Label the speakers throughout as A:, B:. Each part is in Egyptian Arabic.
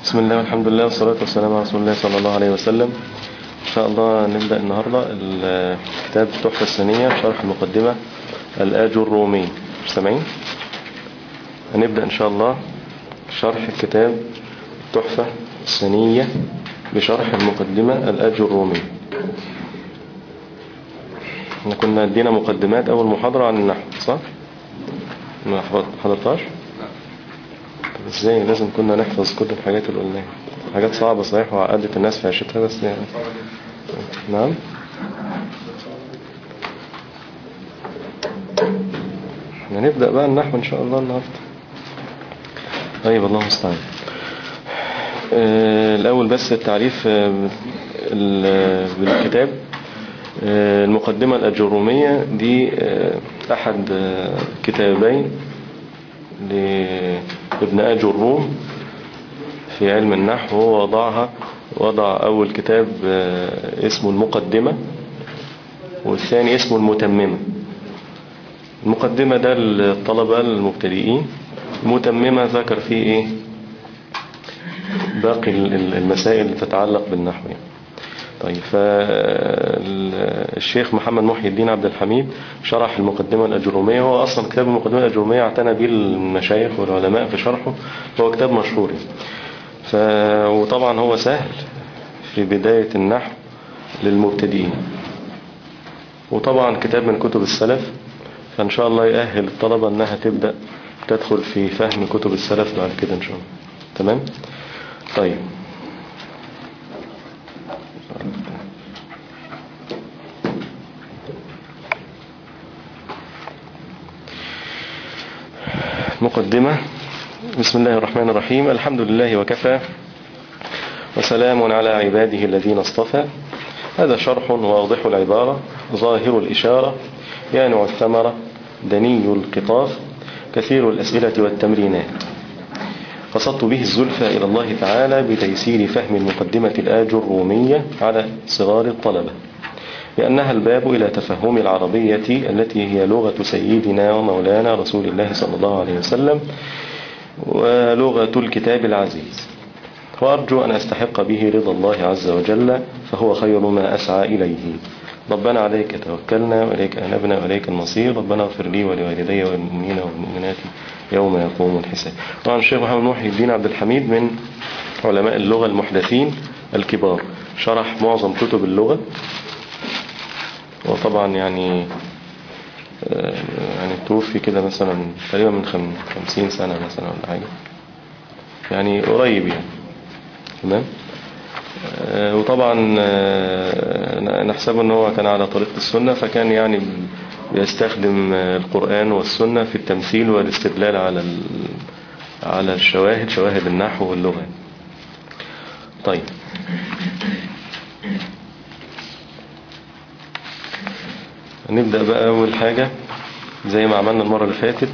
A: بسم الله والحمد لله والصلاة والسلام على رسول الله صلى الله عليه وسلم إن شاء الله نبدأ النهاردة الكتاب التحفة الثانية شرح المقدمة الآج الرومي سامعين هنبدأ إن شاء الله شرح الكتاب التحفة الثانية بشرح المقدمة الآج الرومي احنا كنا ادينا مقدمات أول محاضرة عن النحو صح؟ ما حضرتهاش؟ طب ازاي لازم كنا نحفظ كل الحاجات اللي قلناها حاجات صعبة صحيح وعقدت الناس في عيشتها بس يعني نعم احنا نبدأ بقى النحو ان شاء الله النهاردة طيب الله المستعان آه الاول بس التعريف آه بالكتاب آه المقدمة الأجرومية دي أحد كتابين لابن آج الروم في علم النحو هو وضعها وضع أول كتاب اسمه المقدمة والثاني اسمه المتممة المقدمة ده الطلبة المبتدئين المتممة ذكر فيه ايه باقي المسائل اللي تتعلق بالنحو يعني. طيب فالشيخ محمد محي الدين عبد الحميد شرح المقدمة الأجرومية هو أصلا كتاب المقدمة الأجرومية اعتنى به المشايخ والعلماء في شرحه هو كتاب مشهور ف... وطبعا هو سهل في بداية النحو للمبتدئين وطبعا كتاب من كتب السلف فإن شاء الله يأهل الطلبة أنها تبدأ تدخل في فهم كتب السلف بعد كده إن شاء الله تمام طيب مقدمة بسم الله الرحمن الرحيم الحمد لله وكفى وسلام على عباده الذين اصطفى هذا شرح واضح العبارة ظاهر الإشارة يانع الثمرة دني القطاف كثير الأسئلة والتمرينات قصدت به الزلفى إلى الله تعالى بتيسير فهم المقدمة الآج الرومية على صغار الطلبة لأنها الباب إلى تفهم العربية التي هي لغة سيدنا ومولانا رسول الله صلى الله عليه وسلم ولغة الكتاب العزيز وأرجو أن أستحق به رضا الله عز وجل فهو خير ما أسعى إليه ربنا عليك توكلنا وإليك أنبنا وإليك المصير ربنا اغفر لي ولوالدي والمؤمنين والمؤمنات يوم يقوم الحساب طبعا الشيخ محمد محي الدين عبد الحميد من علماء اللغة المحدثين الكبار شرح معظم كتب اللغة وطبعا يعني يعني توفي كده مثلا تقريبا من خمسين سنة مثلا ولا حاجة يعني قريب يعني تمام وطبعا نحسب ان هو كان على طريقة السنة فكان يعني بيستخدم القرآن والسنة في التمثيل والاستدلال على على الشواهد شواهد النحو واللغة طيب نبدأ بقى أول حاجة زي ما عملنا المرة اللي فاتت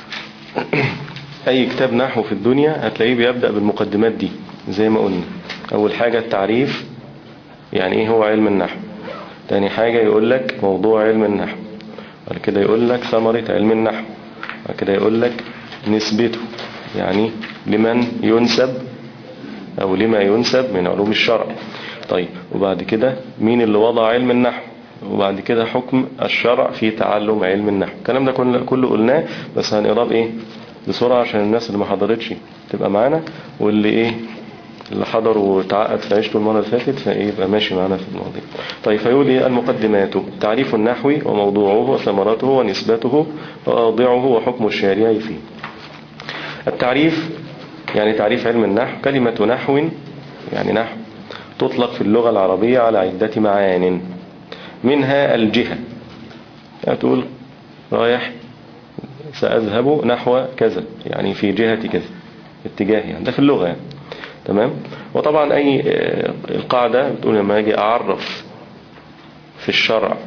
A: أي كتاب نحو في الدنيا هتلاقيه بيبدأ بالمقدمات دي زي ما قلنا أول حاجة التعريف يعني إيه هو علم النحو تاني حاجة يقول لك موضوع علم النحو بعد كده يقول لك ثمرة علم النحو بعد كده يقول لك نسبته يعني لمن ينسب أو لما ينسب من علوم الشرع طيب وبعد كده مين اللي وضع علم النحو وبعد كده حكم الشرع في تعلم علم النحو الكلام ده كله, كله قلناه بس هنقراه بايه بسرعة عشان الناس اللي ما حضرتش تبقى معانا واللي ايه اللي حضر وتعقد في عيشته المرة اللي فاتت فايه يبقى ماشي معانا في المواضيع طيب فيقول ايه المقدمات تعريف النحو وموضوعه وثمرته ونسبته وأوضعه وحكم الشارع فيه التعريف يعني تعريف علم النحو كلمة نحو يعني نحو تطلق في اللغة العربية على عدة معان منها الجهة يعني تقول رايح سأذهب نحو كذا يعني في جهة كذا اتجاه يعني ده في اللغة يعني. تمام وطبعا أي القاعدة بتقول لما أجي أعرف في الشرع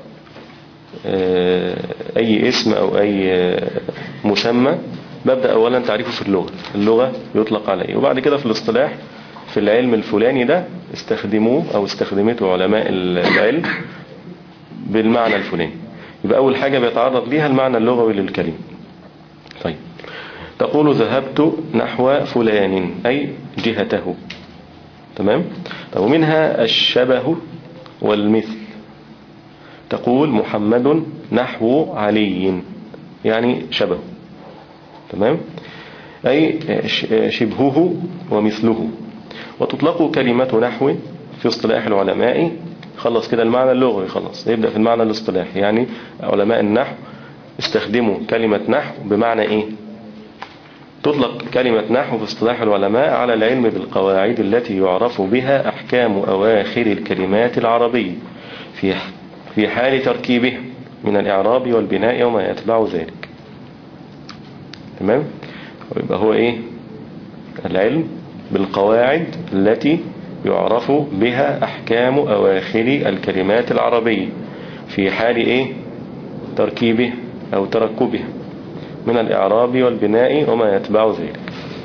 A: أي اسم أو أي مسمى ببدأ أولا تعريفه في اللغة اللغة يطلق عليه وبعد كده في الاصطلاح في العلم الفلاني ده استخدموه أو استخدمته علماء العلم بالمعنى الفلاني يبقى أول حاجة بيتعرض ليها المعنى اللغوي للكلمة طيب تقول ذهبت نحو فلان أي جهته تمام طب ومنها الشبه والمثل تقول محمد نحو علي يعني شبه تمام أي شبهه ومثله وتطلق كلمة نحو في اصطلاح العلماء خلص كده المعنى اللغوي خلص يبدأ في المعنى الاصطلاحي يعني علماء النحو استخدموا كلمة نحو بمعنى ايه تطلق كلمة نحو في اصطلاح العلماء على العلم بالقواعد التي يعرف بها أحكام أواخر الكلمات العربية في في حال تركيبها من الإعراب والبناء وما يتبع ذلك تمام ويبقى هو ايه العلم بالقواعد التي يعرف بها أحكام أواخر الكلمات العربية في حال إيه تركيبه أو تركبه من الإعراب والبناء وما يتبع ذلك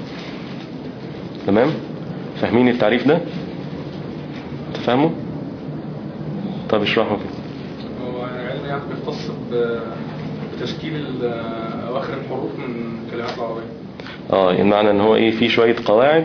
A: تمام فاهمين التعريف ده تفهموا طب اشرحوا كده
B: هو العلم يعني بيختص ب- بتشكيل ال- أواخر الحروف من الكلمات العربية
A: اه المعنى ان هو ايه في شوية قواعد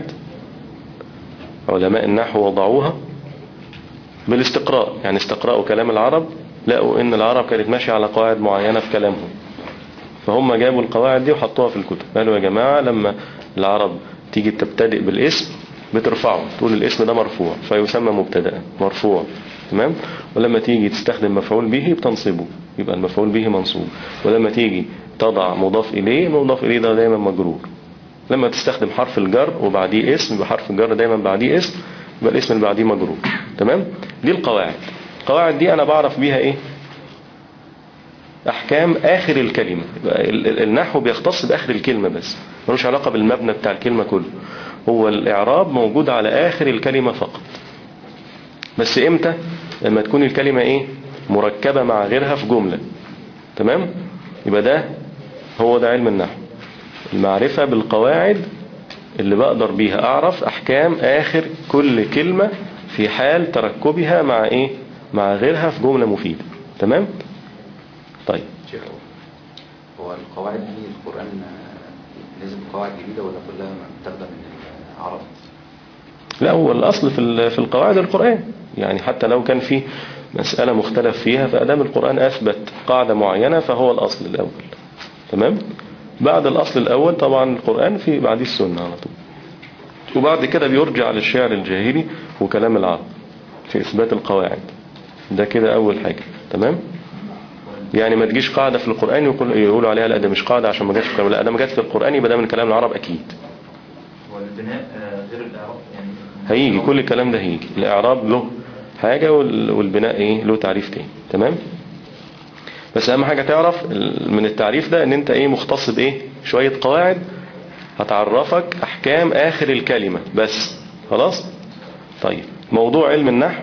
A: علماء النحو وضعوها بالاستقراء يعني استقرأوا كلام العرب لقوا ان العرب كانت ماشية على قواعد معينة في كلامهم فهم جابوا القواعد دي وحطوها في الكتب قالوا يا جماعة لما العرب تيجي تبتدئ بالاسم بترفعه تقول الاسم ده مرفوع فيسمى مبتدا مرفوع تمام ولما تيجي تستخدم مفعول به بتنصبه يبقى المفعول به منصوب ولما تيجي تضع مضاف إليه المضاف إليه ده دايما مجرور لما تستخدم حرف الجر وبعديه اسم بحرف الجر دايما بعديه اسم يبقى الاسم اللي بعديه مجرور تمام دي القواعد القواعد دي انا بعرف بيها ايه احكام اخر الكلمة يبقى ال- ال- النحو بيختص باخر الكلمة بس ملوش علاقة بالمبنى بتاع الكلمة كله هو الاعراب موجود على اخر الكلمة فقط بس امتى لما تكون الكلمة ايه مركبة مع غيرها في جملة تمام يبقى ده هو ده علم النحو المعرفة بالقواعد اللي بقدر بيها اعرف احكام اخر كل كلمة في حال تركبها مع ايه مع غيرها في جملة مفيدة تمام طيب
C: شيخ هو القواعد دي القرآن آه، نزل قواعد جديدة ولا كلها متاخدة من العرب؟
A: لا هو الاصل في ال- في القواعد القرآن يعني حتى لو كان في مسألة مختلف فيها فأدام القرآن أثبت قاعدة معينة فهو الأصل الأول تمام بعد الأصل الأول طبعا القرآن في بعد السنة على طول وبعد كده بيرجع للشعر الجاهلي وكلام العرب في إثبات القواعد ده كده أول حاجة تمام يعني ما تجيش قاعدة في القرآن يقول يقولوا عليها لا ده مش قاعدة عشان ما جاتش في القرآن لا ده ما جاتش في القرآن يبقى ده من كلام العرب أكيد
D: والبناء آه، غير الإعراب يعني
A: هيجي كل الكلام ده هيجي الإعراب له حاجة وال- والبناء إيه له تعريف تاني تمام بس أهم حاجة تعرف ال- من التعريف ده إن أنت إيه مختص بإيه شوية قواعد هتعرفك أحكام آخر الكلمة بس خلاص طيب موضوع علم النحو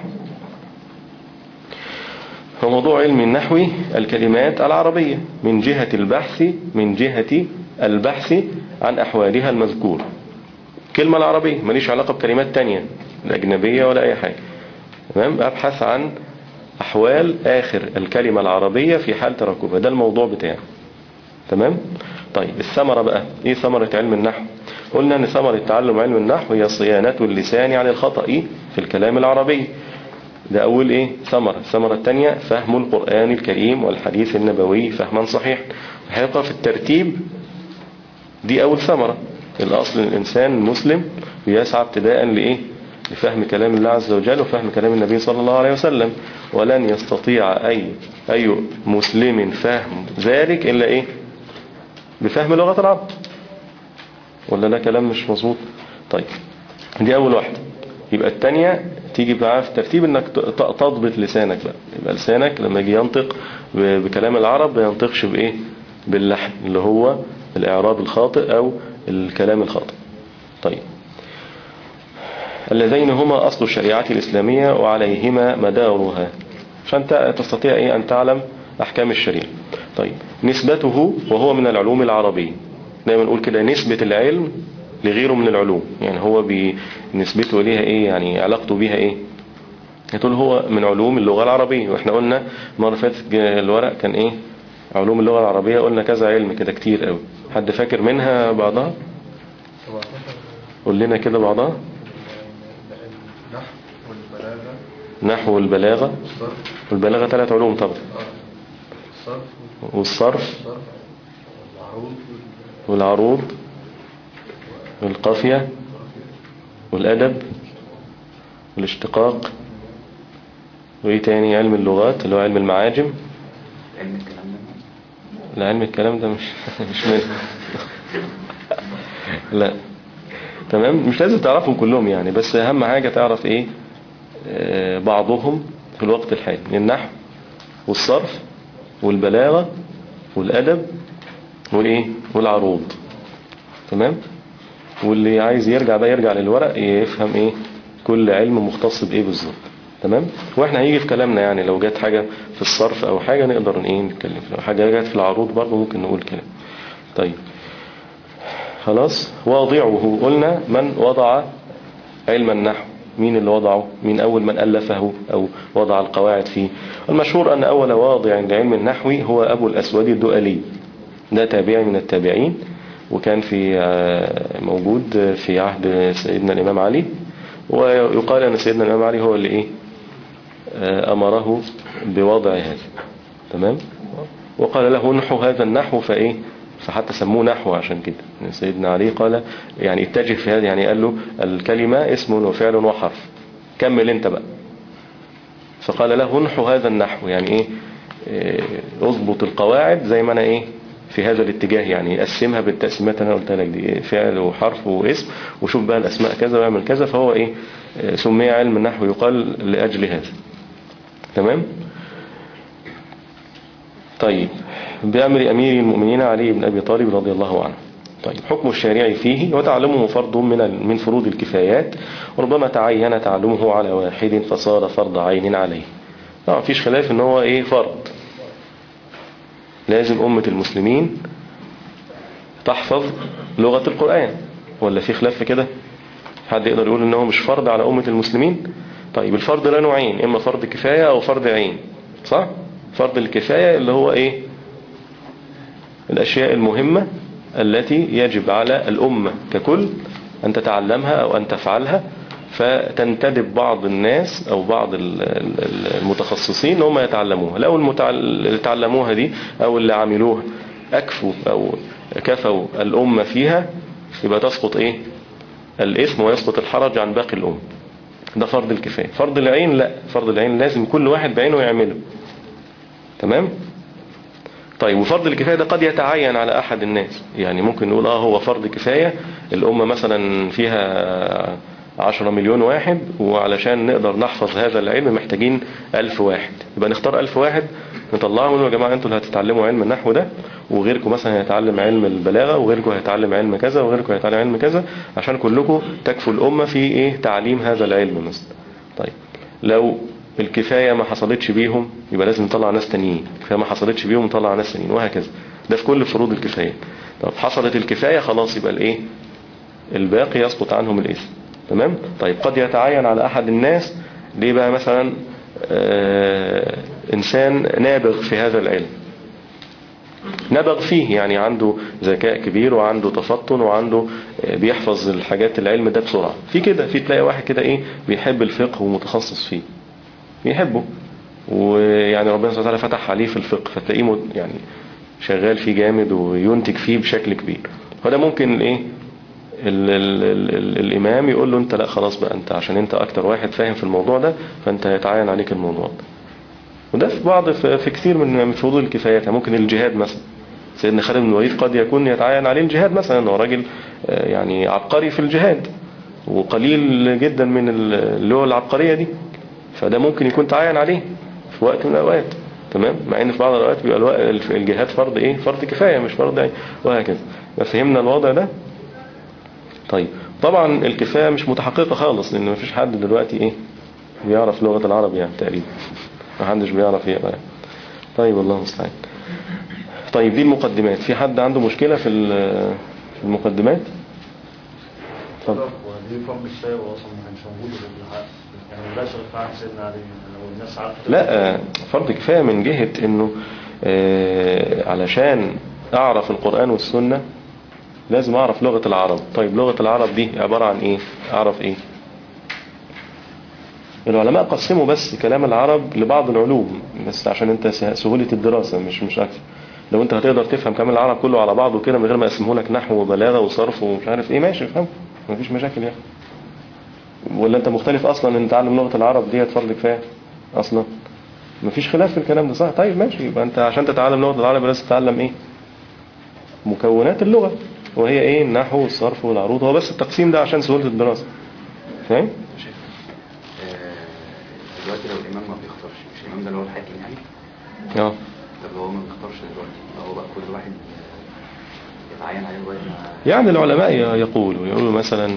A: هو موضوع علم النحو الكلمات العربية من جهة البحث من جهة البحث عن أحوالها المذكورة كلمة العربية ماليش علاقة بكلمات تانية لا أجنبية ولا أي حاجة تمام أبحث عن أحوال آخر الكلمة العربية في حال تركبها ده الموضوع بتاعي تمام طيب الثمرة بقى إيه ثمرة علم النحو قلنا أن ثمرة تعلم علم النحو هي صيانة اللسان عن الخطأ في الكلام العربي ده أول إيه ثمرة الثمرة الثانية فهم القرآن الكريم والحديث النبوي فهما صحيح الحقيقة في الترتيب دي أول ثمرة الأصل الإنسان المسلم بيسعى ابتداء لإيه لفهم كلام الله عز وجل وفهم كلام النبي صلى الله عليه وسلم ولن يستطيع أي أي مسلم فهم ذلك إلا إيه بفهم لغة العرب ولا ده كلام مش مظبوط طيب دي أول واحدة يبقى التانية تيجي بقى في ترتيب انك ت- ت- تضبط لسانك بقى يبقى لسانك لما يجي ينطق ب- بكلام العرب ما ينطقش بايه باللحن اللي هو الاعراب الخاطئ او الكلام الخاطئ طيب اللذين هما اصل الشريعة الاسلامية وعليهما مدارها عشان ت- تستطيع ايه ان تعلم احكام الشريعة طيب نسبته وهو من العلوم العربية دايما نقول كده نسبة العلم لغيره من العلوم يعني هو بنسبته ليها ايه يعني علاقته بيها ايه تقول هو من علوم اللغة العربية واحنا قلنا مرة فاتت ج- الورق كان ايه علوم اللغة العربية قلنا كذا علم كده كتير قوي حد فاكر منها بعضها
E: 17
A: قول لنا كده بعضها
E: النحو والبلاغة
A: نحو والبلاغة
E: والصرف
A: والبلاغة ثلاث علوم طبعا
E: آه. الصرف
A: والصرف
E: والصرف والعروض وال-
A: والعروض والقافية والأدب والاشتقاق وإيه تاني علم اللغات اللي هو علم المعاجم
C: علم الكلام ده
A: لا علم الكلام ده مش مش منه لا تمام مش لازم تعرفهم كلهم يعني بس أهم حاجة تعرف إيه آه، بعضهم في الوقت الحالي النحو والصرف والبلاغة والأدب والإيه والعروض تمام واللي عايز يرجع بقى يرجع للورق يفهم إيه كل علم مختص بإيه بالظبط تمام واحنا هيجي في كلامنا يعني لو جت حاجة في الصرف او حاجة نقدر ايه نتكلم لو حاجة جت في العروض برضه ممكن نقول كلام طيب خلاص واضعه قلنا من وضع علم النحو مين اللي وضعه مين أول من ألفه أو وضع القواعد فيه المشهور أن أول واضع لعلم النحو هو أبو الأسود الدؤلي ده تابعي من التابعين وكان في آه، موجود في عهد سيدنا الإمام علي ويقال أن سيدنا الإمام علي هو اللي إيه آه، أمره بوضع هذا تمام وقال له نحو هذا النحو فإيه فحتى سموه نحو عشان كده يعني سيدنا علي قال يعني اتجه في هذا يعني قال له الكلمة اسم وفعل وحرف كمل انت بقى فقال له نحو هذا النحو يعني ايه إيه، اضبط القواعد زي ما انا ايه في هذا الاتجاه يعني قسمها بالتقسيمات اللي انا قلتها لك دي إيه، فعل وحرف واسم وشوف بقى الاسماء كذا ويعمل كذا فهو ايه إيه، سمي علم النحو يقال لاجل هذا تمام طيب بأمر أمير المؤمنين علي بن أبي طالب رضي الله عنه طيب حكم الشارع فيه وتعلمه فرض من ال- من فروض الكفايات وربما تعين تعلمه على واحد فصار فرض عين عليه لا مفيش خلاف ان هو ايه فرض لازم أمة المسلمين تحفظ لغة القرآن ولا في خلاف في كده حد يقدر يقول ان هو مش فرض على أمة المسلمين طيب الفرض له نوعين اما فرض كفاية او فرض عين صح فرض الكفاية اللي هو ايه الأشياء المهمة التي يجب على الأمة ككل أن تتعلمها أو أن تفعلها فتنتدب بعض الناس أو بعض ال- ال- المتخصصين ان هم يتعلموها لو المتع- اللي تعلموها دي أو اللي عملوها أكفوا أو كفوا الأمة فيها يبقى تسقط إيه الإثم ويسقط الحرج عن باقي الأمة ده فرض الكفاية فرض العين لا فرض العين لازم كل واحد بعينه يعمله تمام طيب وفرض الكفاية ده قد يتعين على أحد الناس يعني ممكن نقول آه هو فرض كفاية الأمة مثلا فيها عشرة مليون واحد وعلشان نقدر نحفظ هذا العلم محتاجين ألف واحد يبقى نختار ألف واحد نطلعهم ونقول يا جماعة انتوا اللي هتتعلموا علم النحو ده وغيركم مثلا هيتعلم علم البلاغة وغيركم هيتعلم علم كذا وغيركم هيتعلم علم كذا عشان كلكم تكفوا الأمة في ايه تعليم هذا العلم مثلا طيب لو الكفاية ما حصلتش بيهم يبقى لازم نطلع ناس تانيين الكفاية ما حصلتش بيهم نطلع ناس تانيين وهكذا ده في كل فروض الكفاية طب حصلت الكفاية خلاص يبقى الايه الباقي يسقط عنهم الاسم تمام طيب قد يتعين على احد الناس ليه بقى مثلا آه انسان نابغ في هذا العلم نبغ فيه يعني عنده ذكاء كبير وعنده تفطن وعنده آه، بيحفظ الحاجات العلم ده بسرعة في كده في تلاقي واحد كده ايه بيحب الفقه ومتخصص فيه بيحبه ويعني ربنا سبحانه وتعالى فتح عليه في الفقه فتلاقيه مد- يعني شغال فيه جامد وينتج فيه بشكل كبير فده ممكن ايه ال ال ال ال الامام يقول له انت لا خلاص بقى انت عشان انت اكتر واحد فاهم في الموضوع ده فانت يتعين عليك الموضوع ده وده في بعض في في كثير من من فروض الكفايات يعني ممكن الجهاد مثلا سيدنا خالد بن الوليد قد يكون يتعين عليه الجهاد مثلا هو راجل آه، يعني عبقري في الجهاد وقليل جدا من ال- اللي هو العبقرية دي فده ممكن يكون تعين عليه في وقت من الأوقات تمام مع ان في بعض الأوقات بيبقى الوقت- الجهاد فرض ايه فرض كفاية مش فرض عين وهكذا فهمنا الوضع ده طيب طبعا الكفاية مش متحققة خالص لان مفيش حد دلوقتي ايه بيعرف لغة العرب يعني تقريبا محدش بيعرف يقرأ طيب الله المستعان طيب دي المقدمات في حد عنده مشكلة في ال- في المقدمات اتفضل
E: وهل
F: ليه فم الشاي هو اصلا ما كانش موجود غير بالعكس يعني ما بقاش غير في عهد سيدنا علي يعني لو الناس عارفه
A: لا آه، فرض كفاية من جهة انه آه، علشان اعرف القرآن والسنة لازم اعرف لغة العرب طيب لغة العرب دي عبارة عن ايه اعرف ايه العلماء قسموا بس كلام العرب لبعض العلوم بس عشان انت سه- سهولة الدراسة مش مش اكتر لو انت هتقدر تفهم كلام العرب كله على بعضه كده من غير ما اقسمه لك نحو وبلاغة وصرف ومش عارف ايه ماشي افهم مفيش مشاكل يعني ولا انت مختلف اصلا ان تعلم لغة العرب ديت فرض كفاية اصلا مفيش خلاف في الكلام ده صح طيب ماشي يبقى انت عشان تتعلم لغة العرب لازم تتعلم ايه مكونات اللغة وهي ايه النحو والصرف والعروض هو بس التقسيم ده عشان سهولة الدراسة فاهم
C: آه، دلوقتي لو الإمام ما بيختارش مش الإمام ده اللي هو الحاكم يعني
A: اه
C: طب لو هو ما بيختارش دلوقتي هو بقى كل واحد آه، يتعين عليه لغاية ما
A: يعني العلماء ي- يقولوا يقولوا مثلا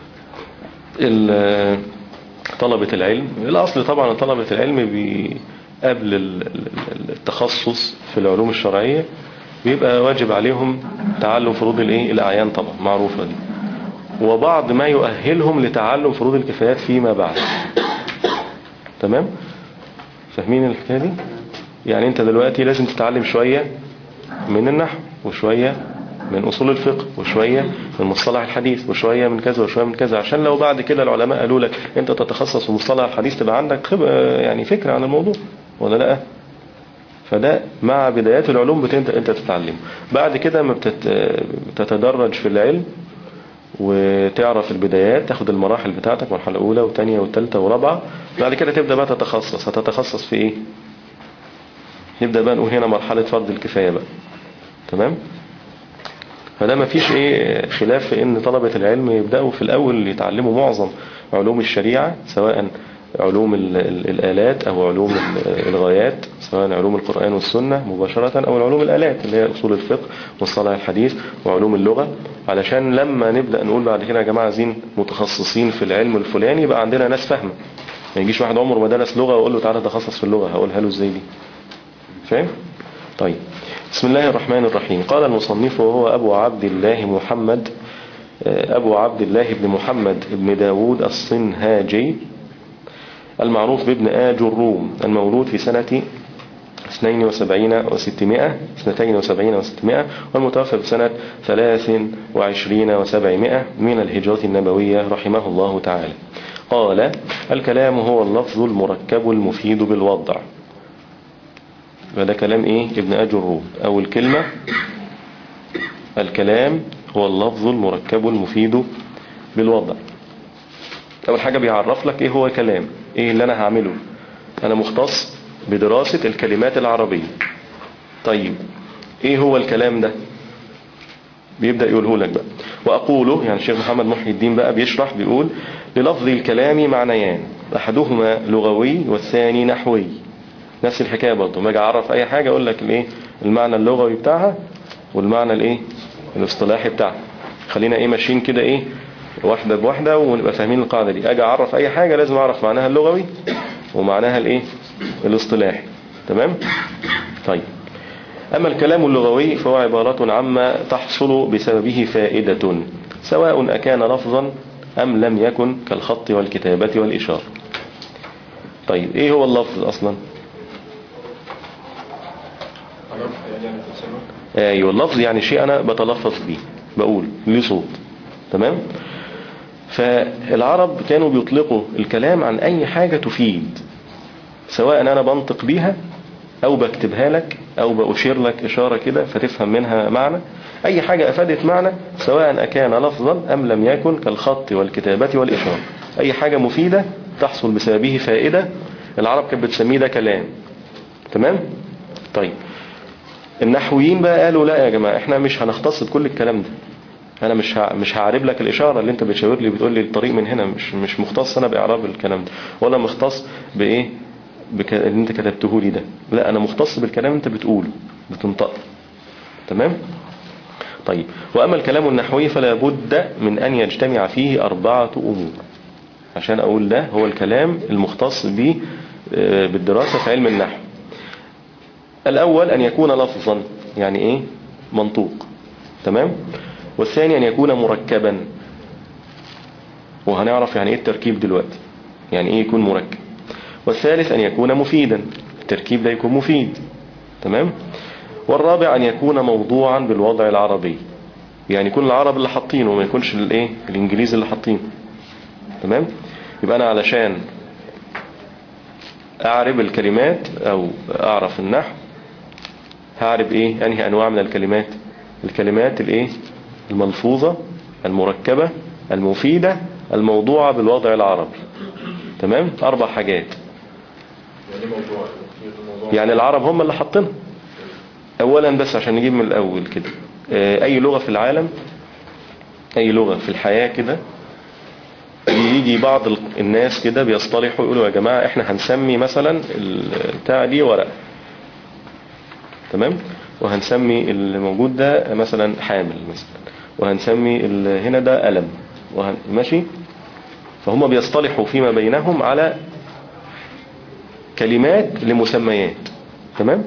A: ال- طلبة العلم الأصل طبعا طلبة العلم بي- قبل ال- ال- التخصص في العلوم الشرعية بيبقى واجب عليهم تعلم فروض الايه الأعيان طبعا معروفة دي وبعض ما يؤهلهم لتعلم فروض الكفايات فيما بعد تمام فاهمين الحكاية دي يعني انت دلوقتي لازم تتعلم شوية من النحو وشوية من أصول الفقه وشوية من مصطلح الحديث وشوية من كذا وشوية من كذا عشان لو بعد كده العلماء قالوا لك انت تتخصص في مصطلح الحديث تبقى عندك خب... يعني فكرة عن الموضوع ولا لا فده مع بدايات العلوم بتبدأ انت تتعلم بعد كده ما بتت... بتتدرج في العلم وتعرف البدايات تاخد المراحل بتاعتك مرحلة أولى وثانية وثالثة ورابعة بعد كده تبدأ بقى تتخصص هتتخصص في ايه نبدأ بقى نقول هنا مرحلة فرض الكفاية بقى تمام فده ما فيش ايه خلاف في ان طلبة العلم يبدأوا في الاول يتعلموا معظم علوم الشريعة سواء علوم ال- ال- الآلات او علوم ال- الغايات سواء علوم القرآن والسنة مباشرة او العلوم الآلات اللي هي اصول الفقه مصطلح الحديث وعلوم اللغة علشان لما نبدأ نقول بعد كده يا جماعة عايزين متخصصين في العلم الفلاني يبقى عندنا ناس فاهمة ما يجيش واحد عمره ما درس لغة واقول له تعالى تخصص في اللغة هقولها له ازاي دي فاهم طيب بسم الله الرحمن الرحيم قال المصنف وهو أبو عبد الله محمد آه، أبو عبد الله بن محمد بن داود الصنهاجي المعروف بابن آج الروم المولود في سنة 72 و600 72 و600 والمتوفى في سنة 23 و700 من الهجرة النبوية رحمه الله تعالى قال الكلام هو اللفظ المركب المفيد بالوضع فده كلام ايه ابن اجر الروم او الكلمة الكلام هو اللفظ المركب المفيد بالوضع اول حاجة بيعرف لك ايه هو كلام ايه اللي انا هعمله انا مختص بدراسة الكلمات العربية طيب ايه هو الكلام ده بيبدأ يقوله لك بقى وأقوله يعني الشيخ محمد محي الدين بقى بيشرح بيقول للفظ الكلام معنيان أحدهما لغوي والثاني نحوي نفس الحكاية برضه ما اجي اعرف اي حاجة اقول لك الايه المعنى اللغوي بتاعها والمعنى الايه الاصطلاحي بتاعها خلينا ايه ماشيين كده ايه واحدة بواحدة ونبقى فاهمين القاعدة دي اجي اعرف اي حاجة لازم اعرف معناها اللغوي ومعناها الايه الاصطلاحي تمام طيب اما الكلام اللغوي فهو عبارة عما تحصل بسببه فائدة سواء أكان لفظا أم لم يكن كالخط والكتابة والإشارة طيب ايه هو اللفظ اصلا ايوه اللفظ يعني شيء انا بتلفظ بيه بقول ليه صوت تمام فالعرب كانوا بيطلقوا الكلام عن اي حاجة تفيد سواء انا بنطق بيها او بكتبها لك او بأشير لك اشارة كده فتفهم منها معنى اي حاجة افادت معنى سواء اكان لفظا ام لم يكن كالخط والكتابة والاشارة اي حاجة مفيدة تحصل بسببه فائدة العرب كانت بتسميه ده كلام تمام طيب النحويين بقى قالوا لا يا جماعة احنا مش هنختص بكل الكلام ده انا مش ه... مش هعرب لك الاشارة اللي انت بتشاور لي بتقول لي الطريق من هنا مش مش مختص انا باعراب الكلام ده ولا مختص بايه بك... اللي انت كتبته لي ده لا انا مختص بالكلام اللي انت بتقوله بتنطقه تمام طيب واما الكلام النحوي فلا بد من ان يجتمع فيه اربعة امور عشان اقول ده هو الكلام المختص به آه، بالدراسة في علم النحو الأول أن يكون لفظا يعني إيه منطوق تمام والثاني أن يكون مركبا وهنعرف يعني ايه التركيب دلوقتي يعني ايه يكون مركب والثالث ان يكون مفيدا التركيب ده يكون مفيد تمام والرابع ان يكون موضوعا بالوضع العربي يعني يكون العرب اللي حاطينه وما يكونش الايه الانجليزي اللي حاطينه تمام يبقى انا علشان اعرب الكلمات او اعرف النحو هعرب ايه انهي انواع من الكلمات الكلمات الايه الملفوظة المركبة المفيدة الموضوعة بالوضع العربي تمام اربع حاجات
E: يعني موضوع في الموضوع
A: يعني العرب هم اللي حاطينها اولا بس عشان نجيب من الاول كده آه، اي لغة في العالم اي لغة في الحياة كده يجي بعض ال- الناس كده بيصطلحوا يقولوا يا جماعة احنا هنسمي مثلا البتاع دي ورقة تمام وهنسمي الموجود ده مثلا حامل مثلا وهنسمي ال- هنا ده قلم وهن... ماشي فهم بيصطلحوا فيما بينهم على كلمات لمسميات تمام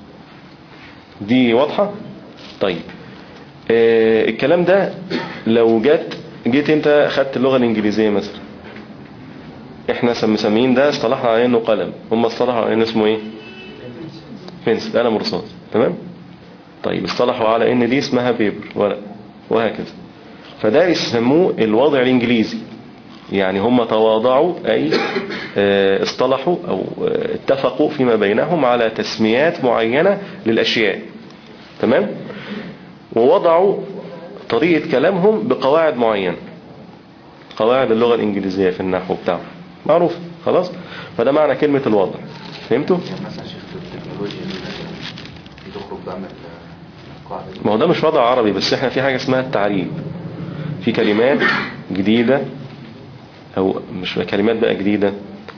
A: دي واضحة طيب آه الكلام ده لو جت جيت انت خدت اللغة الانجليزية مثلا احنا سم- مسميين ده اصطلحنا على انه قلم هم اصطلحوا على انه اسمه ايه بنسل قلم رصاص تمام طيب اصطلحوا على ان دي اسمها بيبر ورق وهكذا فده يسموه الوضع الانجليزي يعني هم تواضعوا أي آه، اصطلحوا أو آه، اتفقوا فيما بينهم على تسميات معينة للأشياء تمام ووضعوا طريقة كلامهم بقواعد معينة قواعد اللغة الإنجليزية في النحو بتاعهم معروف خلاص فده معنى كلمة الوضع فهمتوا
C: يعني مثلا شيخ التكنولوجيا دي دي تخرج بقى من القاعدة دي
A: ما هو ده مش وضع عربي بس احنا في حاجة اسمها التعريب في كلمات جديدة او مش كلمات بقى جديدة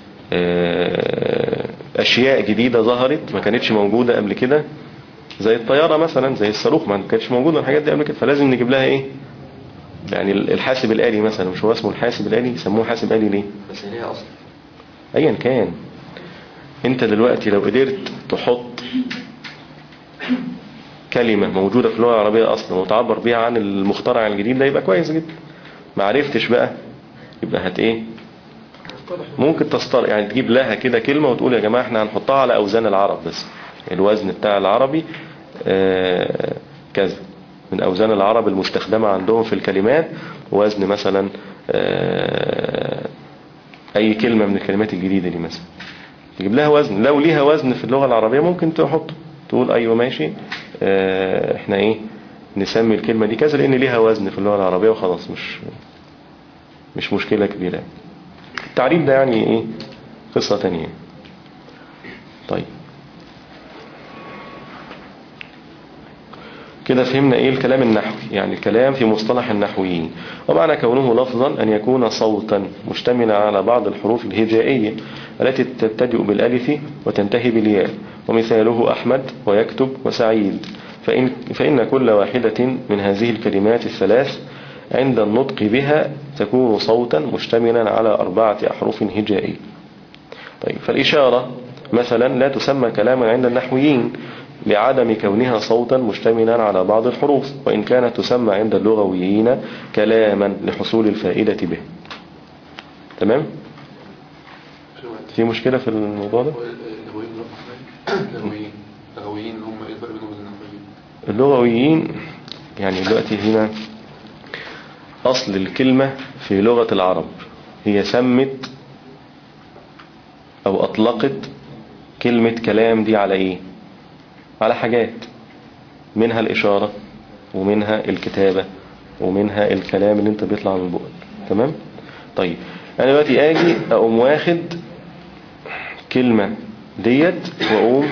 A: آه، اشياء جديدة ظهرت ما كانتش موجودة قبل كده زي الطيارة مثلا زي الصاروخ ما كانتش موجودة الحاجات دي قبل كده فلازم نجيب لها ايه يعني الحاسب الآلي مثلا مش هو اسمه الحاسب الآلي يسموه حاسب آلي ليه
C: بس هي ليها أصل
A: ايا كان انت دلوقتي لو قدرت تحط كلمة موجودة في اللغة العربية اصلا وتعبر بيها عن المخترع الجديد ده يبقى كويس جدا ما عرفتش بقى يبقى هت ايه ممكن تستر يعني تجيب لها كده كلمة وتقول يا جماعة احنا هنحطها على اوزان العرب بس الوزن بتاع العربي آه كذا من اوزان العرب المستخدمة عندهم في الكلمات وزن مثلا آه اي كلمة من الكلمات الجديدة دي مثلا تجيب لها وزن لو ليها وزن في اللغة العربية ممكن تحطه تقول ايوه ماشي اه احنا ايه نسمي الكلمة دي كذا لان ليها وزن في اللغة العربية وخلاص مش مش مشكلة كبيرة التعريف ده يعني ايه قصة تانية طيب كده فهمنا ايه الكلام النحوي يعني الكلام في مصطلح النحويين ومعنى كونه لفظا ان يكون صوتا مشتملا على بعض الحروف الهجائية التي تبتدئ بالالف وتنتهي بالياء ومثاله احمد ويكتب وسعيد فإن, فإن كل واحدة من هذه الكلمات الثلاث عند النطق بها تكون صوتا مشتملا على أربعة أحرف هجائية طيب فالإشارة مثلا لا تسمى كلاما عند النحويين لعدم كونها صوتا مشتملا على بعض الحروف وإن كانت تسمى عند اللغويين كلاما لحصول الفائدة به تمام؟ في مشكلة في الموضوع ده؟
B: اللغويين اللغويين هم ايه الفرق بينهم وبين النحويين؟
A: اللغويين يعني دلوقتي هنا أصل الكلمة في لغة العرب هي سمت أو أطلقت كلمة كلام دي على إيه على حاجات منها الإشارة ومنها الكتابة ومنها الكلام اللي انت بيطلع من بقك تمام طيب أنا دلوقتي أجي أقوم واخد كلمة ديت وأقوم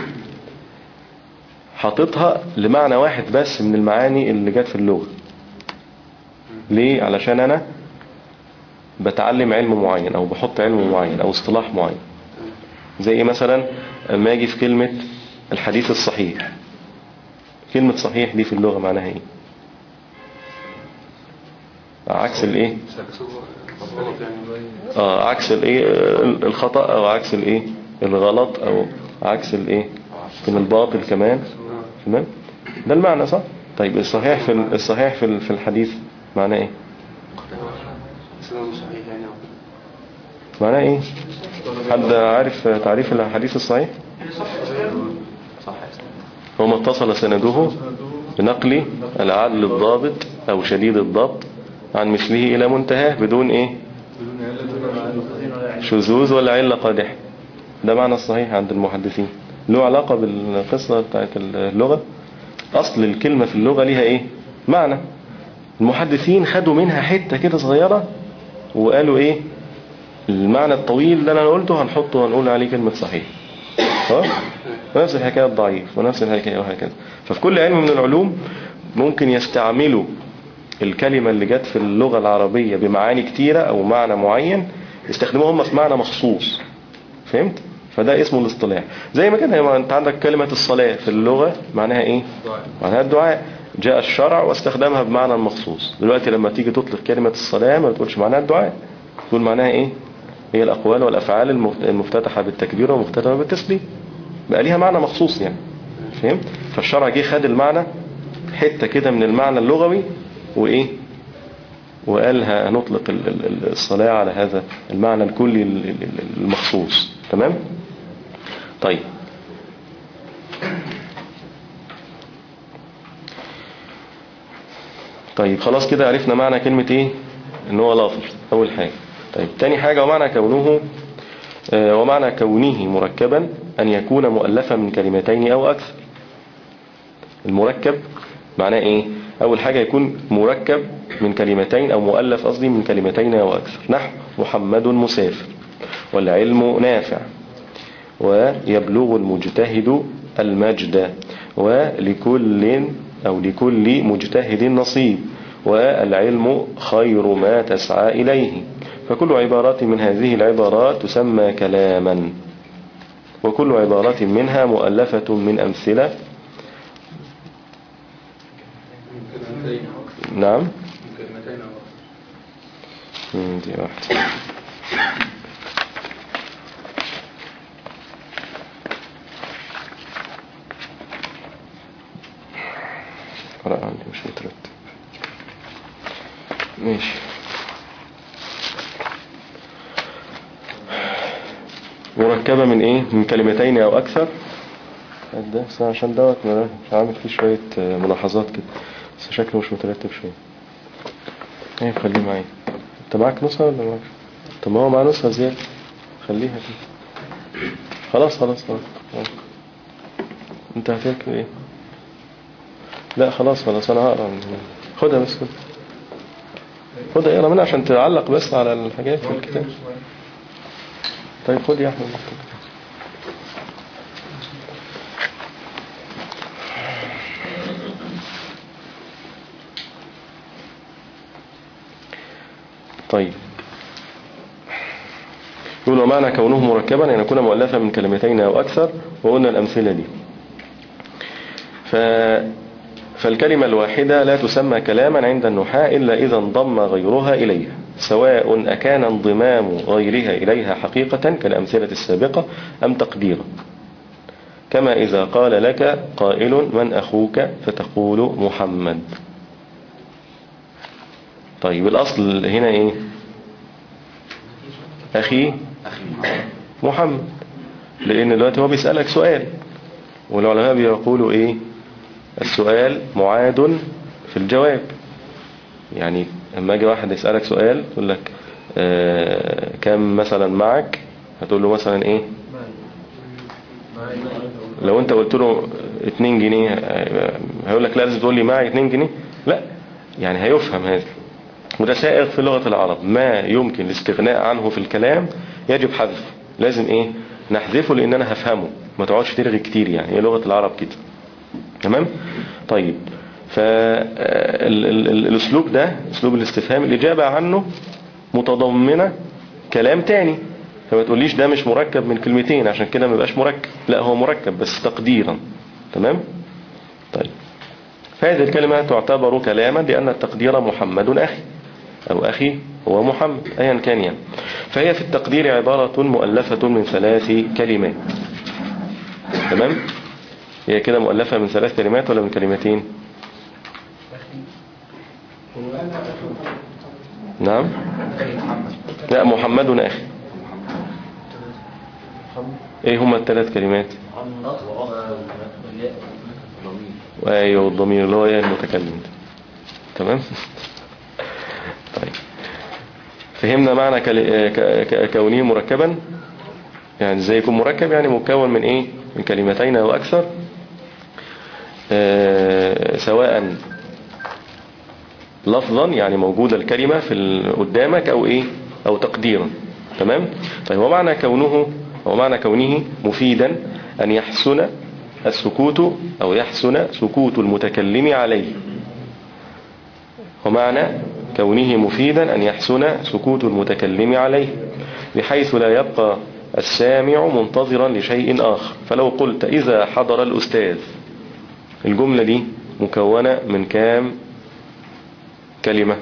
A: حاططها لمعنى واحد بس من المعاني اللي جت في اللغة ليه علشان انا بتعلم علم معين او بحط علم معين او اصطلاح معين زي مثلا اما اجي في كلمة الحديث الصحيح كلمة صحيح دي في اللغة معناها ايه عكس الايه
B: غلط يعني
A: اه عكس الايه الخطأ او عكس الايه الغلط او عكس الايه من الباطل كمان تمام ده المعنى صح طيب الصحيح في ال- الصحيح في ال- في الحديث معناه ايه
B: سنده صحيح يعني
A: معناه ايه حد عارف تعريف الحديث الصحيح
C: صح
A: هو ما اتصل سنده بنقل العدل الضابط او شديد الضبط عن مثله الى منتهاه بدون ايه شذوذ ولا علة قادحة ده معنى الصحيح عند المحدثين له علاقة بالقصة بتاعت اللغة أصل الكلمة في اللغة ليها إيه معنى المحدثين خدوا منها حتة كده صغيرة وقالوا إيه المعنى الطويل اللي أنا قلته هنحطه وهنقول عليه كلمة صحيح ها؟ ونفس الحكاية الضعيف ونفس الحكاية وهكذا ففي كل علم من العلوم ممكن يستعملوا الكلمة اللي جت في اللغة العربية بمعاني كتيرة أو معنى معين يستخدموها هم في معنى مخصوص فهمت؟ فده اسمه الاصطلاح زي ما كان هي- انت عندك كلمة الصلاة في اللغة معناها ايه معناها الدعاء جاء الشرع واستخدمها بمعنى مخصوص دلوقتي لما تيجي تطلق كلمة الصلاة ما بتقولش معناها الدعاء تقول معناها ايه هي الأقوال والأفعال المف- المفتتحة بالتكبير ومختتمة بالتسليم بقى ليها معنى مخصوص يعني فهمت فالشرع جه خد المعنى حتة كده من المعنى اللغوي وإيه وقال هنطلق ال- ال- ال- الصلاة على هذا المعنى الكلي ال- ال- ال- المخصوص تمام طيب طيب خلاص كده عرفنا معنى كلمة ايه ان هو لفظ اول حاجة طيب تاني حاجة ومعنى كونه آه، ومعنى كونه مركبا ان يكون مؤلفا من كلمتين او اكثر المركب معناه ايه اول حاجة يكون مركب من كلمتين او مؤلف قصدي من كلمتين او اكثر نحو محمد مسافر والعلم نافع ويبلغ المجتهد المجد ولكل أو لكل مجتهد نصيب والعلم خير ما تسعى إليه فكل عبارات من هذه العبارات تسمى كلاما وكل عبارة منها مؤلفة من أمثلة
B: كلمتين أو أكثر
A: نعم
B: من كلمتين أو أكثر
A: مم، دي واحدة ورق عندي مش مترتب ماشي مركبة من ايه من كلمتين او اكثر ده بس عشان دوت أنا مش عامل فيه شوية آه، ملاحظات كده بس شكله مش مترتب شوية ايه خليه معايا انت معاك نسخة ولا معاك طب ما هو معاه نسخة زيادة خليها كده خلاص خلاص خلاص خلاص. انت هتاكل ايه لا خلاص خلاص انا هقرا من- خدها بس خدها خدها اقرا منها عشان تعلق بس على الحاجات في الكتاب طيب خد يا احمد طيب يقول ومعنى كونه مركبا أن يكون مؤلفا من كلمتين أو أكثر وقلنا الأمثلة دي ف... فالكلمة الواحدة لا تسمى كلاما عند النحاة إلا إذا انضم غيرها إليها سواء أكان انضمام غيرها إليها حقيقة كالأمثلة السابقة أم تقديرا كما إذا قال لك قائل من أخوك فتقول محمد طيب الأصل هنا إيه أخي
C: أخي محمد
A: محمد لأن دلوقتي هو بيسألك سؤال والعلماء بيقولوا إيه السؤال معاد في الجواب يعني لما يجي واحد يسألك سؤال يقول لك آه كم مثلا معك هتقول له مثلا إيه لو انت قلت له 2 جنيه آه، هيقول لك لا لازم تقول لي معي 2 جنيه لا يعني هيفهم هذا وده سائغ في لغة العرب ما يمكن الاستغناء عنه في الكلام يجب حذفه لازم ايه نحذفه لان انا هفهمه ما تقعدش ترغي كتير يعني هي لغة العرب كده تمام طيب فالاسلوب ده اسلوب الاستفهام الاجابة عنه متضمنة كلام تاني فما تقوليش ده مش مركب من كلمتين عشان كده ما يبقاش مركب لا هو مركب بس تقديرا تمام طيب فهذه الكلمة تعتبر كلاما لأن التقدير محمد أخي أو أخي هو محمد أيا كان يعني فهي في التقدير عبارة مؤلفة من ثلاث كلمات تمام هي كده مؤلفة من ثلاث كلمات ولا من كلمتين نعم لا محمد أخي
F: محمد
A: ايه هما الثلاث كلمات
F: محمد وأخ
D: والياء
C: ضمير
A: ايوه الضمير اللي هو ايه المتكلم ده تمام طيب فهمنا معنى كل- ك- ك- كونه مركبا يعني ازاي يكون مركب يعني مكون من ايه من كلمتين او اكثر آه، سواء لفظا يعني موجودة الكلمة في ال- قدامك او ايه او تقديرا تمام طيب ومعنى كونه ومعنى كونه مفيدا ان يحسن السكوت او يحسن سكوت المتكلم عليه ومعنى كونه مفيدا أن يحسن سكوت المتكلم عليه بحيث لا يبقى السامع منتظرا لشيء آخر فلو قلت إذا حضر الأستاذ الجملة دي مكونة من كام كلمة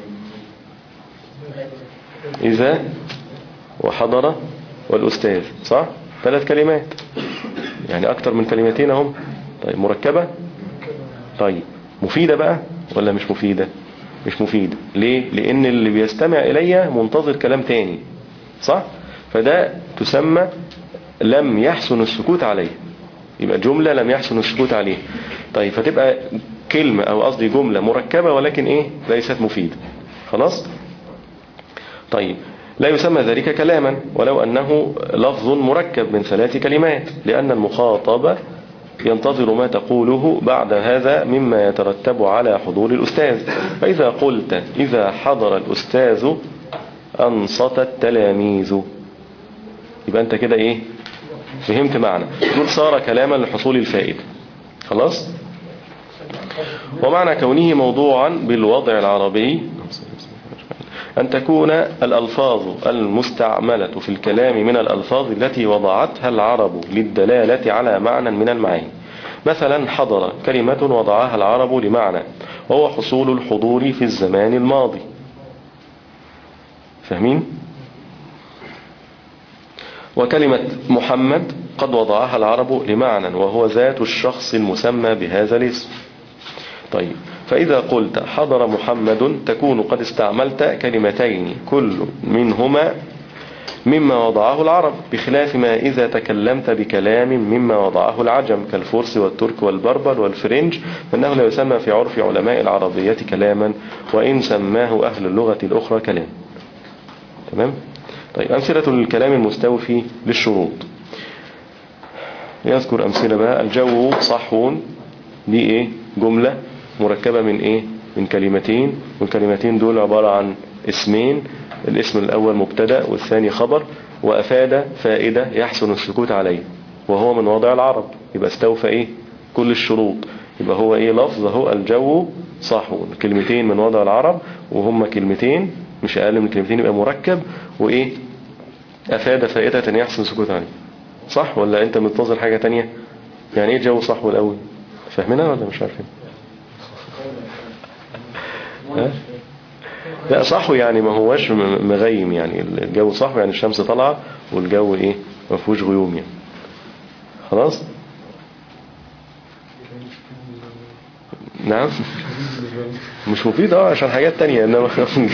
A: إذا وحضر والأستاذ صح ثلاث كلمات يعني أكتر من كلمتين هم طيب مركبة طيب مفيدة بقى ولا مش مفيدة مش مفيدة ليه لأن اللي بيستمع إلي منتظر كلام تاني صح فده تسمى لم يحسن السكوت عليه يبقى جملة لم يحسن السكوت عليه طيب فتبقى كلمة أو قصدي جملة مركبة ولكن إيه ليست مفيدة خلاص طيب لا يسمى ذلك كلاما ولو أنه لفظ مركب من ثلاث كلمات لأن المخاطب ينتظر ما تقوله بعد هذا مما يترتب على حضور الأستاذ فإذا قلت إذا حضر الأستاذ أنصت التلاميذ يبقى أنت كده إيه فهمت معنى دول صار كلاما لحصول الفائدة خلاص ومعنى كونه موضوعا بالوضع العربي أن تكون الألفاظ المستعملة في الكلام من الألفاظ التي وضعتها العرب للدلالة على معنى من المعاني مثلا حضر كلمة وضعها العرب لمعنى وهو حصول الحضور في الزمان الماضي فاهمين؟ وكلمة محمد قد وضعها العرب لمعنى وهو ذات الشخص المسمى بهذا الاسم طيب فإذا قلت حضر محمد تكون قد استعملت كلمتين كل منهما مما وضعه العرب بخلاف ما إذا تكلمت بكلام مما وضعه العجم كالفرس والترك والبربر والفرنج فإنه لا يسمى في عرف علماء العربية كلاما وإن سماه أهل اللغة الأخرى كلام تمام طيب أمثلة للكلام المستوفي للشروط يذكر أمثلة بقى الجو صحو دي إيه جملة مركبة من إيه من كلمتين والكلمتين دول عبارة عن اسمين الاسم الأول مبتدا والثاني خبر وأفاد فائدة يحسن السكوت عليه وهو من وضع العرب يبقى استوفى إيه كل الشروط يبقى هو إيه لفظ هو الجو صحو كلمتين من وضع العرب وهم كلمتين مش أقل من كلمتين يبقى مركب وإيه أفاد فائدة يحسن السكوت عليه صح ولا أنت منتظر حاجة تانية يعني إيه جو صحو الأول فاهمينها ولا مش عارفين ها؟ لا صحو يعني ما هوش م- مغيم يعني الجو صحو يعني الشمس طالعة والجو ايه ما فيهوش غيوم يعني خلاص نعم مش مفيد اه عشان حاجات تانية انما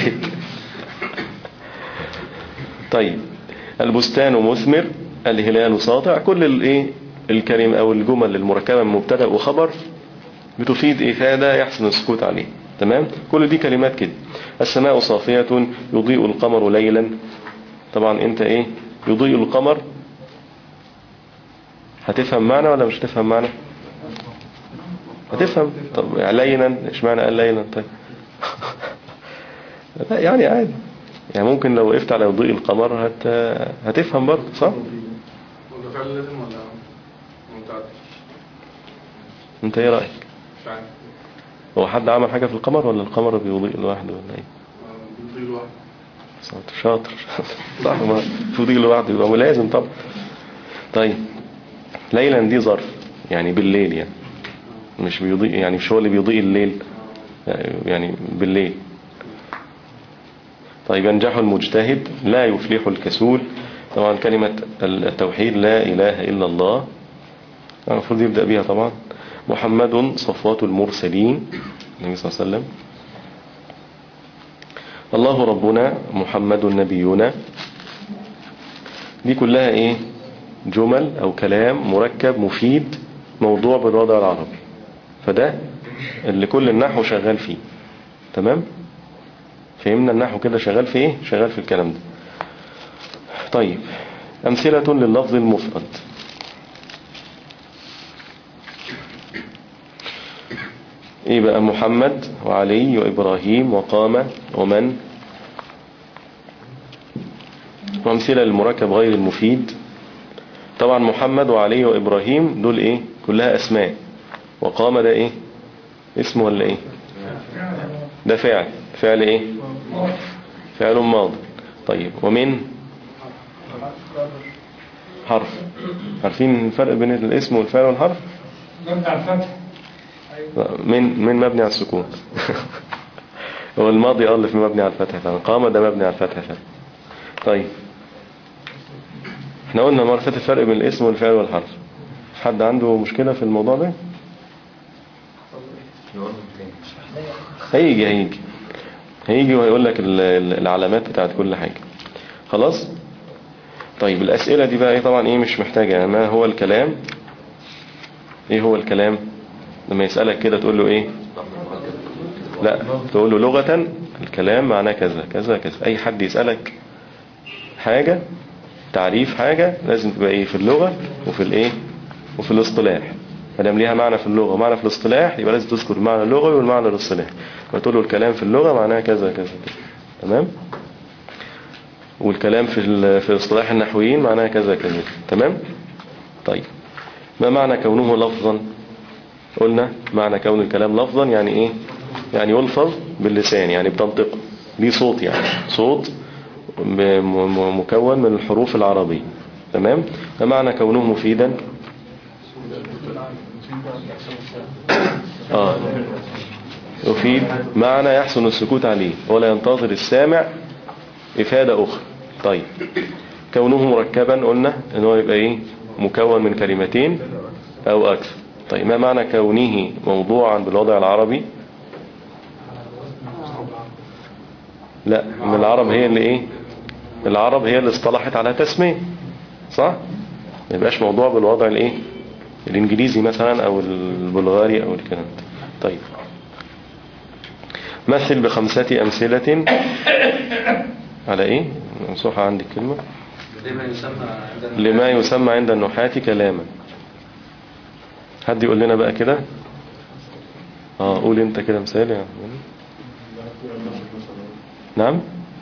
A: طيب البستان مثمر الهلال ساطع كل الايه الكلمة او الجمل المركبة من مبتدا وخبر بتفيد إفادة يحسن السكوت عليه تمام كل دي كلمات كده السماء صافية يضيء القمر ليلا طبعا انت ايه يضيء القمر هتفهم معنى ولا مش هتفهم معنى هتفهم طب يعني ليلا ايش معنى قال ليلا طيب لا يعني عادي يعني ممكن لو وقفت على يضيء القمر هت... هتفهم برضه صح
B: ولا فعلا لازم ولا متعدي
A: انت ايه رأيك
B: مش عارف
A: هو حد عمل حاجة في القمر ولا القمر بيضيء لوحده ولا ايه
B: بيضيء لوحده
A: شاطر شاطر صح ما تضيء لوحده يبقى لازم طبعا طيب ليلا دي ظرف يعني بالليل يعني مش بيضيء يعني مش هو اللي بيضيء الليل يعني بالليل طيب ينجح المجتهد لا يفلح الكسول طبعا كلمة التوحيد لا إله إلا الله المفروض يبدأ بها طبعا محمد صفوات المرسلين النبي صلى الله عليه وسلم الله ربنا محمد نبينا دي كلها ايه جمل او كلام مركب مفيد موضوع بالوضع العربي فده اللي كل النحو شغال فيه تمام فهمنا النحو كده شغال في ايه شغال في الكلام ده طيب امثلة لللفظ المفرد ايه بقى محمد وعلي وابراهيم وقام ومن وامثلة للمركب غير المفيد طبعا محمد وعلي وابراهيم دول ايه كلها اسماء وقام ده ايه اسم ولا ايه ده فعل فعل ايه فعل ماض طيب ومن حرف عارفين الفرق بين الاسم والفعل والحرف
G: مبني على الفتح
A: من من مبني على السكون هو الماضي اه اللي في مبني على الفتح فعلا قام ده مبني على الفتح فعلا طيب احنا قلنا مرة فاتت الفرق بين الاسم والفعل والحرف حد عنده مشكلة في الموضوع ده
C: نقولهم تاني
A: هيجي هيجي هيجي وهيقول لك ال- ال- العلامات بتاعت كل حاجة خلاص طيب الأسئلة دي بقى ايه طبعا ايه مش محتاجة يعني ما هو الكلام ايه هو الكلام لما يسألك كده تقول له ايه لا تقول له لغة الكلام معناه كذا كذا كذا اي حد يسألك حاجة تعريف حاجة لازم تبقى ايه في اللغة وفي الايه وفي الاصطلاح مادام ليها معنى في اللغة ومعنى في الاصطلاح يبقى لازم تذكر المعنى اللغوي والمعنى الاصطلاحي وتقول له الكلام في اللغة معناه كذا كذا كذا تمام والكلام في ال- في اصطلاح النحويين معناه كذا كذا تمام طيب ما معنى كونه لفظا قلنا معنى كون الكلام لفظا يعني ايه يعني يلفظ باللسان يعني بتنطقه ليه صوت يعني صوت م- م- مكون من الحروف العربية تمام ما معنى كونه مفيدا اه يفيد معنى يحسن السكوت عليه ولا ينتظر السامع إفادة أخرى طيب كونه مركبا قلنا ان هو يبقى ايه مكون من كلمتين او اكثر طيب ما معنى كونه موضوعا بالوضع العربي لا ان العرب هي اللي ايه العرب هي اللي اصطلحت على تسمية صح ما يبقاش موضوع بالوضع الايه الانجليزي مثلا او البلغاري او الكلام ده طيب مثل بخمسة امثلة على ايه ممسوحة عندي كلمة
B: لما يسمى عندنا
A: لما يسمى عند النحاة كلاما حد يقول لنا بقى كده اه قول انت كده مثال يا عم. نعم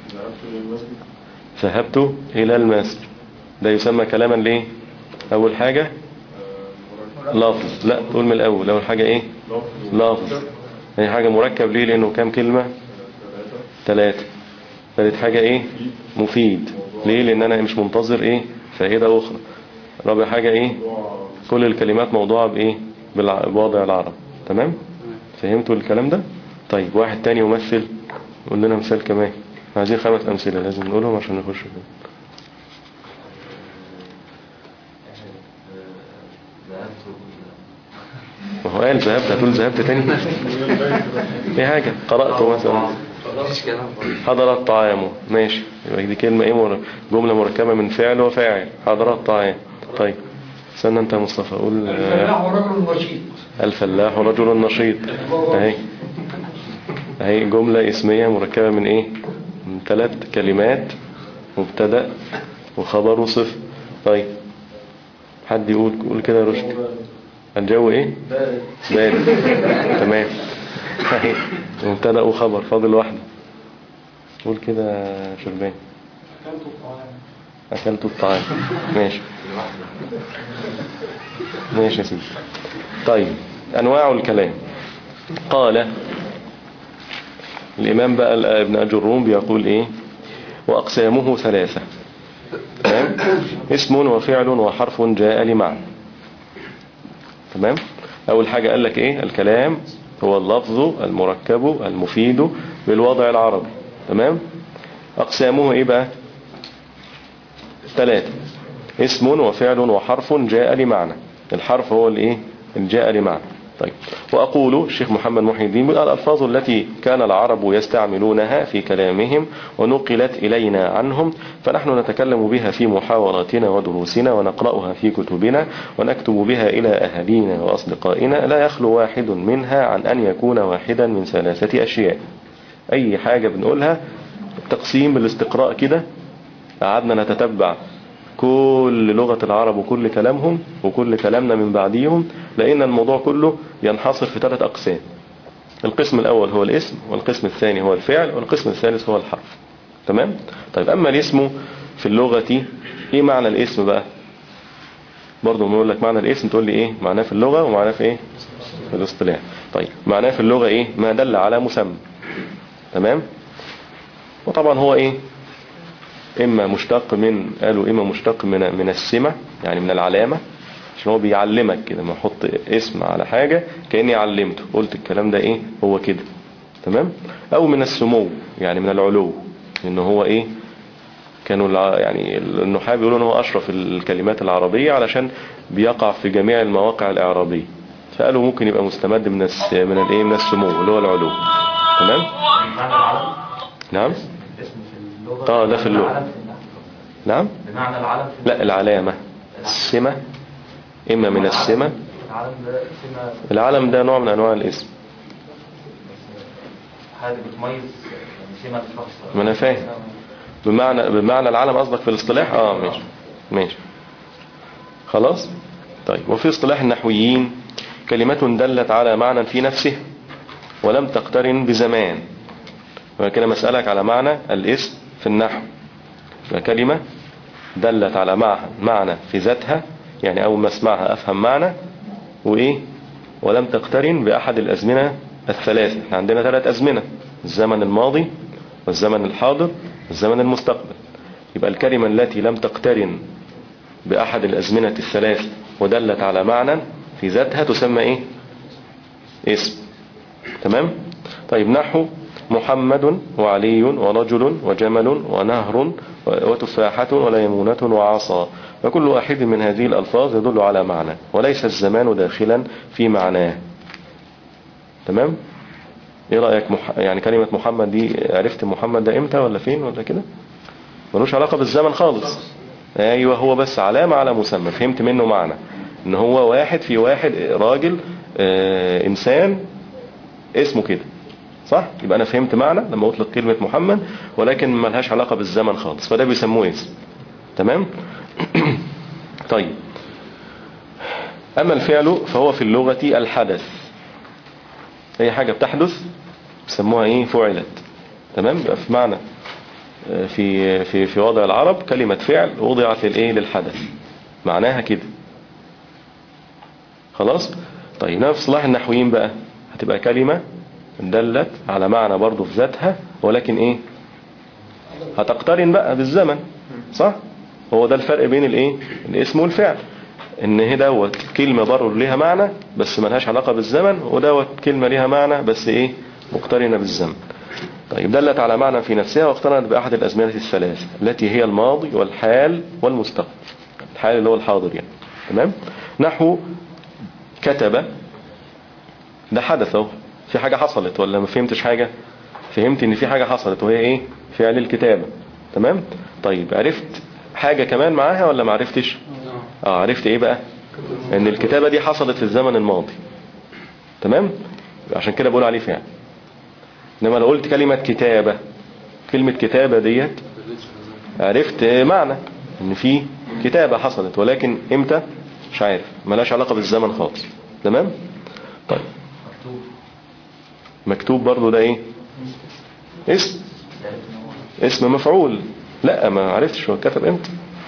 A: ذهبت الى المسجد ده يسمى كلاما ليه اول حاجة لفظ لا تقول من الاول اول حاجة ايه لفظ ثاني حاجة مركب ليه لانه كام كلمة ثلاثة ثالث حاجة ايه مفيد ليه لان انا مش منتظر ايه فائدة اخرى رابع حاجة ايه كل الكلمات موضوعة بايه بالع- بوضع العرب تمام فهمتوا الكلام ده طيب واحد تاني يمثل قول لنا مثال كمان عايزين خمس امثلة لازم نقولهم عشان نخش في ما هو قال ذهبت هتقول ذهبت تاني ايه حاجة قرأته مثلا
C: مفيش كلام برضه.
A: حضر الطعام ماشي يبقى دي كلمة ايه مر- جملة مركبة من فعل وفاعل حضر الطعام طيب استنى انت يا مصطفى قول آه،
G: الفلاح ورجل نشيط
A: الفلاح رجل نشيط اهي اهي جملة اسمية مركبة من ايه من ثلاث كلمات مبتدأ وخبر وصفر طيب حد يقول قول كده يا رشد الجو ايه بارد تمام اهي مبتدأ وخبر فاضل واحدة قول كده يا شربان أكلت الطعام ماشي ماشي يا سيدي طيب أنواع الكلام قال الإمام بقى ال- ابن أجروم بيقول إيه وأقسامه ثلاثة تمام اسم وفعل وحرف جاء لمعنى تمام أول حاجة قال لك إيه الكلام هو اللفظ المركب المفيد بالوضع العربي تمام أقسامه إيه بقى ثلاثة اسم وفعل وحرف جاء لمعنى الحرف هو الايه اللي جاء لمعنى طيب وأقول الشيخ محمد محي الدين الألفاظ التي كان العرب يستعملونها في كلامهم ونقلت إلينا عنهم فنحن نتكلم بها في محاوراتنا ودروسنا ونقرأها في كتبنا ونكتب بها إلى أهالينا وأصدقائنا لا يخلو واحد منها عن أن يكون واحدا من ثلاثة أشياء أي حاجة بنقولها تقسيم بالاستقراء كده قعدنا نتتبع كل لغة العرب وكل كلامهم وكل كلامنا من بعديهم لأن الموضوع كله ينحصر في ثلاث أقسام القسم الأول هو الاسم والقسم الثاني هو الفعل والقسم الثالث هو الحرف تمام طيب أما الاسم في اللغة إيه معنى الاسم بقى برضو بنقول لك معنى الاسم تقول لي إيه معناه في اللغة ومعناه في إيه في الاصطلاح طيب معناه في اللغة إيه ما دل على مسمى تمام وطبعا هو إيه إما مشتق من قالوا إما مشتق من من السمة يعني من العلامة عشان هو بيعلمك كده ما احط اسم على حاجة كأني علمته قلت الكلام ده إيه هو كده تمام أو من السمو يعني من العلو إن هو إيه كانوا الع- يعني النحاة بيقولوا إن هو أشرف الكلمات العربية علشان بيقع في جميع المواقع الإعرابية فقالوا ممكن يبقى مستمد من الس من الإيه من السمو اللي هو العلو تمام
D: بمعنى العلم
A: نعم
D: اسم في اللغة
A: آه، ده في اللغة.
D: العلم في النحو.
A: نعم
D: بمعنى العلم في
A: لا العلامة السمة إما من السمة
D: العلم ده سمة
A: العلم ده نوع من أنواع الاسم
D: حاجة بتميز يعني سمة الشخص
A: ما أنا فاهم. بمعنى بمعنى العلم قصدك في الاصطلاح اه ماشي ماشي خلاص طيب وفي اصطلاح النحويين كلمة دلت على معنى في نفسه ولم تقترن بزمان وكده مسألك على معنى الاسم في النحو كلمة دلت على معنى معنى في ذاتها يعني أول ما اسمعها أفهم معنى وإيه ولم تقترن بأحد الأزمنة الثلاثة احنا عندنا ثلاث أزمنة الزمن الماضي والزمن الحاضر والزمن المستقبل يبقى الكلمة التي لم تقترن بأحد الأزمنة الثلاث ودلت على معنى في ذاتها تسمى إيه اسم تمام طيب نحو محمد وعلي ورجل وجمل ونهر وتفاحة وليمونة وعصا وكل واحد من هذه الألفاظ يدل على معنى وليس الزمان داخلا في معناه تمام ايه رأيك مح... يعني كلمة محمد دي عرفت محمد ده امتى ولا فين ولا كده ملوش علاقة بالزمن خالص ايوه هو بس علامة على مسمى فهمت منه معنى ان هو واحد في واحد راجل آه انسان اسمه كده صح يبقى انا فهمت معنى لما اطلق كلمة محمد ولكن ما لهاش علاقة بالزمن خالص فده بيسموه اسم تمام طيب اما الفعل فهو في اللغة الحدث اي حاجة بتحدث بيسموها ايه فعلت تمام يبقى في معنى آه، في في في وضع العرب كلمة فعل وضعت للايه للحدث معناها كده خلاص طيب نفس صلاح النحويين بقى هتبقى كلمة دلت على معنى برضو في ذاتها ولكن ايه هتقترن بقى بالزمن صح هو ده الفرق بين الايه الاسم والفعل ان هي دوت كلمة برضو ليها معنى بس ملهاش علاقة بالزمن ودوت كلمة ليها معنى بس ايه مقترنة بالزمن طيب دلت على معنى في نفسها واقترنت بأحد الأزمنة الثلاث التي هي الماضي والحال والمستقبل الحال اللي هو الحاضر يعني تمام نحو كتب ده حدث اهو في حاجة حصلت ولا ما فهمتش حاجة فهمت ان في حاجة حصلت وهي ايه فعل الكتابة تمام طيب عرفت حاجة كمان معاها ولا ما عرفتش اه عرفت ايه بقى ان الكتابة دي حصلت في الزمن الماضي تمام عشان كده بقول عليه فعل انما لو قلت كلمة كتابة كلمة كتابة ديت عرفت معنى ان في كتابة حصلت ولكن امتى مش عارف ملاش علاقة بالزمن خالص تمام طيب
D: مكتوب
A: مكتوب برضو ده ايه اسم
D: ذلك إن هو
A: اسم مفعول لا ما عرفتش هو كتب امتى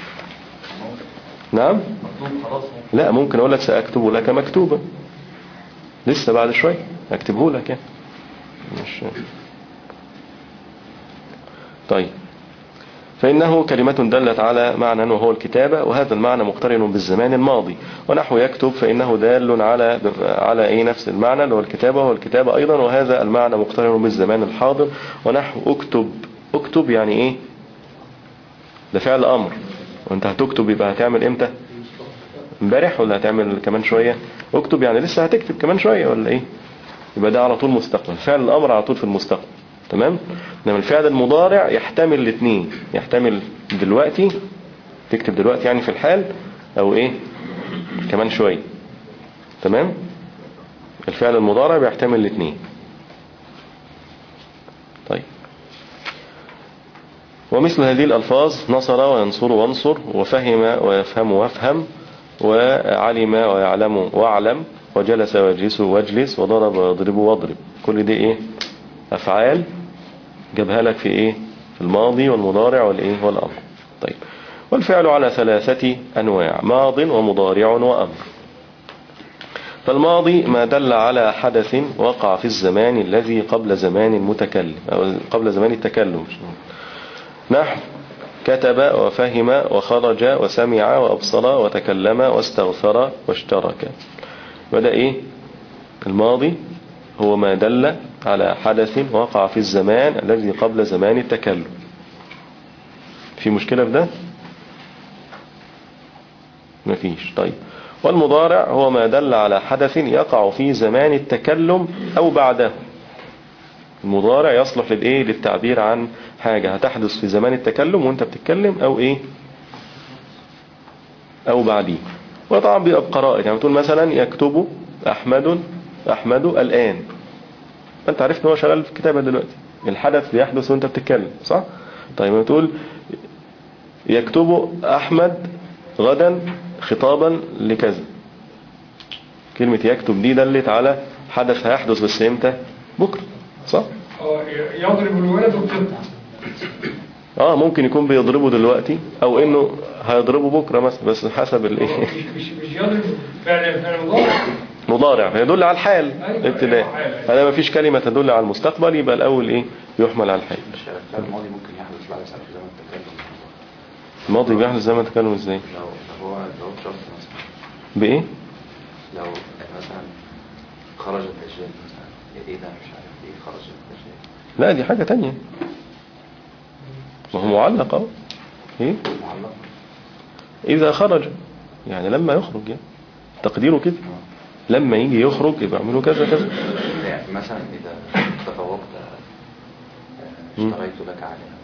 A: نعم
D: مكتوب خلاص هو.
A: لا ممكن اقول لك ساكتب لك مكتوبا لسه بعد شوية اكتبه لك يعني مش طيب فإنه كلمة دلت على معنى وهو الكتابة وهذا المعنى مقترن بالزمان الماضي ونحو يكتب فإنه دال على على أي نفس المعنى اللي هو الكتابة والكتابة أيضا وهذا المعنى مقترن بالزمان الحاضر ونحو اكتب اكتب يعني إيه ده فعل أمر وانت هتكتب يبقى هتعمل امتى امبارح ولا هتعمل كمان شوية اكتب يعني لسه هتكتب كمان شوية ولا ايه يبقى ده على طول مستقبل فعل الامر على طول في المستقبل تمام انما الفعل المضارع يحتمل الاثنين يحتمل دلوقتي تكتب دلوقتي يعني في الحال او ايه كمان شوية تمام الفعل المضارع بيحتمل الاثنين طيب ومثل هذه الألفاظ نصر وينصر وانصر وفهم ويفهم وافهم وعلم ويعلم واعلم وجلس ويجلس واجلس وضرب ويضرب واضرب كل دي ايه أفعال جابها لك في ايه في الماضي والمضارع والايه والأمر طيب والفعل على ثلاثة أنواع ماض ومضارع وأمر فالماضي ما دل على حدث وقع في الزمان الذي قبل زمان المتكلم أو قبل زمان التكلم نحو كتب وفهم وخرج وسمع وأبصر وتكلم واستغفر واشترك بدأ إيه الماضي هو ما دل على حدث وقع في الزمان الذي قبل زمان التكلم في مشكلة في ده مفيش طيب والمضارع هو ما دل على حدث يقع في زمان التكلم أو بعده المضارع يصلح للإيه للتعبير عن حاجة هتحدث في زمان التكلم وانت بتتكلم أو إيه أو بعديه وطبعا بيبقى بقرائن يعني تقول مثلا يكتب أحمد أحمد الآن أنت عرفت ان هو شغال في الكتابة دلوقتي الحدث بيحدث وانت بتتكلم صح طيب ما تقول يكتب أحمد غدا خطابا لكذا كلمة يكتب دي دلت على حدث هيحدث بس امتى بكرة صح
G: اه يضرب الولد وبتطلع
A: اه ممكن يكون بيضربه دلوقتي او انه هيضربه بكرة مثلا بس حسب الايه
G: مش مش مش يضرب فعل فعل مضارع
A: مضارع فيدل على الحال
G: أيوة،
A: ابتداء
G: أيوة، حال.
A: هذا ما فيش كلمة تدل على المستقبل يبقى الاول ايه يحمل على الحال
C: مش الفعل الماضي ممكن يحدث بعد سنة زي ما التكلم
A: الماضي بيحدث زي ما تكلم ازاي
C: لو لو هو لو شخص مثلا
A: بايه
C: لو مثلا خرج الدجال مثلا ايه ده مش عارف ايه خرج الدجال
A: لا دي حاجة تانية ما هو معلق اهو ايه
C: معلق
A: اذا خرج يعني لما يخرج يعني تقديره كده لما يجي يخرج يبقى اعملوا كذا كذا
C: يعني مثلا اذا تفوقت آه،
A: مم.
C: اشتريت لك عليها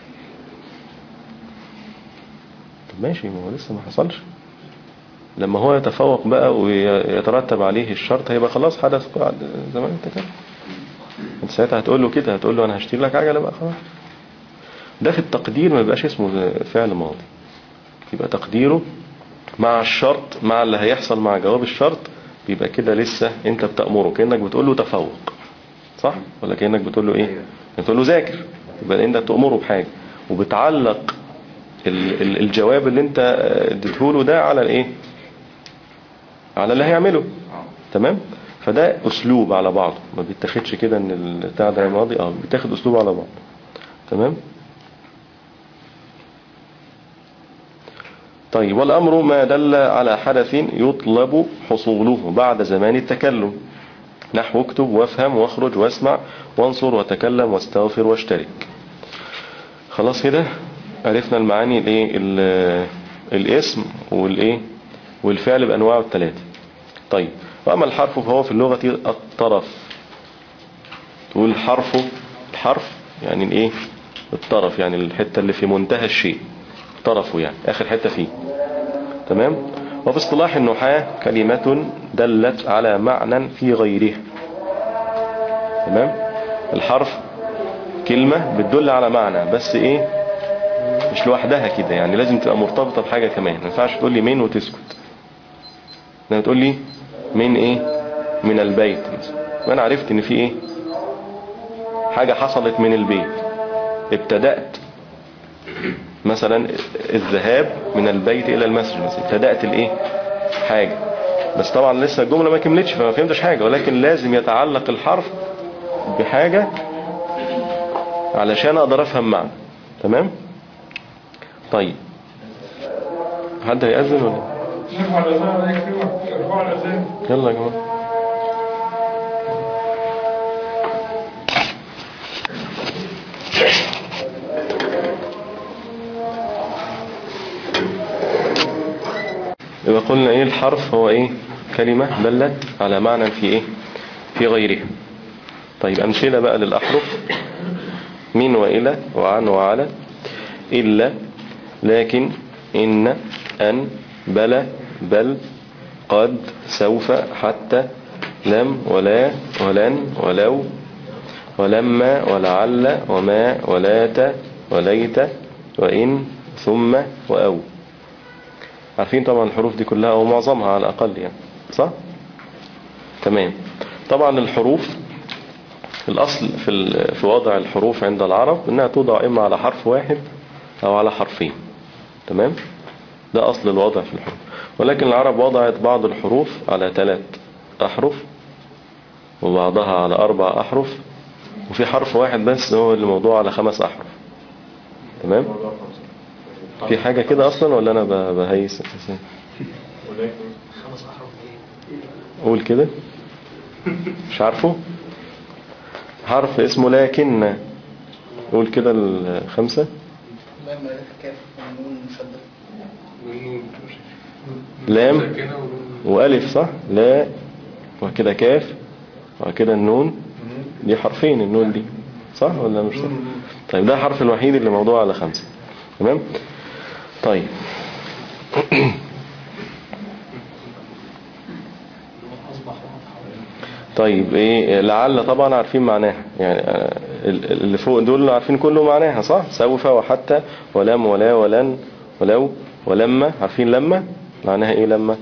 A: طب ماشي ما هو لسه ما حصلش لما هو يتفوق بقى ويترتب عليه الشرط هيبقى خلاص حدث بعد زمان انت كده انت ساعتها هتقول له كده هتقول له انا هشتري لك عجله بقى خلاص ده في التقدير ما يبقاش اسمه فعل ماضي يبقى تقديره مع الشرط مع اللي هيحصل مع جواب الشرط بيبقى كده لسه انت بتأمره كأنك بتقول له تفوق صح ولا كأنك بتقول له ايه بتقول له ذاكر يبقى انت بتأمره بحاجة وبتعلق ال- ال- الجواب اللي انت اديته له ده على الايه على اللي هيعمله تمام فده اسلوب على بعضه ما بيتاخدش كده ان البتاع ده ماضي اه بيتاخد اسلوب على بعض تمام طيب والأمر ما دل على حدث يطلب حصوله بعد زمان التكلم نحو اكتب وافهم واخرج واسمع وانصر وتكلم واستغفر واشترك خلاص كده عرفنا المعاني الايه ال- الاسم والايه والفعل بانواعه الثلاثه طيب واما الحرف فهو في اللغه الطرف تقول حرف الحرف يعني الايه الطرف يعني الحته اللي في منتهى الشيء طرفه يعني اخر حته فيه تمام وفي اصطلاح النحاة كلمة دلت على معنى في غيرها تمام الحرف كلمة بتدل على معنى بس ايه مش لوحدها كده يعني لازم تبقى مرتبطة بحاجة كمان ما ينفعش تقول لي من وتسكت لما تقول لي من ايه من البيت مثلا وانا عرفت ان في ايه حاجة حصلت من البيت ابتدأت مثلا الذهاب من البيت الى المسجد مثلا ابتدأت الايه حاجة بس طبعا لسه الجملة ما كملتش فما فهمتش حاجة ولكن لازم يتعلق الحرف بحاجة علشان اقدر افهم معنى تمام طيب حد هيأذن ولا إيه؟
G: نرفع الاذان الله يكرمك ارفع الاذان
A: يلا يا جماعة يبقى قلنا ايه الحرف هو ايه كلمة دلت على معنى في ايه في غيرها طيب امثلة بقى للاحرف من والى وعن وعلى الا لكن ان ان بلى بل قد سوف حتى لم ولا ولن ولو ولما ولعل وما ولات وليت وإن ثم وأو عارفين طبعا الحروف دي كلها أو معظمها على الأقل يعني صح؟ تمام طبعا الحروف الأصل في, ال- في وضع الحروف عند العرب إنها توضع إما على حرف واحد أو على حرفين تمام؟ ده أصل الوضع في الحروف ولكن العرب وضعت بعض الحروف على ثلاث أحرف وبعضها على أربع أحرف وفي حرف واحد بس هو اللي موضوع على خمس أحرف تمام في حاجة كده أصلا ولا أنا ب- بهيس أساسا
E: ولكن
F: خمس أحرف إيه؟
A: قول كده مش عارفه حرف اسمه لكن قول كده الخمسة
H: لما كاف ونون مشدد
B: والنون
A: لام
B: ساكنة ونون
A: وألف صح لا وكده كاف وكده النون دي حرفين النون دي صح ولا مش صح طيب ده الحرف الوحيد اللي موضوع على خمسة تمام طيب طيب ايه لعل طبعا عارفين معناها يعني آه، ال- اللي فوق دول عارفين كله معناها صح سوف وحتى ولم ولا ولن ولو ولما عارفين لما معناها ايه لما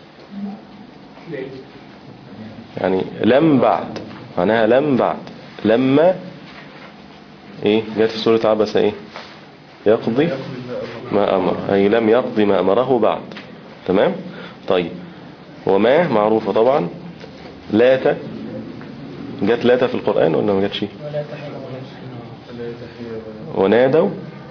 A: يعني لم بعد معناها لم بعد لما ايه جت في سورة عبس ايه يقضي ما امر اي لم يقضي ما امره بعد تمام طيب وما معروفة طبعا لات جت لات في القرآن ولا ما جاتش ونادوا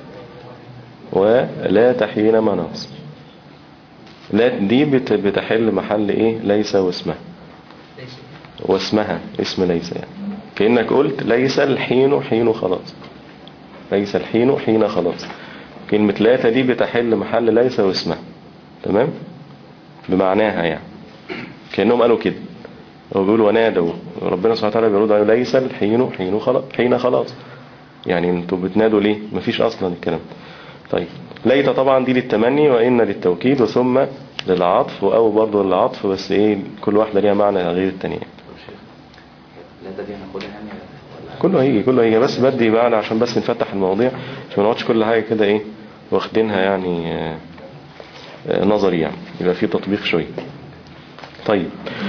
A: ولا تحيين مناص لا دي بت- بتحل محل ايه ليس واسمها واسمها اسم ليس يعني كأنك قلت ليس الحين حين خلاص ليس الحين حين خلاص كلمة لا دي بتحل محل ليس واسمها تمام بمعناها يعني كأنهم قالوا كده هو بيقول ونادوا ربنا سبحانه وتعالى بيرد عليه ليس الحين حين خلاص حين خلاص يعني انتوا بتنادوا ليه مفيش اصلا الكلام طيب ليت طبعا دي للتمني وان للتوكيد وثم للعطف او برضه للعطف بس ايه كل واحدة ليها معنى غير التانية
C: لا ده دي هناخدها يعني ولا
A: كله هيجي كله هيجي بس بدي معنى عشان بس نفتح المواضيع عشان ما نقعدش كل حاجة كده ايه واخدينها يعني آه، آه، نظري يعني يبقى في تطبيق شوية طيب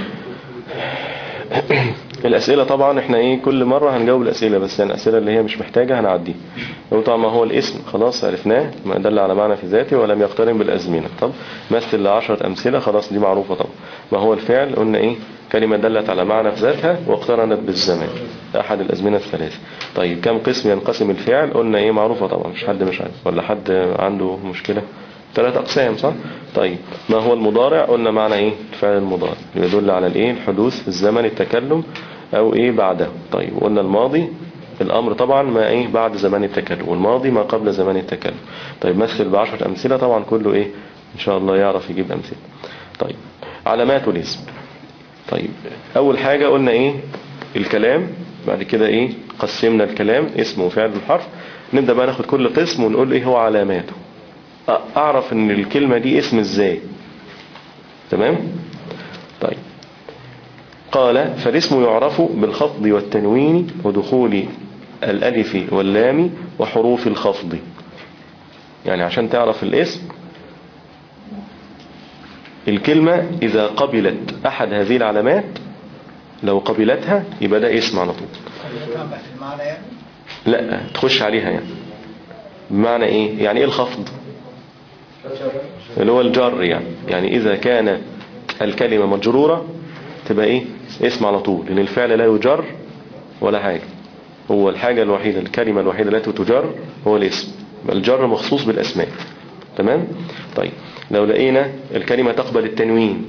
A: الأسئلة طبعا احنا ايه كل مرة هنجاوب الأسئلة بس يعني الأسئلة اللي هي مش محتاجة هنعديها لو طبعا ما هو الاسم خلاص عرفناه ما دل على معنى في ذاته ولم يقترن بالأزمنة طب مثل لعشرة أمثلة خلاص دي معروفة طبعا ما هو الفعل قلنا ايه كلمة دلت على معنى في ذاتها واقترنت بالزمان أحد الأزمنة الثلاثة طيب كم قسم ينقسم الفعل قلنا ايه معروفة طبعا مش حد مش عارف ولا حد عنده مشكلة ثلاث أقسام صح طيب ما هو المضارع قلنا معنى ايه الفعل المضارع يدل على الايه الحدوث في الزمن التكلم او ايه بعده طيب قلنا الماضي الامر طبعا ما ايه بعد زمان التكلم والماضي ما قبل زمان التكلم طيب مثل بعشرة امثلة طبعا كله ايه ان شاء الله يعرف يجيب امثلة طيب علامات الاسم طيب اول حاجة قلنا ايه الكلام بعد كده ايه قسمنا الكلام اسم وفعل الحرف نبدأ بقى ناخد كل قسم ونقول ايه هو علاماته أ- اعرف ان الكلمة دي اسم ازاي تمام طيب قال فالاسم يعرف بالخفض والتنوين ودخول الألف واللام وحروف الخفض يعني عشان تعرف الاسم الكلمة إذا قبلت أحد هذه العلامات لو قبلتها يبقى ده اسم على طول
H: تابع في المعنى يعني
A: لا تخش عليها يعني بمعنى ايه يعني ايه الخفض اللي هو الجر يعني يعني اذا كان الكلمة مجرورة تبقى ايه اسم على طول لان الفعل لا يجر ولا حاجة هو الحاجة الوحيدة الكلمة الوحيدة التي تجر هو الاسم الجر مخصوص بالاسماء تمام طيب لو لقينا الكلمة تقبل التنوين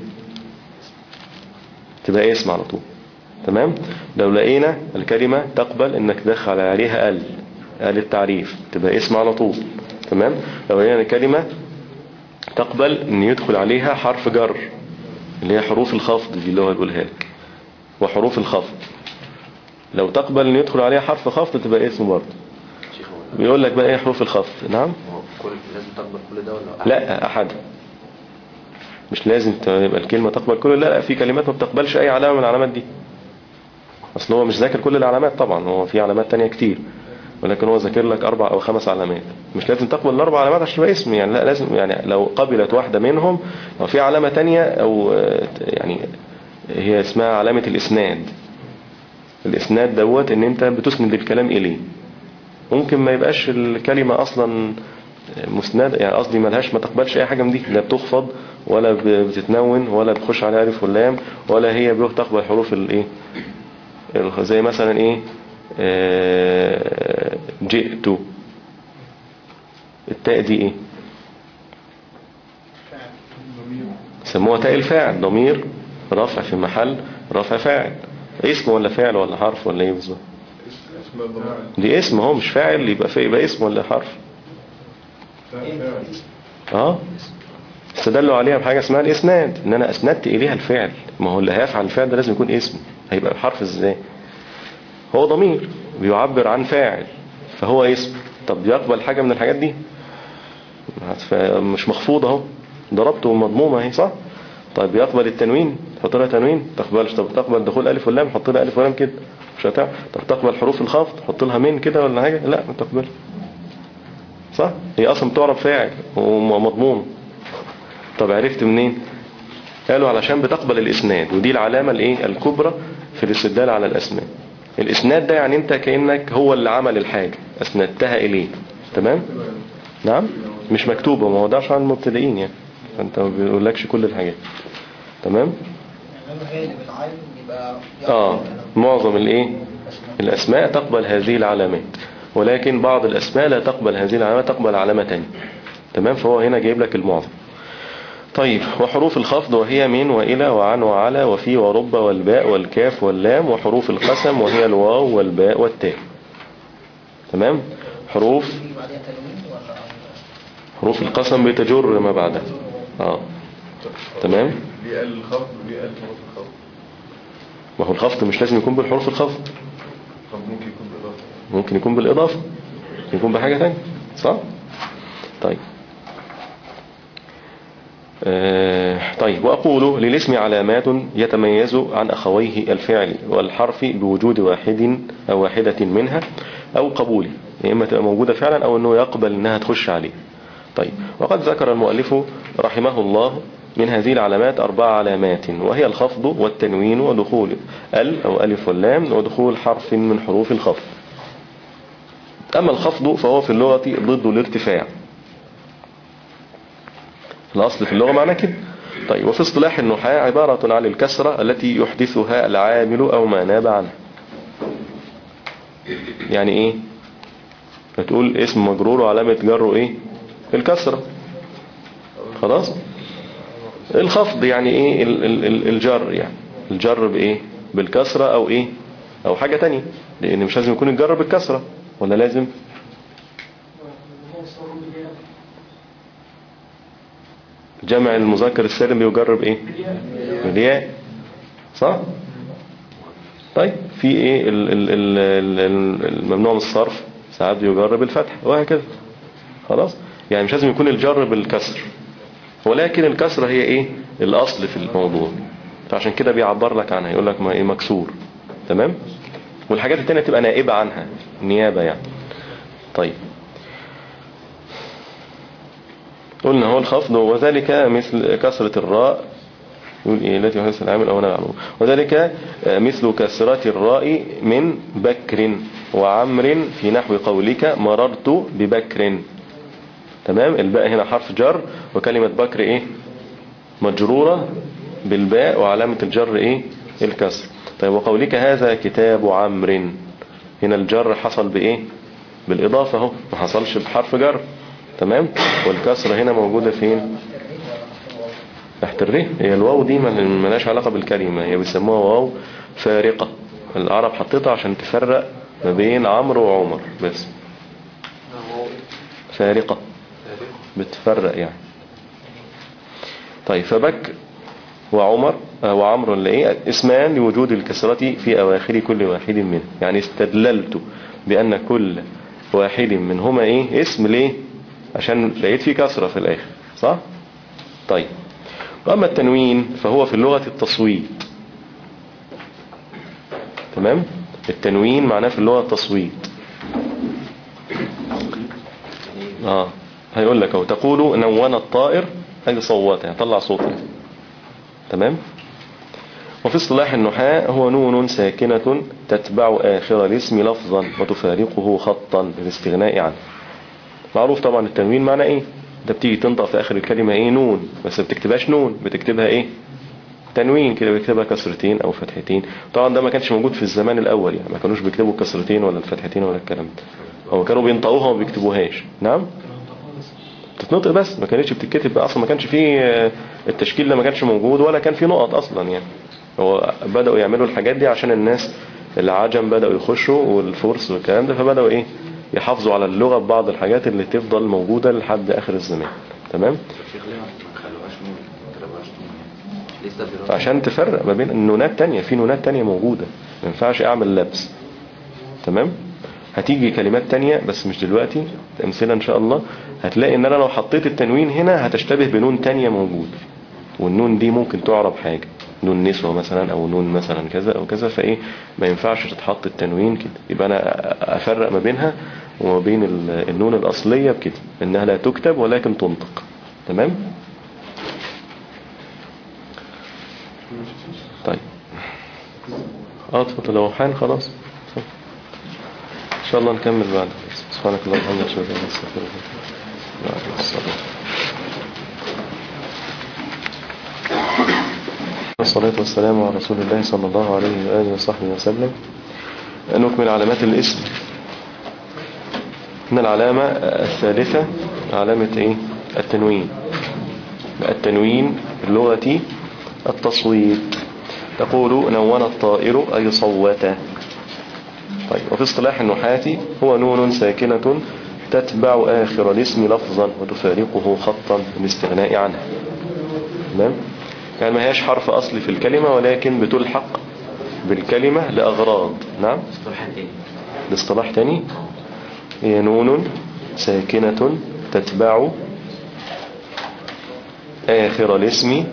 A: تبقى اسم على طول تمام لو لقينا الكلمة تقبل انك تدخل عليها ال ال التعريف تبقى اسم على طول تمام لو لقينا الكلمة تقبل ان يدخل عليها حرف جر اللي هي حروف الخفض دي اللي هو بيقولها لك وحروف الخفض لو تقبل ان يدخل عليها حرف خفض تبقى اسم برضه
C: شيخ هو
A: بيقول لك بقى ايه حروف الخفض نعم
C: هو كل لازم تقبل كل ده ولا
A: لا احد مش لازم تبقى الكلمة تقبل كل لا لا في كلمات ما بتقبلش اي علامة من العلامات دي اصل هو مش ذاكر كل العلامات طبعا هو في علامات تانية كتير ولكن هو ذاكر لك اربع او خمس علامات مش لازم تقبل الاربع علامات عشان يبقى اسم يعني لا لازم يعني لو قبلت واحدة منهم او في علامة تانية او آه، يعني هي اسمها علامة الاسناد الاسناد دوت ان انت بتسند الكلام اليه ممكن ما يبقاش الكلمة اصلا مسند يعني قصدي ملهاش ما تقبلش اي حاجة من دي لا بتخفض ولا ب- بتتنون ولا بتخش عليها الف واللام ولا هي بتقبل حروف الايه ال- زي مثلا ايه آه، جئت التاء دي ايه سموها تاء الفاعل ضمير رفع في محل رفع فاعل اسم ولا فعل ولا حرف ولا ايه بالظبط
E: اسم الضمائر
A: دي اسم هو مش فاعل يبقى في يبقى اسم ولا حرف اه استدلوا عليها بحاجة اسمها الاسناد ان انا اسندت اليها الفعل ما هو اللي هيفعل الفعل ده لازم يكون اسم هيبقى حرف ازاي هو ضمير بيعبر عن فاعل فهو اسم طب يقبل حاجة من الحاجات دي ف- مش مخفوضة اهو ضربته مضمومة اهي صح طيب يقبل التنوين حط لها تنوين تقبلش طب تقبل دخول الف واللام حط لها الف واللام كده مش هتعرف طب تقبل حروف الخفض حط لها من كده ولا حاجة لا ما تقبل صح هي اصلا بتعرف فاعل ومضمون طب عرفت منين قالوا علشان بتقبل الاسناد ودي العلامة الايه الكبرى في الاستدلال على الاسماء الاسناد ده يعني انت كأنك هو اللي عمل الحاجة اسندتها اليه تمام نعم مش مكتوبة ما هو ده عشان المبتدئين يعني فانت ما بيقولكش كل الحاجات تمام
H: يعني لو هي اللي بتعين يبقى
A: اه معظم الايه الاسماء تقبل هذه العلامات ولكن بعض الاسماء لا تقبل هذه العلامات تقبل علامة تانية تمام فهو هنا جايب لك المعظم طيب وحروف الخفض وهي من وإلى وعن وعلى وفي ورب والباء والكاف واللام وحروف القسم وهي الواو والباء والتاء تمام حروف
H: يجي بعدها تنوين ولا
A: حروف القسم بتجر ما بعدها اه تمام
E: ليه قال الخفض وليه قال حروف الخفض
A: ما هو الخفض مش لازم يكون بالحروف الخفض
E: طب ممكن يكون بالإضافة
A: ممكن يكون بالإضافة ممكن يكون بحاجة تانية صح؟ طيب آه طيب وأقول للاسم علامات يتميز عن أخويه الفعل والحرف بوجود واحد أو واحدة منها أو قبول يا إما تبقى موجودة فعلا أو أنه يقبل أنها تخش عليه طيب وقد ذكر المؤلف رحمه الله من هذه العلامات أربع علامات وهي الخفض والتنوين ودخول ال أو ألف واللام ودخول حرف من حروف الخفض أما الخفض فهو في اللغة ضد الارتفاع الأصل في اللغة معنى كده طيب وفي اصطلاح النحاة عبارة عن الكسرة التي يحدثها العامل أو ما ناب عنه يعني إيه بتقول اسم مجرور وعلامة جره إيه الكسرة خلاص الخفض يعني إيه ال- ال- ال- الجر يعني الجر بإيه بالكسرة أو إيه أو حاجة تانية لأن مش لازم يكون الجر بالكسرة ولا لازم جمع المذكر السالم بيجرب ايه بالياء صح طيب في ايه ال- ال- ال- ال- ال- الممنوع من الصرف ساعات بيجرب الفتح وهكذا خلاص يعني مش لازم يكون الجر بالكسر ولكن الكسرة هي ايه الاصل في الموضوع فعشان كده بيعبر لك عنها يقول لك ما ايه مكسور تمام والحاجات التانية تبقى نائبة عنها نيابة يعني طيب قلنا هو الخفض وذلك مثل كسرة الراء يقول إيه التي يحدث العامل أو نعلم وذلك مثل كسرة الراء من بكر وعمر في نحو قولك مررت ببكر تمام الباء هنا حرف جر وكلمة بكر إيه مجرورة بالباء وعلامة الجر إيه الكسر طيب وقولك هذا كتاب عمر هنا الجر حصل بإيه بالإضافة اهو ما حصلش بحرف جر تمام والكسرة هنا موجودة فين تحت الره هي الواو دي ما- ملهاش علاقة بالكلمة هي بيسموها واو فارقة العرب حطيتها عشان تفرق ما بين عمرو وعمر بس فارقة بتفرق يعني طيب فبكر وعمر آه، وعمر ولا ايه اسمان لوجود الكسرة في اواخر كل واحد منه يعني استدللت بان كل واحد منهما ايه اسم ليه عشان لقيت فيه كسرة في الاخر صح طيب واما التنوين فهو في اللغة التصويت تمام التنوين معناه في اللغة التصويت اه هيقول لك اهو تقول نون الطائر اي صوت يعني طلع صوت يعني. تمام وفي اصطلاح النحاة هو نون ساكنة تتبع آخر الاسم لفظا وتفارقه خطا للاستغناء عنه معروف طبعا التنوين معنى ايه ده بتيجي تنطق في آخر الكلمة ايه نون بس ما بتكتبهاش نون بتكتبها ايه تنوين كده بيكتبها كسرتين او فتحتين طبعا ده ما كانش موجود في الزمان الاول يعني ما كانوش بيكتبوا الكسرتين ولا الفتحتين ولا الكلام ده هو كانوا بينطقوها وما بيكتبوهاش نعم تتنطق بس ما كانتش بتتكتب اصلا ما كانش فيه آه، التشكيل ده ما كانش موجود ولا كان فيه نقط اصلا يعني هو بدأوا يعملوا الحاجات دي عشان الناس العجم بدأوا يخشوا والفرس والكلام ده فبدأوا ايه يحافظوا على اللغة ببعض الحاجات اللي تفضل موجودة لحد اخر الزمان تمام
C: الشيخ ليه ما خلوهاش نون ما كتبوهاش نون يعني ليه استدلال
A: عشان تفرق ما بين النونات تانية في نونات تانية موجودة ما ينفعش اعمل لبس تمام هتيجي كلمات تانية بس مش دلوقتي امثلة ان شاء الله هتلاقي ان انا لو حطيت التنوين هنا هتشتبه بنون تانية موجود والنون دي ممكن تعرب حاجة نون نسوة مثلا او نون مثلا كذا او كذا فايه ما ينفعش تتحط التنوين كده يبقى انا افرق ما بينها وما بين ال- النون الاصلية بكده انها لا تكتب ولكن تنطق تمام طيب اه اتفضل لو حال خلاص اتفضل. ان شاء الله نكمل بعد سبحانك اللهم وبحمدك اشهد ان لا اله الا انت استغفرك واتوب اليك الصلاه والصلاة والسلام على رسول الله صلى الله عليه وآله وصحبه وسلم نكمل علامات الاسم من العلامة الثالثة علامة ايه التنوين التنوين في اللغة التصويت تقول نون الطائر أي صوت طيب وفي اصطلاح النحاة هو نون ساكنة تتبع آخر الاسم لفظا وتفارقه خطا للاستغناء عنه تمام يعني ما هياش حرف أصلي في الكلمة ولكن بتلحق بالكلمة لأغراض نعم
C: اصطلاحات ايه
A: الاصطلاح تاني هي نون ساكنة تتبع آخر الاسم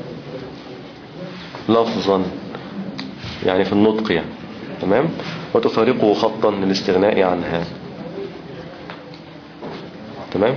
A: لفظا يعني في النطق يعني تمام وتفارقه خطا للاستغناء عنها تمام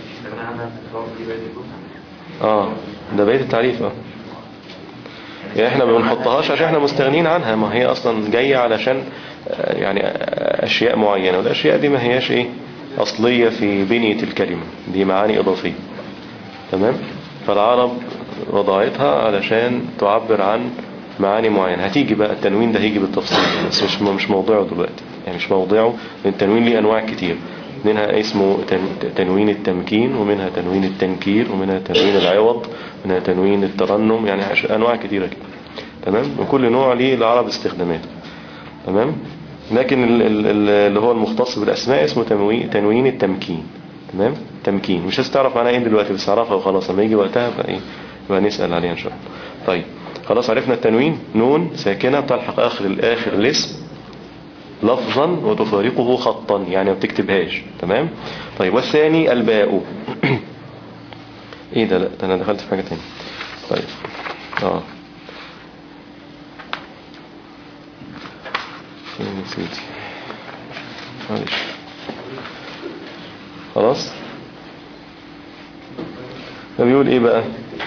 A: اه ده بقية التعريف اه يعني احنا ما بنحطهاش عشان احنا مستغنين عنها ما هي اصلا جاية علشان آه، يعني آه، اشياء معينة والاشياء دي ما هياش ايه اصلية في بنية الكلمة دي معاني اضافية تمام فالعرب وضعتها علشان تعبر عن معاني معينة هتيجي بقى التنوين ده هيجي بالتفصيل بس مش مش موضوعه دلوقتي يعني مش موضوعه لأن التنوين ليه انواع كتير منها اسمه تن- تنوين التمكين ومنها تنوين التنكير ومنها تنوين العوض ومنها تنوين الترنم يعني عش- انواع كتيرة كده تمام وكل نوع ليه العرب استخداماته تمام لكن ال- ال- ال- اللي هو المختص بالاسماء اسمه تنوين تنوين التمكين تمام تمكين مش هتعرف معناها ايه دلوقتي بس اعرفها وخلاص لما يجي وقتها بقى ايه يبقى نسأل عليها ان شاء الله طيب خلاص عرفنا التنوين نون ساكنة بتلحق اخر الاخر الاسم لفظا وتفارقه خطا يعني ما بتكتبهاش تمام طيب والثاني الباء ايه ده لا ده انا دخلت في حاجة تانية طيب اه فين نسيتي معلش خلاص فبيقول ايه بقى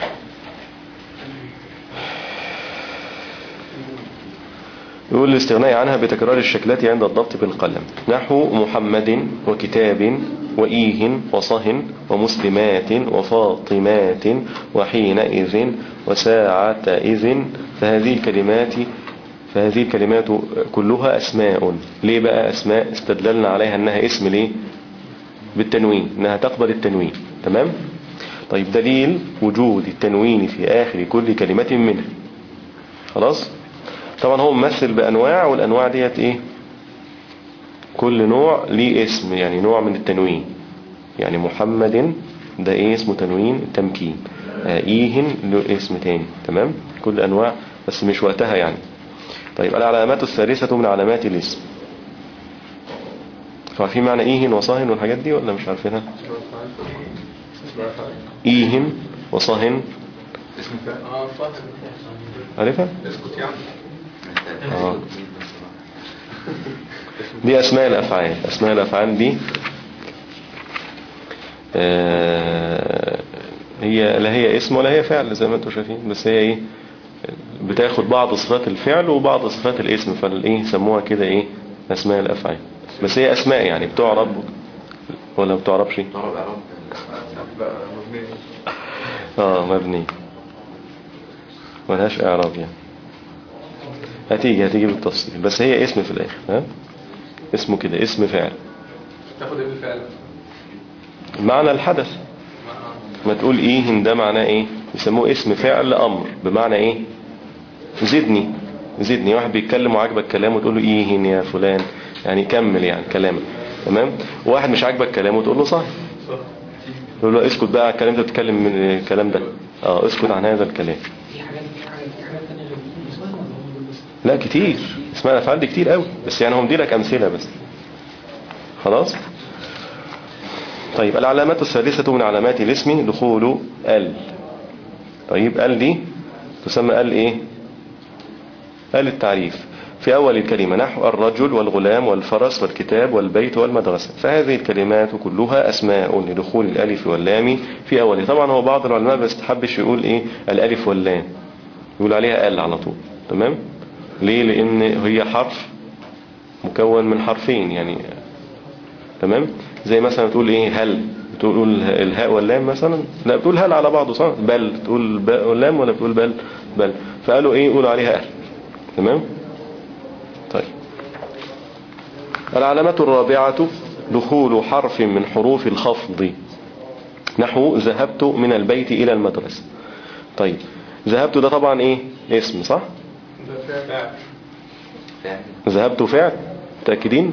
A: يقول الاستغناء عنها بتكرار الشكلات عند الضبط بالقلم نحو محمد وكتاب وإيه وصه ومسلمات وفاطمات وحينئذ وساعة إذ فهذه الكلمات فهذه الكلمات كلها أسماء ليه بقى أسماء استدللنا عليها أنها اسم ليه بالتنوين أنها تقبل التنوين تمام طيب دليل وجود التنوين في آخر كل كلمة منها خلاص طبعا هو ممثل بأنواع والأنواع ديت إيه كل نوع ليه اسم يعني نوع من التنوين يعني محمد ده إيه اسمه تنوين التمكين آه، إيهن له اسم تاني تمام كل أنواع بس مش وقتها يعني طيب العلامات الثالثة من علامات الاسم ففي معنى إيهن وصاهن والحاجات دي ولا مش عارفينها إيهن وصاهن
C: اسم فعل
B: اه فاهم
A: عارفها
B: اسكت يعني
A: آه. دي أسماء الأفعال أسماء الأفعال دي آه، هي لا هي اسم ولا هي فعل زي ما انتم شايفين بس هي ايه بتاخد بعض صفات الفعل وبعض صفات الاسم فالايه سموها كده ايه أسماء الأفعال بس هي أسماء يعني بتعرب ولا بتعربش
C: ضرب اعراب
E: لا مبني
A: اه مبني ملهاش اعراب يعني هتيجي هتيجي بالتفصيل بس هي اسم في الاخر ها اسمه كده اسم فعل
B: تاخد ايه بالفعل
A: معنى الحدث ما تقول ايه ده معناه ايه يسموه اسم فعل امر بمعنى ايه زدني زدني واحد بيتكلم وعاجبك كلامه تقول له ايه يا فلان يعني كمل يعني كلامك تمام واحد مش عاجبك كلامه تقول له صح تقول له اسكت بقى على الكلام ده بتتكلم من الكلام ده اه اسكت عن هذا الكلام
H: في حاجات في حاجات في حاجات تانية غير دي اسمها ولا هم دول بس؟
A: لا كتير اسماء الافعال دي كتير قوي بس يعني هم دي لك امثله بس خلاص طيب العلامات الثالثه من علامات الاسم دخول ال طيب ال دي تسمى ال ايه ال التعريف في أول الكلمة نحو الرجل والغلام والفرس والكتاب والبيت والمدرسة فهذه الكلمات كلها أسماء لدخول الألف واللام في أول طبعا هو بعض العلماء بس تحبش يقول إيه الألف واللام يقول عليها ال على طول تمام ليه لأن هي حرف مكون من حرفين يعني تمام زي مثلا تقول إيه هل تقول الهاء واللام مثلا لا بتقول هل على بعضه صح بل تقول باء واللام ولا بتقول بل بل فقالوا إيه يقولوا عليها ال تمام طيب العلامة الرابعة دخول حرف من حروف الخفض نحو ذهبت من البيت إلى المدرسة طيب ذهبت ده طبعا ايه اسم صح
B: ده فعل
C: فعل
A: ذهبت فعل تأكدين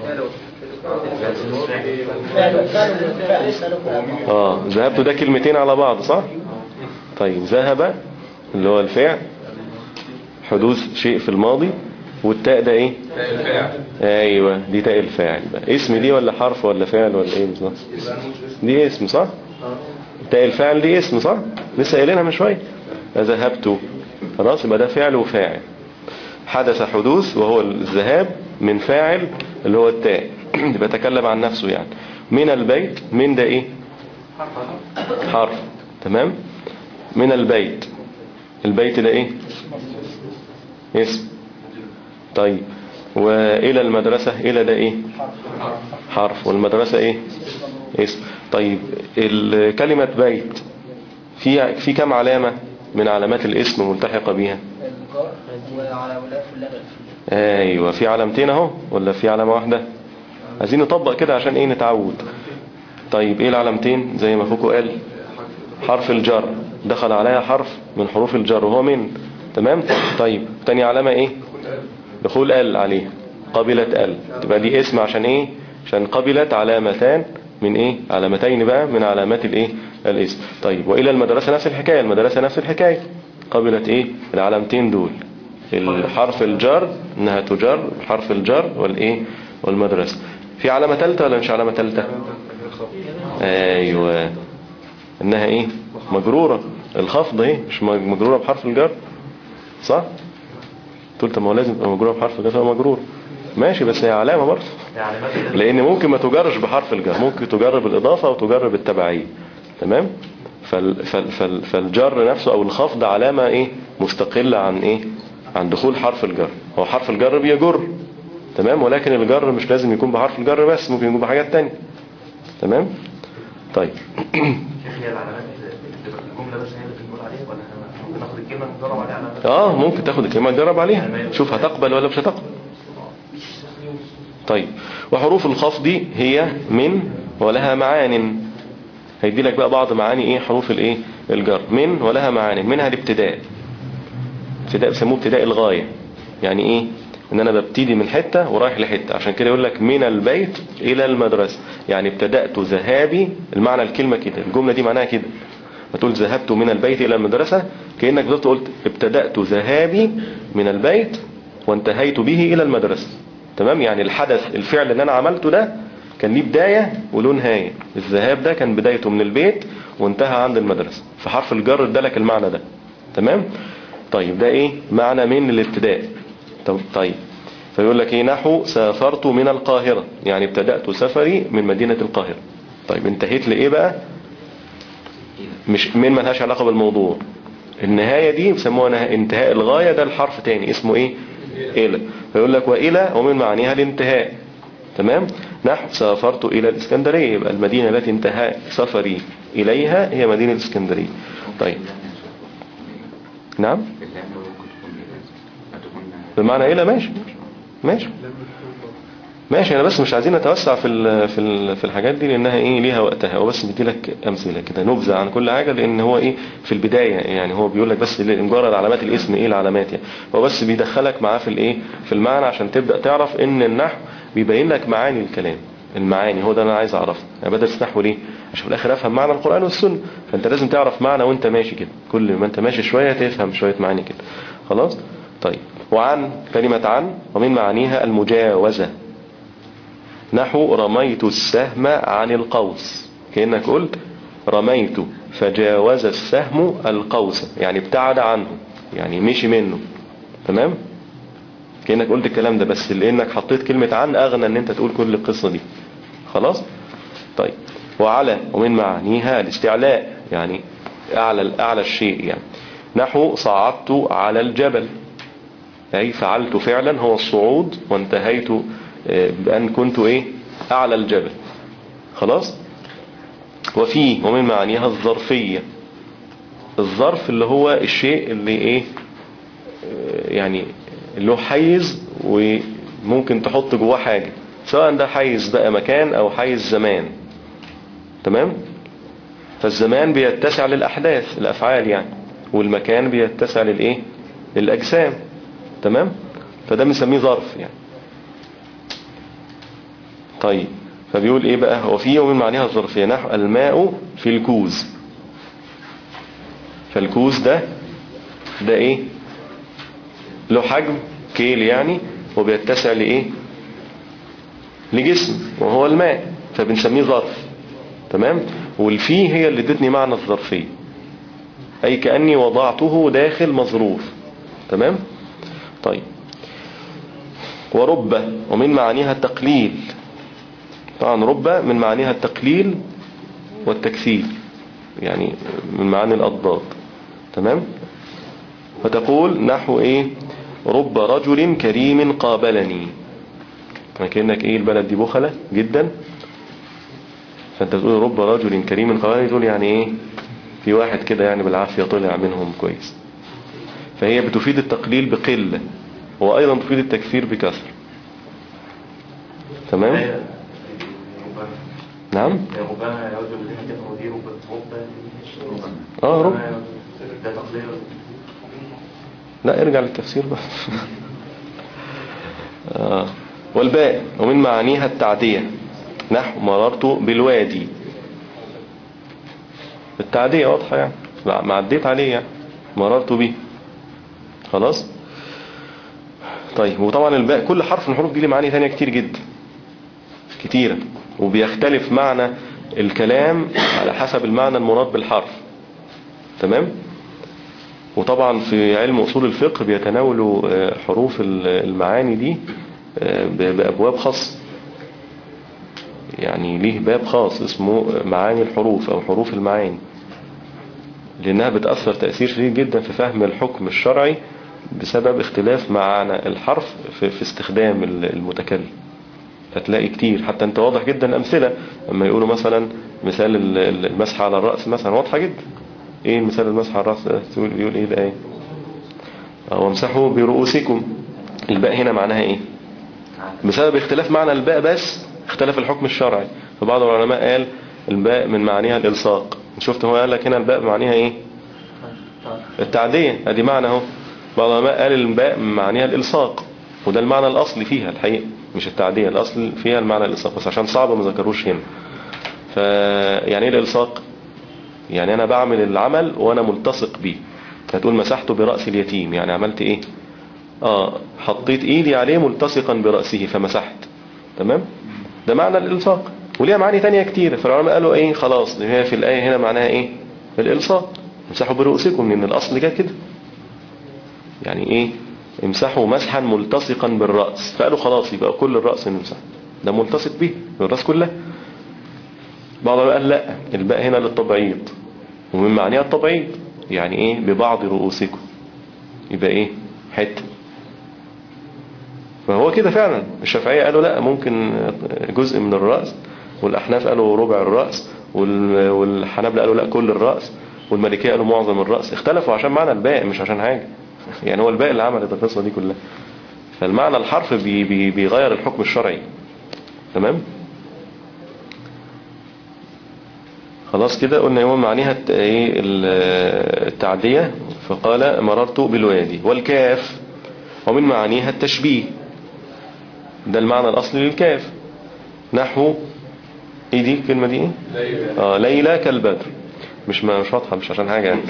H: فعل فعل فعل فعل
A: اه ذهبت ده كلمتين على بعض صح طيب ذهب اللي هو الفعل حدوث شيء في الماضي والتاء ده ايه
B: فعل فاعل
A: ايوه دي تاء الفاعل بقى اسم دي ولا حرف ولا فعل ولا ايه بالظبط دي اسم صح تاء الفاعل دي اسم صح لسه قايلينها من شويه ذهبت خلاص يبقى ده فعل وفاعل حدث حدوث وهو الذهاب من فاعل اللي هو التاء يبقى تكلم عن نفسه يعني من البيت من ده ايه حرف تمام من البيت البيت ده ايه اسم طيب والى المدرسة الى ده ايه حرف والمدرسة ايه اسم طيب الكلمة بيت في في كم علامة من علامات الاسم ملتحقة بيها
H: الجار وعلى ولاء فلان
A: ايوه في علامتين اهو ولا في علامة واحدة عايزين نطبق كده عشان ايه نتعود طيب ايه العلامتين زي ما اخوكوا قال حرف الجر دخل عليها حرف من حروف الجر وهو من تمام طيب تاني علامة ايه دخول ال عليه قبلت ال تبقى دي اسم عشان ايه عشان قبلت علامتان من ايه علامتين بقى من علامات الايه الاسم طيب والى المدرسة نفس الحكاية المدرسة نفس الحكاية قبلت ايه العلامتين دول الحرف الجر انها تجر حرف الجر والايه والمدرسة في علامة ثالثه ولا مش علامة ثالثه ايوه انها ايه مجرورة الخفض ايه مش مجرورة بحرف الجر صح قلت طب ما هو لازم تبقى مجرورة بحرف الجر فهو مجرور ماشي بس هي علامة برضه
D: يعني مثلا
A: لان ممكن ما تجرش بحرف الجر ممكن تجر بالاضافة وتجر بالتبعية تمام فال فال فال فالجر نفسه او الخفض علامة ايه مستقلة عن ايه عن دخول حرف الجر هو حرف الجر بيجر تمام ولكن الجر مش لازم يكون بحرف الجر بس ممكن يكون بحاجات تانية تمام طيب
D: شيخ هي العلامات بتبقى في الجملة بس هي اللي بنقول عليها ولا احنا ممكن ناخد الكلمة نجرب عليها علامات
A: اه ممكن تاخد الكلمة تجرب عليها شوف هتقبل ولا مش هتقبل طيب وحروف الخفض هي من ولها معان هيدي لك بقى بعض معاني ايه حروف الايه الجر من ولها معان منها الابتداء ابتداء بيسموه ابتداء الغاية يعني ايه ان انا ببتدي من حتة ورايح لحتة عشان كده يقول لك من البيت الى المدرسة يعني ابتدأت ذهابي المعنى الكلمة كده الجملة دي معناها كده ما تقول ذهبت من البيت الى المدرسة كأنك بالظبط قلت ابتدأت ذهابي من البيت وانتهيت به الى المدرسة تمام يعني الحدث الفعل اللي انا عملته ده كان ليه بداية وله نهاية الذهاب ده كان بدايته من البيت وانتهى عند المدرسة فحرف الجر ادالك المعنى ده تمام طيب ده ايه معنى من الابتداء طب طيب فيقول لك ايه نحو سافرت من القاهرة يعني ابتدأت سفري من مدينة القاهرة طيب انتهيت لإيه بقى مش من ملهاش علاقة بالموضوع النهاية دي بيسموها نه- انتهاء الغاية ده الحرف تاني اسمه ايه إلى فيقول لك وإلى ومن معانيها الانتهاء تمام نحو سافرت إلى الإسكندرية يبقى المدينة التي انتهى سفري إليها هي مدينة الإسكندرية طيب نعم
C: بالله لو كنت تكون إيه؟ ما تكون
A: بمعنى إلى ماشي ماشي ماشي انا بس مش عايزين نتوسع في ال في ال في الحاجات دي لانها ايه ليها وقتها هو بس بدي لك امثله كده نبذه عن كل حاجه لان هو ايه في البدايه يعني هو بيقول لك بس مجرد علامات الاسم ايه العلامات يعني هو بس بيدخلك معاه في الايه في المعنى عشان تبدا تعرف ان النحو بيبين لك معاني الكلام المعاني هو ده اللي انا عايز اعرفه انا بدرس نحو ليه عشان في الاخر افهم معنى القران والسنه فانت لازم تعرف معنى وانت ماشي كده كل ما انت ماشي شويه تفهم شويه معاني كده خلاص طيب وعن كلمه عن ومن معانيها المجاوزه نحو رميت السهم عن القوس كأنك قلت رميت فجاوز السهم القوس يعني ابتعد عنه يعني مشي منه تمام كأنك قلت الكلام ده بس لأنك حطيت كلمة عن أغنى أن أنت تقول كل القصة دي خلاص طيب وعلى ومن معانيها الاستعلاء يعني أعلى أعلى الشيء يعني نحو صعدت على الجبل أي فعلت فعلا هو الصعود وانتهيت بأن كنت إيه أعلى الجبل خلاص وفي ومن معانيها الظرفية الظرف اللي هو الشيء اللي إيه يعني له حيز وممكن تحط جواه حاجة سواء ده حيز بقى مكان أو حيز زمان تمام فالزمان بيتسع للأحداث الأفعال يعني والمكان بيتسع للإيه للأجسام تمام فده بنسميه ظرف يعني طيب فبيقول ايه بقى هو في ومن معناها الظرفية نحو الماء في الكوز فالكوز ده ده ايه له حجم كيل يعني وبيتسع لايه لجسم وهو الماء فبنسميه ظرف تمام والفي هي اللي ادتني معنى الظرفية اي كأني وضعته داخل مظروف تمام طيب ورب ومن معانيها التقليل طبعا رب من معانيها التقليل والتكثير يعني من معاني الأضداد تمام فتقول نحو ايه رب رجل كريم قابلني كأنك ايه البلد دي بخلة جدا فانت بتقول رب رجل كريم قابلني تقول يعني ايه في واحد كده يعني بالعافية طلع منهم كويس فهي بتفيد التقليل بقلة وأيضا تفيد التكثير بكثر تمام نعم
D: ربما يعود الذين كفروا دي ربما
A: اه رب
D: ده تقدير
A: لا ارجع للتفسير بقى آه. والباء ومن معانيها التعدية نحو مررت بالوادي التعدية واضحة يعني ما عديت عليه يعني مررت به خلاص طيب وطبعا الباء كل حرف من الحروف دي له معاني ثانيه كتير جدا كتيرة وبيختلف معنى الكلام على حسب المعنى المراد بالحرف تمام وطبعا في علم أصول الفقه بيتناولوا حروف المعاني دي بأبواب خاصة يعني ليه باب خاص اسمه معاني الحروف أو حروف المعاني لأنها بتأثر تأثير شديد جدا في فهم الحكم الشرعي بسبب اختلاف معنى الحرف في, في استخدام المتكلم فتلاقي كتير حتى انت واضح جدا الأمثلة لما يقولوا مثلا مثال المسح على الرأس مثلا واضحة جدا ايه مثال المسح على الرأس يقول ايه ده ايه او امسحوا برؤوسكم الباء هنا معناها ايه بسبب اختلاف معنى الباء بس اختلف الحكم الشرعي فبعض العلماء قال الباء من معانيها الالصاق شفت هو قال لك هنا الباء معناها ايه التعدية ادي معنى اهو بعض العلماء قال الباء من معانيها الالصاق وده المعنى الاصلي فيها الحقيقة مش التعدية الاصل فيها المعنى الالصاق بس عشان صعب ما ذكروش هنا فيعني ايه الالصاق يعني انا بعمل العمل وانا ملتصق بيه هتقول مسحته برأس اليتيم يعني عملت ايه اه حطيت ايدي عليه ملتصقا برأسه فمسحت تمام ده معنى الالصاق وليها معاني تانية كتير فالعلماء قالوا ايه خلاص هي في الآية هنا معناها ايه الالصاق امسحوا برؤوسكم لان الاصل جه كده يعني ايه امسحوا مسحا ملتصقا بالرأس فقالوا خلاص يبقى كل الرأس نمسح ده ملتصق به الرأس كلها بعض قال لا الباء هنا للتبعيض ومن معنيها التبعيض يعني ايه ببعض رؤوسكم يبقى ايه حته فهو كده فعلا الشافعية قالوا لا ممكن جزء من الرأس والأحناف قالوا ربع الرأس وال- والحنابلة قالوا لا كل الرأس والمالكية قالوا معظم الرأس اختلفوا عشان معنى الباقي مش عشان حاجة يعني هو الباقي اللي عمل القصة دي كلها فالمعنى الحرف بي بي بيغير الحكم الشرعي تمام خلاص كده قلنا يوم معنيها الت- ايه ال- التعدية فقال مررت بالوادي والكاف ومن معانيها التشبيه ده المعنى الأصلي للكاف نحو ايه دي الكلمة دي ايه اه ليلى كالبدر مش ما مش واضحة مش عشان حاجة يعني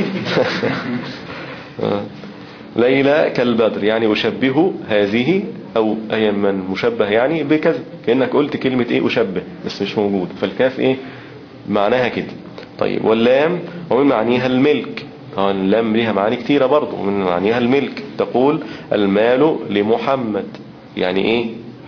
A: آه. ليلى كالبدر يعني أشبه هذه أو أي من مشبه يعني بكذا كأنك قلت كلمة إيه أشبه بس مش موجود فالكاف إيه معناها كده طيب واللام ومن معانيها الملك طبعا اللام ليها معاني كتيرة برضو ومن معانيها الملك تقول المال لمحمد يعني إيه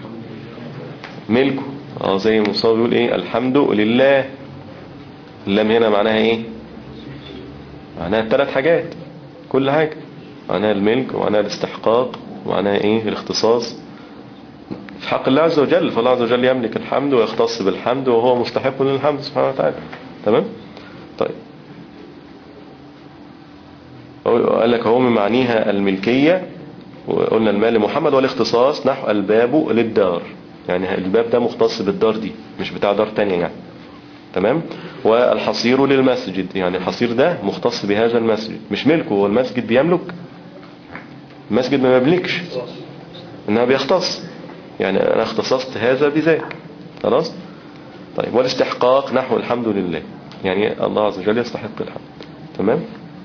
A: ملكه اه زي مصاب بيقول إيه الحمد لله اللام هنا معناها إيه معناها ثلاث حاجات كل حاجة معناها الملك ومعناها الاستحقاق ومعناها ايه الاختصاص في حق الله عز وجل فالله عز وجل يملك الحمد ويختص بالحمد وهو مستحق للحمد سبحانه وتعالى تمام طيب قال لك هو من معانيها الملكية وقلنا المال لمحمد والاختصاص نحو الباب للدار يعني الباب ده مختص بالدار دي مش بتاع دار تانية يعني تمام والحصير للمسجد يعني الحصير ده مختص بهذا المسجد مش ملكه هو المسجد بيملك المسجد ما يملكش انها بيختص يعني انا اختصصت هذا بذاك خلاص طيب والاستحقاق نحو الحمد لله يعني الله عز وجل يستحق الحمد تمام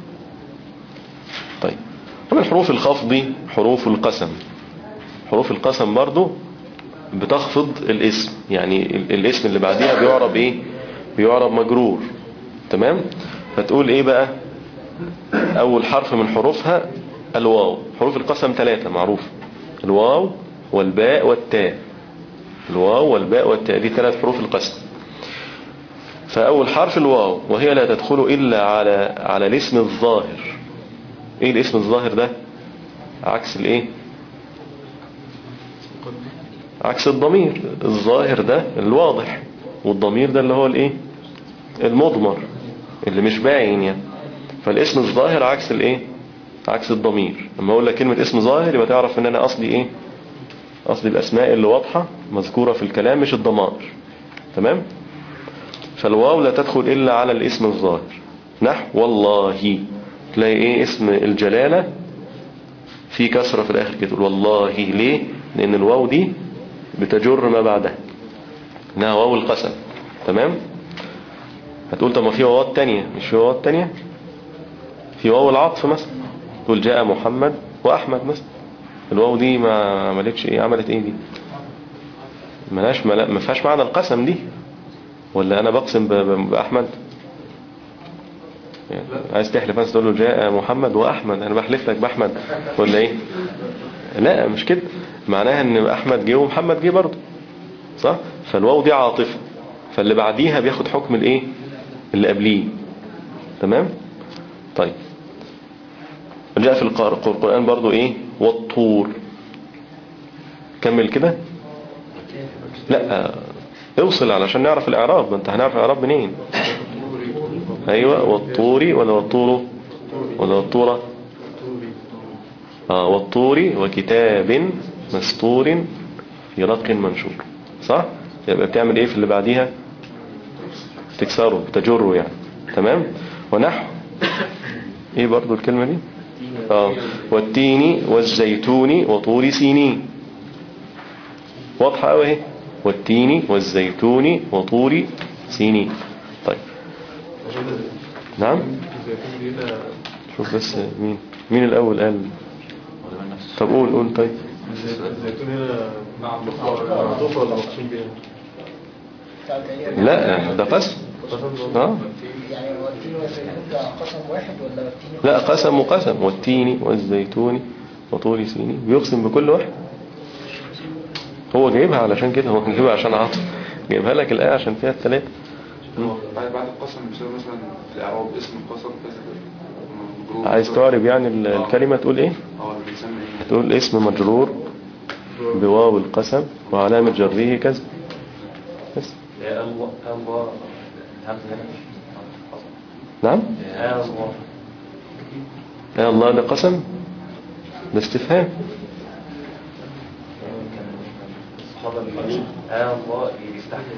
A: طيب ومن حروف الخفض حروف القسم حروف القسم برضو بتخفض الاسم يعني ال- الاسم اللي بعديها بيعرب ايه بيعرب مجرور تمام فتقول ايه بقى اول حرف من حروفها الواو حروف القسم ثلاثة معروف الواو والباء والتاء الواو والباء والتاء دي ثلاث حروف القسم فاول حرف الواو وهي لا تدخل الا على على الاسم الظاهر ايه الاسم الظاهر ده عكس الايه عكس الضمير الظاهر ده الواضح والضمير ده اللي هو الايه المضمر اللي مش باين يعني فالاسم الظاهر عكس الايه عكس الضمير لما اقول لك كلمة اسم ظاهر يبقى تعرف ان انا اصلي ايه اصلي الاسماء اللي واضحة مذكورة في الكلام مش الضمائر تمام فالواو لا تدخل الا على الاسم الظاهر نحو والله تلاقي ايه اسم الجلالة في كسرة في الاخر كده تقول والله ليه لان الواو دي بتجر ما بعدها انها واو القسم تمام هتقول طب ما في واوات تانية مش في واوات تانية في واو العطف مثلا تقول جاء محمد واحمد مثلا الواو دي ما عملتش ايه عملت ايه دي ملاش ملا... ما فيهاش معنى القسم دي ولا انا بقسم ب... ب... باحمد يعني عايز تحلف بس تقول له جاء محمد واحمد انا بحلف لك باحمد ولا ايه لا مش كده معناها ان احمد جه ومحمد جه برضه صح فالواو دي عاطفه فاللي بعديها بياخد حكم الايه اللي قبليه تمام طيب جاء في القر- القرآن برضو ايه والطور كمل كده لا اوصل علشان نعرف الاعراب ما انت هنعرف الاعراب منين ايوه والطور ولا والطور ولا والطورة اه والطور وكتاب مستور في رق منشور صح يبقى بتعمل ايه في اللي بعديها تكسره تجره يعني تمام ونحو ايه برضو الكلمة دي اه والتين والزيتون وطور سينين واضحة قوي اهي والتين والزيتون وطور سينين طيب نعم
E: الزيتون دي هنا
A: شوف بس مين مين الأول قال
C: ولا من نفس
A: طب قول قول طيب
E: الزيتون هنا معطوف ولا مقسوم بيها؟
A: لا ده قسم اه
H: يعني هو التين والزيتون ده قسم واحد ولا التين
A: لا قسم وقسم والتين والزيتون وطول سينين بيقسم بكل واحد هو جايبها علشان كده هو جايبها عشان عاطف جايبها لك الآية عشان فيها الثلاثة
E: بعد بعد القسم بيصير مثلا في الإعراب اسم القسم كذا مجرور.
A: عايز تعرب يعني ال- الكلمة تقول ايه
E: اه اللي بيسمى ايه؟
A: تقول اسم مجرور بواو القسم وعلامة جره كذا بس
D: يا الله الله الهمزة هنا حصل.
A: نعم
D: يا الله
A: يا الله ده قسم ده استفهام
D: الصحابة اللي يا الله يستحمل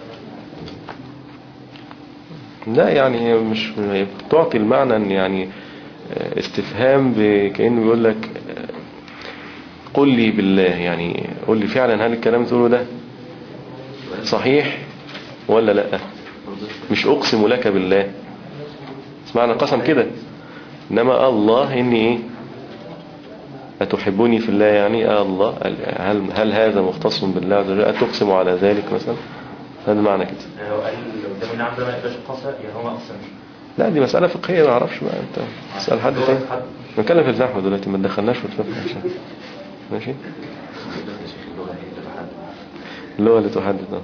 A: لا يعني هي مش تعطي المعنى ان يعني استفهام ب- كأنه بيقول لك قل لي بالله يعني قل لي فعلا هل الكلام تقوله ده صحيح ولا لا مش اقسم لك بالله اسمعنا قسم كده انما الله اني ايه أتحبني في الله يعني آه الله هل, هل هذا مختص بالله عز وجل أتقسم على ذلك مثلا هذا معنى كده
D: لو قال لو ده من عبد ما يقدرش القصة يعني هو ما قسمش
A: لا دي مسألة فقهية ما اعرفش بقى انت اسأل حد تاني
D: حد
A: نتكلم في النحو دلوقتي ما تدخلناش في الفقه عشان ماشي
C: اللغة هي اللي بحد
A: اللغة اللي تحدد اه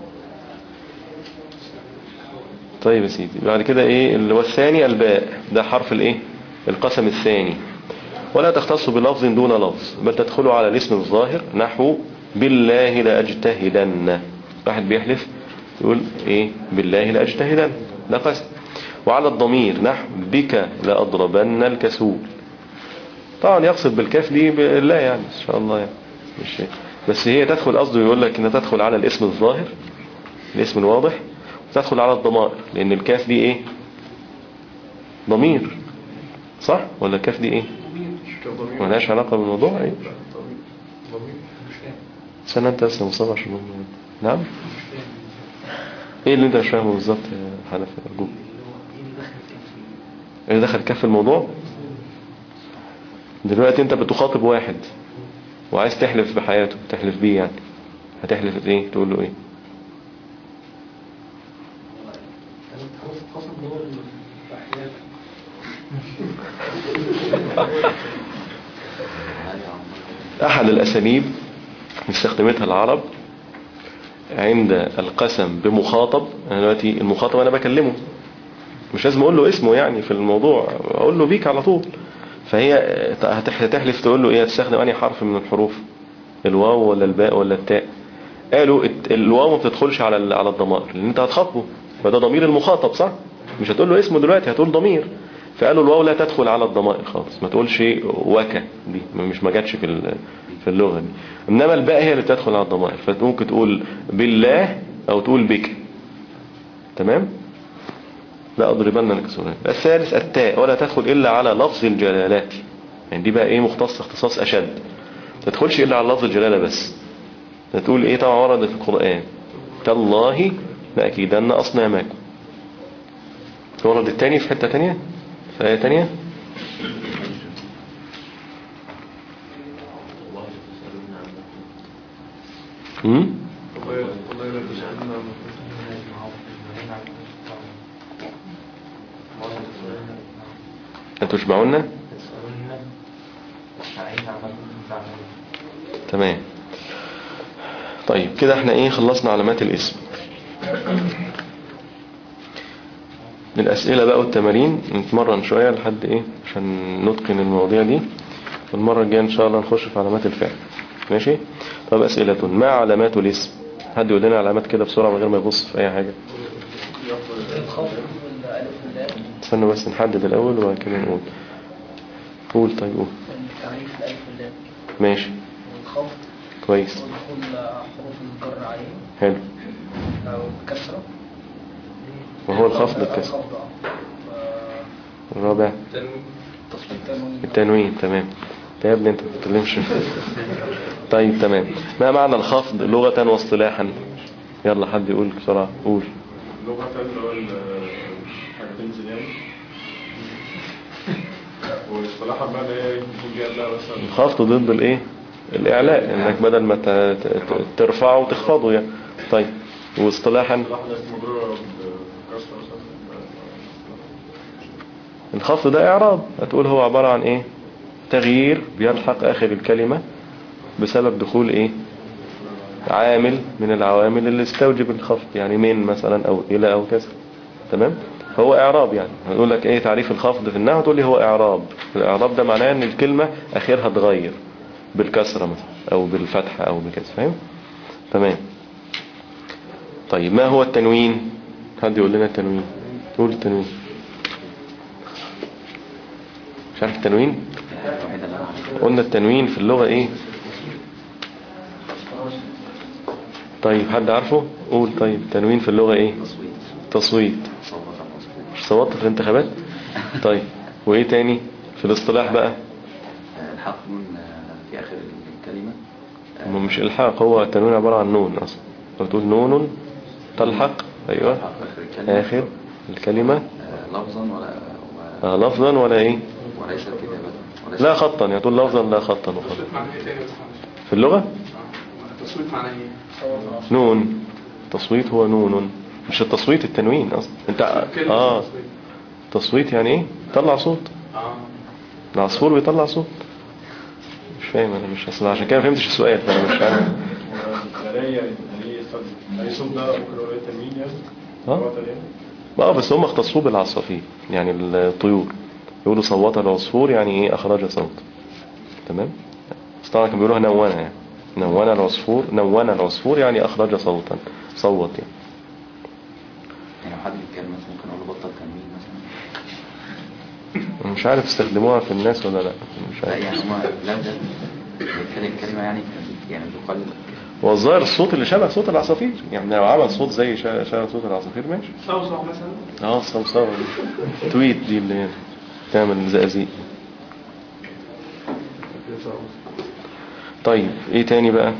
A: طيب يا سيدي بعد كده ايه اللي هو الثاني الباء ده حرف الايه القسم الثاني ولا تختص بلفظ دون لفظ بل تدخل على الاسم الظاهر نحو بالله لأجتهدن واحد بيحلف يقول ايه بالله لأجتهدن ده قسم وعلى الضمير نحو بك لأضربن الكسول طبعا يقصد بالكاف دي بالله يعني ان شاء الله يعني مش بس هي تدخل قصده يقول لك انها تدخل على الاسم الظاهر الاسم الواضح وتدخل على الضمائر لان الكاف دي ايه ضمير صح ولا الكاف دي ايه ملهاش علاقة بالموضوع ايه استنى انت بس يا مصطفى عشان هم- نعم ايه اللي انت مش فاهمه بالظبط يا حنفي ارجوك ايه دخل كف الموضوع دلوقتي انت بتخاطب واحد وعايز تحلف بحياته تحلف بيه يعني هتحلف ايه تقول له ايه
H: قسم اللي هو الأحياء
A: احد الاساليب استخدمتها العرب عند القسم بمخاطب انا دلوقتي المخاطب انا بكلمه مش لازم اقول له اسمه يعني في الموضوع اقول له بيك على طول فهي هتح- هتحلف تقول له ايه هتستخدم انهي حرف من الحروف الواو ولا الباء ولا التاء قالوا الت- الواو ما بتدخلش على ال- على الضمائر لان انت هتخاطبه فده ضمير المخاطب صح مش هتقول له اسمه دلوقتي هتقول ضمير فقالوا الواو لا تدخل على الضمائر خالص ما تقولش وكا دي مش ما جاتش في ال- في اللغة دي انما الباء هي اللي بتدخل على الضمائر فممكن تقول بالله او تقول بك تمام لا أضربن لك سوريا الثالث التاء ولا تدخل إلا على لفظ الجلالات يعني دي بقى إيه مختص اختصاص أشد ما تدخلش إلا على لفظ الجلالة بس تقول إيه طبعا ورد في القرآن تالله لأكيدن أصنامكم ورد التاني في حتة تانية في آية تانية امم
E: والله والله لا تسألنا عن
A: انتوا تشبعونا
D: تسألون عين عمل تعمل
A: تمام طيب كده احنا ايه خلصنا علامات الاسم الأسئلة بقى والتمارين نتمرن شوية لحد ايه عشان نتقن المواضيع دي والمرة الجاية ان شاء الله نخش في علامات الفعل ماشي طب أسئلة ما علامات الاسم حد يقول لنا علامات كده بسرعة من غير ما يبص في أي حاجة
H: الخفض والألف واللام
A: استنوا بس نحدد الأول وبعد كده نقول قول طيب قول
H: والتعريف الألف واللام
A: ماشي
H: والخفض
A: كويس
H: ودخول حروف الجر عليه
A: حلو
H: أو الكسرة
A: وهو الخفض الكسر
H: الخفض اه
A: الرابع
H: التنوين
A: التنوين تمام يا ابني انت ما بتتكلمش طيب تمام ما معنى الخفض لغة واصطلاحا يلا حد يقول بسرعة قول
E: لغة اللي هو ال- حاجة تنزل يعني
I: واصطلاحا بقى ده ايه يكون جايب لها مثلا
A: الخفض ضد الايه الاعلاء انك بدل ما ت- ت- ت- ترفعه وتخفضه يعني طيب واصطلاحا
I: اصطلاح الناس مجرورة بكسر مثلا
A: الخفض ده اعراب هتقول هو عبارة عن ايه تغيير بيلحق اخر الكلمة بسبب دخول ايه عامل من العوامل اللي استوجب الخفض يعني من مثلا او الى او كذا تمام هو اعراب يعني هنقول لك ايه تعريف الخفض في النحو تقول لي هو اعراب الاعراب ده معناه ان الكلمة اخرها اتغير بالكسرة مثلا او بالفتحة او بكذا فاهم تمام طيب ما هو التنوين حد يقول لنا التنوين قول التنوين مش عارف التنوين
C: الوحيدة اللي أنا عارفها.
A: قلنا التنوين في اللغة ايه طيب حد عارفه قول طيب التنوين في اللغة ايه
C: تصويت
A: تصويت
C: صوت المصوت
A: مش صوتت في الانتخابات طيب وايه تاني في الاصطلاح بقى
C: آه، الحق نون آه، في آخر الكلمة آه،
A: ما مش الحاق هو التنوين عبارة عن نون اصلا بتقول نون تلحق ايوه
C: الحق آخر الكلمة
A: اخر الكلمة
C: آه، لفظا ولا و-
A: آه لفظا ولا ايه
C: وليس كتابة وليس
A: لا خطا يعني تقول لفظا لا خطا وخطا
B: تصويت معناه ايه تاني بس معلش
A: في اللغة
B: آه. تصويت معناه ايه؟
A: نون تصويت هو نون مش التصويت التنوين اصلا انت
B: كلمة
A: اه
B: تصويت.
A: تصويت يعني ايه طلع صوت
B: اه
A: العصفور بيطلع صوت مش فاهم انا مش اصلا عشان كده ما فهمتش السؤال فانا مش عارف
I: يعني يعني ايه صوت اي صوت ده ممكن اقول ايه تنوين يعني
A: اه
I: صوت يعني
A: اه بس هم اختصوه بالعصافير يعني الطيور يقولوا صوت العصفور يعني ايه اخرج صوت تمام بس طبعا كانوا بيقولوها نونة يعني نون العصفور نون العصفور يعني اخرج صوتا صوت يعني
C: يعني لو حد بيتكلم مثلا ممكن أقول له بطل تنوين مثلا
A: مش عارف استخدموها في الناس ولا لا مش
C: لا
A: عارف
C: يعني هما لا ده بيتكلم كلمة يعني يعني بيقال
A: هو الظاهر الصوت اللي شبه صوت العصافير يعني لو عمل صوت زي شا- شبه صوت العصافير ماشي
B: صوصة مثلا
A: اه الصوصوة دي تويت دي اللي هي تعمل زقازيق طيب ايه تاني بقى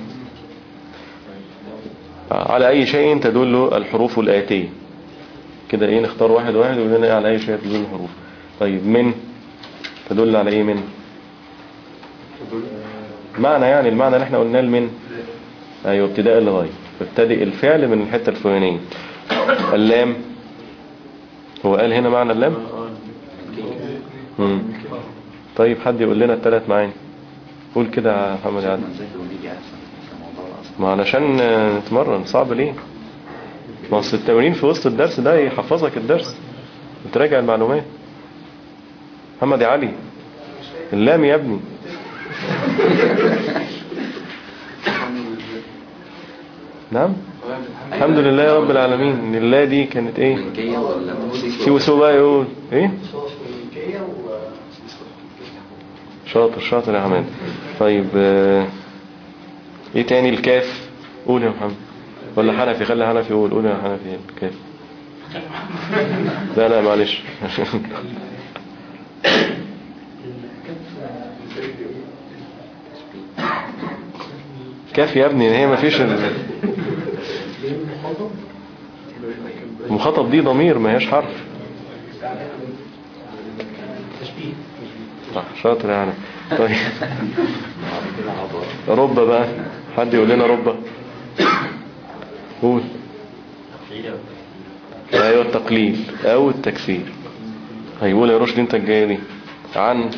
A: آه، على اي شيء تدل الحروف الآتية كده ايه نختار واحد واحد ويقول لنا إيه على اي شيء تدل الحروف طيب من تدل على ايه من معنى يعني المعنى اللي احنا قلناه المن ايوه ابتداء الغاية ابتدئ الفعل من الحتة الفلانية اللام هو قال هنا معنى اللام مم. طيب حد يقول لنا الثلاث معاني قول كده يا محمد عادل
C: من ذاكر ونيجي أحسن في الموضوع أصلا
A: ما علشان آه، نتمرن صعب ليه ما اصل التمرين في وسط الدرس ده يحفظك الدرس وتراجع المعلومات محمد يا علي اللام يا ابني نعم الحمد لله يا رب العالمين ان الله دي كانت ايه
C: ملكية ولا توصيف
A: في وسو بقى يقول ايه
H: صوص والملكية و
A: شاطر شاطر يا حماد طيب آه، ايه تاني الكاف قول يا محمد ولا حنفي خلي حنفي يقول قول يا حنفي الكاف لا لا معلش كاف يا ابني هي ما فيش ال- المخاطب دي ضمير ما هيش حرف صح شاطر يعني طيب ربة بقى حد يقول لنا ربة قول ايوه التقليل او التكسير هيقول يا رشدي انت الجايه دي عن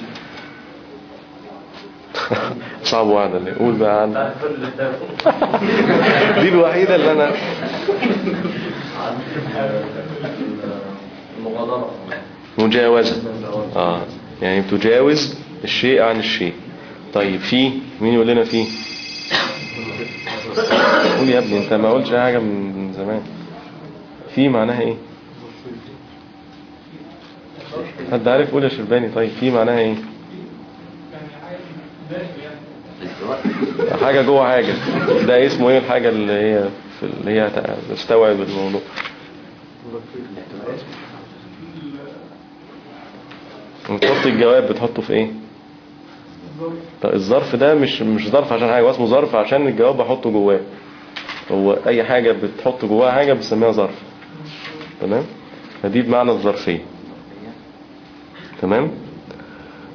A: صعب واحدة اللي قول بقى عن دي الوحيدة اللي انا
F: المغادرة
A: مجاوزة اه يعني بتجاوز الشيء عن الشيء طيب في مين يقول لنا في قول يا ابني انت ما قلتش أي حاجة من زمان في معناها ايه حد عارف قول يا شرباني طيب في معناها ايه حاجة جوه حاجة ده اسمه ايه الحاجة اللي هي في اللي هي تستوعب الموضوع وتحط الجواب بتحطه في ايه طيب الظرف ده مش مش ظرف عشان حاجة هو اسمه ظرف عشان الجواب بحطه جواه هو اي حاجة بتحط جواها حاجة بنسميها ظرف تمام فدي بمعنى الظرفية تمام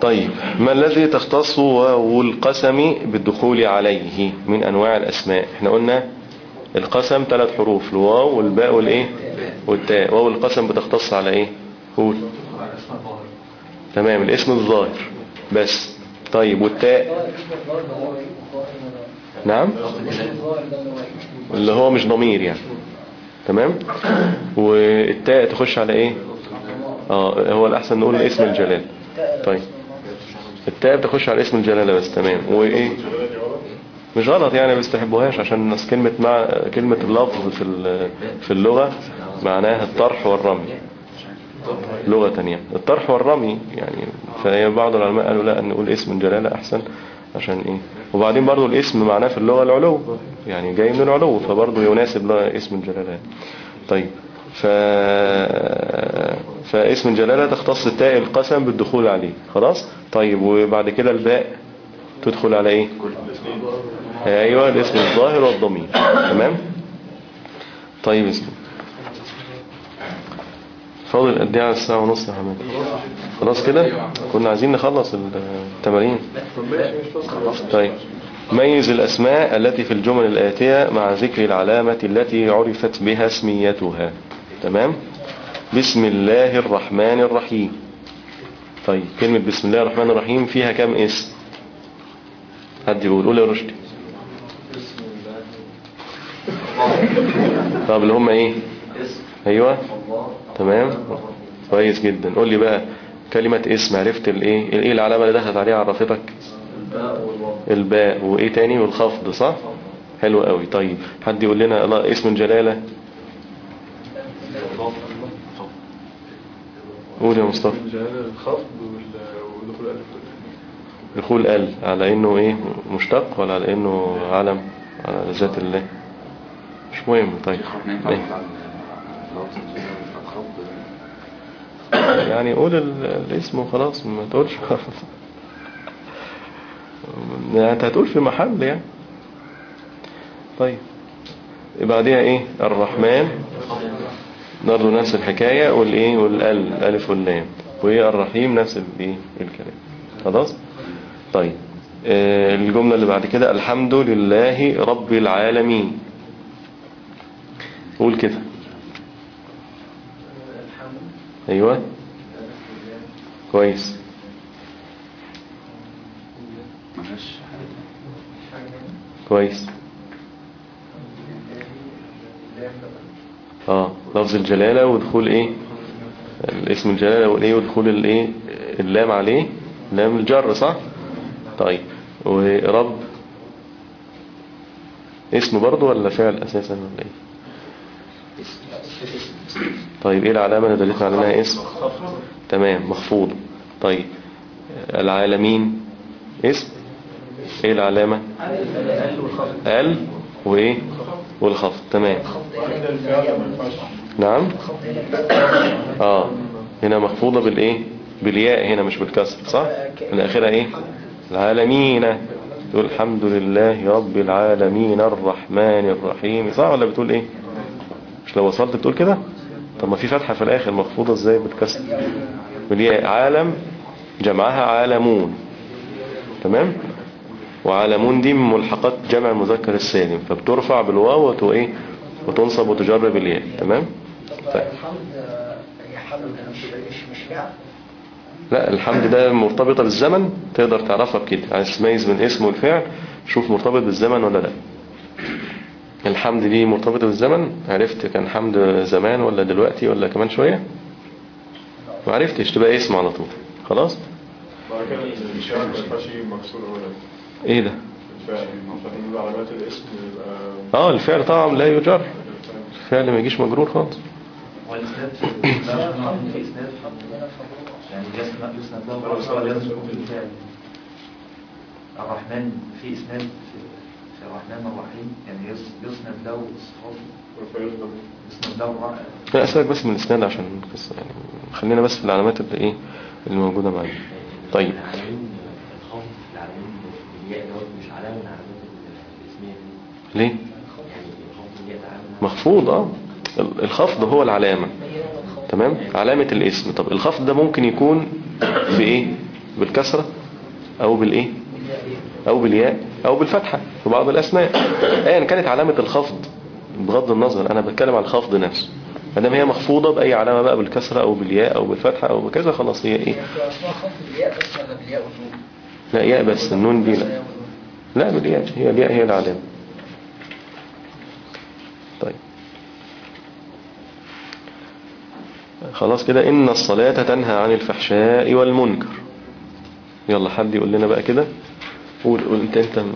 A: طيب ما الذي تختص واو القسم بالدخول عليه من أنواع الأسماء احنا قلنا القسم ثلاث حروف الواو والباء والايه والتاء واو القسم بتختص على ايه قول تمام الاسم الظاهر بس طيب والتاء نعم اللي هو مش ضمير يعني تمام والتاء تخش على ايه اه هو الاحسن نقول اسم الجلال طيب التاء بتخش على اسم الجلالة بس تمام وايه مش غلط يعني ما بيستحبوهاش عشان الناس كلمة مع كلمة اللفظ في ال- في اللغة معناها الطرح والرمي لغة يعني الطرح والرمي يعني فهي بعض العلماء قالوا لا ان نقول اسم الجلالة احسن عشان ايه وبعدين برضو الاسم معناه في اللغة العلو يعني جاي من العلو فبرضو يناسب له اسم الجلالة طيب ف... فاسم الجلالة تختص التاء القسم بالدخول عليه خلاص طيب وبعد كده الباء تدخل على ايه ايوه الاسم الظاهر والضمير تمام طيب اسم فاضل قد ايه على الساعة ونص يا حماد خلاص كده كنا عايزين نخلص التمارين طيب ميز الأسماء التي في الجمل الآتية مع ذكر العلامة التي عرفت بها اسميتها تمام بسم الله الرحمن الرحيم طيب كلمة بسم الله الرحمن الرحيم فيها كم اسم حد يقول قول يا رشدي طب اللي هم ايه ايوه تمام كويس جدا قول لي بقى كلمة اسم عرفت الايه ايه العلامة اللي دخلت عليها عرفتك الباء وايه تاني والخفض صح حلو قوي طيب حد يقول لنا لا اسم جلالة قول يا مصطفى
I: الجلالة الخفض وال- ودخول الألف
A: دخول ال على انه ايه مشتق ولا على انه علم على ذات الله مش مهم طيب
C: ما ينفعش
A: إيه؟
C: على اللفظ الجلالة الخفض
A: يعني قول ال- الاسم وخلاص ما تقولش يعني انت هتقول في محل يعني طيب بعدها ايه الرحمن برضه نفس الحكاية والايه والال الالف واللام وايه الرحيم نفس الايه الكلام خلاص طيب آه، الجملة اللي بعد كده الحمد لله رب العالمين قول كده ايوه كويس
C: ملهاش
A: كويس اه لفظ الجلالة ودخول ايه الاسم الجلالة والايه ودخول الايه اللام عليه لام الجر صح طيب ورب اسم برضو ولا فعل اساسا ولا ايه طيب ايه العلامة اللي دلتنا على انها اسم تمام مخفوض طيب العالمين اسم ايه العلامة ال وايه والخفض تمام
I: كده الفعل ما ينفعش
A: نعم اه هنا مخفوضة بالايه بالياء هنا مش بالكسر صح الاخرة ايه العالمين تقول الحمد لله رب العالمين الرحمن الرحيم صح ولا بتقول ايه مش لو وصلت بتقول كده طب ما في فتحة في الاخر مخفوضة ازاي بالكسر بالياء عالم جمعها عالمون تمام وعالمون دي من ملحقات جمع المذكر السالم فبترفع بالواو وت- ايه وتنصب وتجر بالياء تمام طيب.
H: الحمد هي حمد مش مش مش فعل
A: لا الحمد ده مرتبطة بالزمن تقدر تعرفها بكده عايز تميز من اسم والفعل شوف مرتبط بالزمن ولا لا الحمد دي مرتبطة بالزمن عرفت كان حمد زمان ولا دلوقتي ولا كمان شوية ما عرفتش تبقى اسم على طول خلاص
I: بعد كده الفعل ما ينفعش يجيب مكسور ولا
A: ايه ده
I: الفعل عشان نقول علامات الاسم يبقى
A: اه الفعل طبعا لا يجر الفعل ما يجيش مجرور خالص
D: والإسناد في الإسناد في إسناد يعني يسند يسند له الرسول لازم يكون في الفعل الرحمن في إسناد في في الرحمن الرحيم يعني يس- يسند له الصفات
I: فيفضل
D: يسند له الرحمن
A: لا أسألك بس من الإسناد عشان القصة يعني خلينا بس في العلامات اللي إيه اللي موجودة معانا طيب
J: العلامين الخوف العلامين بالياء دوت مش علامة من علامات الاسمية دي
A: ليه
J: يعني الخوف بالياء ده علامة
A: مخفوض اه ال- الخفض هو العلامة تمام علامة الاسم طب الخفض ده ممكن يكون في ايه بالكسرة او بالايه او بالياء او بالفتحة في بعض الاسماء ايا كانت علامة الخفض بغض النظر انا بتكلم عن الخفض نفسه ما دام هي مخفوضة باي علامة بقى بالكسرة او بالياء او بالفتحة او بكذا خلاص هي ايه
H: اسمها خط بالياء بس ولا بالياء والنون؟
A: لا ياء بس النون دي لا لا بالياء هي الياء هي العلامة طيب خلاص كده إن الصلاة تنهى عن الفحشاء والمنكر يلا حد يقول لنا بقى كده قول قول انت انت
H: إن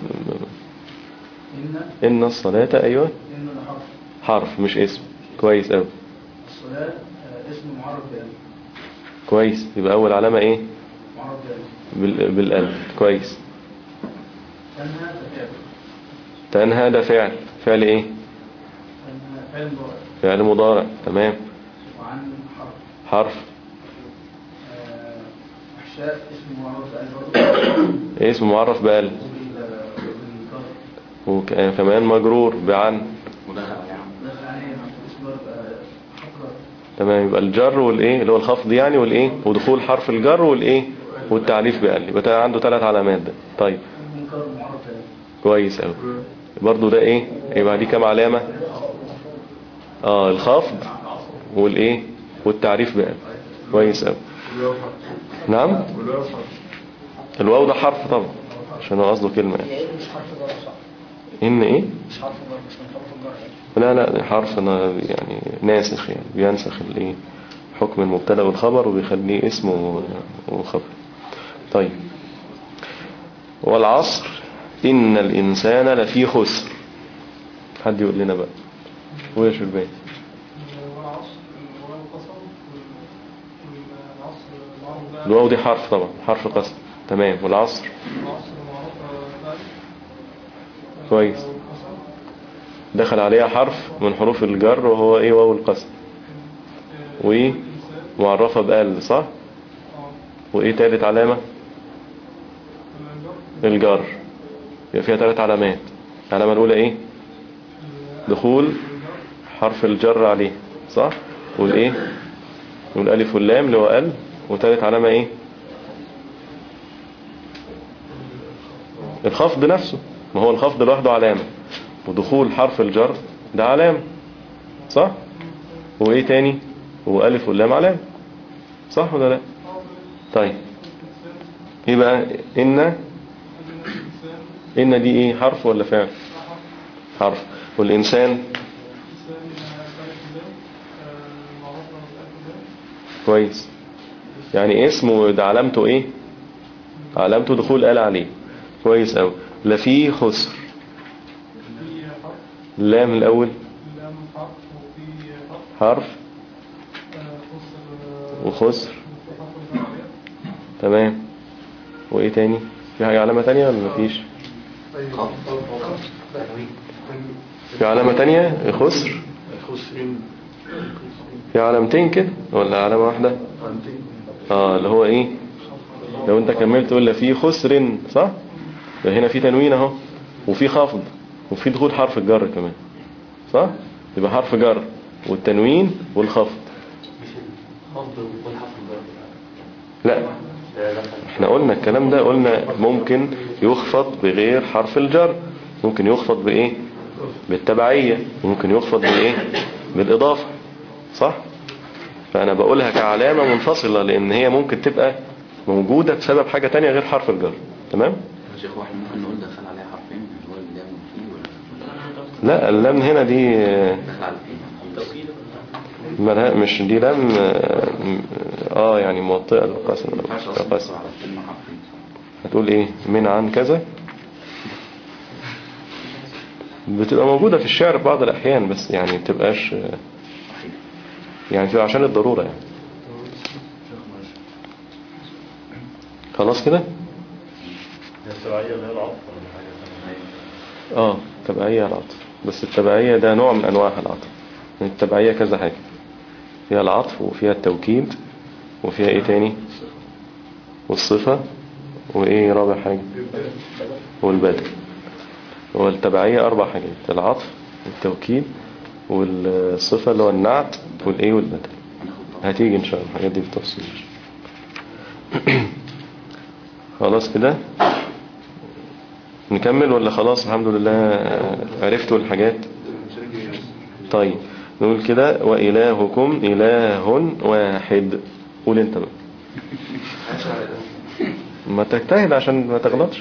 A: إن الصلاة أيوة
H: إن ده حرف
A: حرف مش اسم كويس أوي
H: الصلاة آه، اسم معرف بألف
A: كويس يبقى أول علامة إيه
H: معرف بألف
A: بال- بالألف كويس
H: تنهى تفعل
A: تنهى ده فعل فعل إيه
H: تنهى فعل مضارع
A: فعل مضارع تمام
H: وعن حرف
A: حرف
H: آه، أحشاء اسم معرف بألف برضه
A: اسم معرف بألف
H: وبال- بالكسر
A: وكمان مجرور بعن
C: ودخل عليه عم
H: دخل عليه اسم برضه حفرة
A: تمام يبقى الجر والايه اللي هو الخفض يعني والايه ودخول حرف الجر والايه والتعريف بقل يبقى ده عنده ثلاث علامات ده طيب
H: المنكر معرف بألف
A: كويس قوي برضو ده ايه يبقى دي كام علامة اه الخفض والايه والتعريف بقل كويس قوي نعم الواو ده حرف طبعا عشان هو قصده كلمة يعني.
H: هي إيه مش حرف جر صح
A: ان ايه
H: مش حرف جر مش من حروف الجر يعني
A: لا لا حرف أنا يعني ناسخ يعني بينسخ الايه حكم المبتدا والخبر وبيخليه اسم و- وخبر طيب والعصر إن الإنسان لفي خسر حد يقول لنا بقى ويا شربين الواو دي حرف طبعا حرف قسم تمام والعصر كويس دخل عليها حرف من حروف الجر وهو ايه واو القسم وايه معرفة بقل صح وايه تالت علامة الجر يبقى فيها ثلاث علامات العلامة الأولى ايه دخول حرف الجر عليه صح والايه والالف واللام اللي هو ال وثالث علامة ايه الخفض نفسه ما هو الخفض لوحده علامة ودخول حرف الجر ده علامة صح وايه تاني هو الف واللام علامة صح ولا لا طيب يبقى ان ان دي ايه حرف ولا فعل حرف والانسان كويس يعني اسمه ده علامته ايه علامته دخول آل عليه كويس قوي لا فيه خسر لام الاول حرف وخسر تمام وايه تاني في حاجة علامة تانية ولا مفيش في علامة تانية خسر
F: خسرين
A: في علامتين كده ولا علامة واحدة اه اللي هو ايه لو انت كملت تقول لا في خسر صح ده هنا في تنوين اهو وفي خفض وفي دخول حرف الجر كمان صح يبقى حرف جر والتنوين والخفض
J: خفض والحرف الجر
A: لا احنا قلنا الكلام ده قلنا ممكن يخفض بغير حرف الجر ممكن يخفض بايه بالتبعية ممكن يخفض بايه بالاضافة صح فانا بقولها كعلامة منفصلة لان هي ممكن تبقى موجودة بسبب حاجة تانية غير حرف الجر تمام
C: يا شيخ واحنا ممكن نقول دخل عليها حرفين اللي هو اللام والفي ولا
A: لا اللام هنا دي
C: دخل على الفين
A: ملها مش دي لام اه يعني موطئة للقسم
C: ما ينفعش اصلا
A: القسم
C: تدخل على الكلمة حرفين
A: هتقول ايه من عن كذا بتبقى موجودة في الشعر في بعض الأحيان بس يعني تبقاش يعني تبقى عشان الضرورة يعني خلاص كده
F: هي التبعية اللي هي العطف ولا حاجة ثانية؟
A: اه تبعية العطف بس التبعية ده نوع من أنواع العطف يعني التبعية كذا حاجة فيها العطف وفيها التوكيد وفيها ايه تاني والصفة وايه رابع حاجة والبدل هو التبعية أربع حاجات العطف والتوكيد والصفة اللي هو النعت والايه والبدل هتيجي إن شاء الله الحاجات دي بالتفصيل خلاص كده نكمل ولا خلاص الحمد لله آه، عرفتوا الحاجات طيب نقول كده وإلهكم إله واحد قول انت بقى ما تجتهد عشان ما تغلطش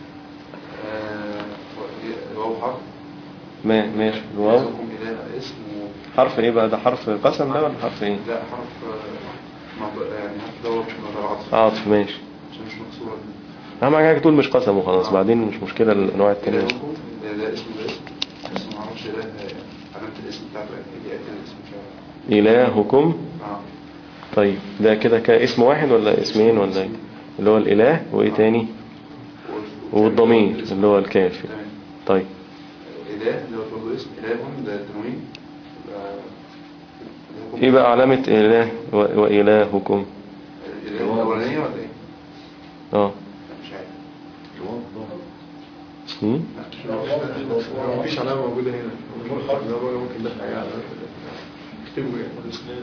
E: واو حرف
A: ما ماشي الواو
E: إلهكم إله اسم و-
A: حرف ايه بقى ده حرف قسم ده ولا حرف ايه
E: لا حرف آه، مع- يعني حرف دوت من العطف
A: عاطف ماشي
E: عشان مش مكسورة
A: اهم حاجه تقول مش قسم وخلاص بعدين مش مشكله الانواع التانية
E: إلهكم ده ده اسم ده اسم بس ما اعرفش إله علامة الاسم بتاعته ايه دي الاسم مش عارف
A: إلهكم
E: اه
A: طيب ده كده كاسم واحد ولا اسمين ولا ايه اللي هو الإله وإيه تاني والضمير اللي هو الكاف
E: تمام
A: طيب
E: إله اللي هو برضه اسم إلههم ده تنوين يبقى إلهكم-
A: ايه بقى علامة إله و- وإلهكم
E: الإله الأولانية ولا إيه؟
A: اه
E: مش عارف
A: هم؟
I: مفيش علامة موجودة هنا الجمهور حرف ده بقى ممكن ده حاجة علامة اكتبوا يعني الاسنان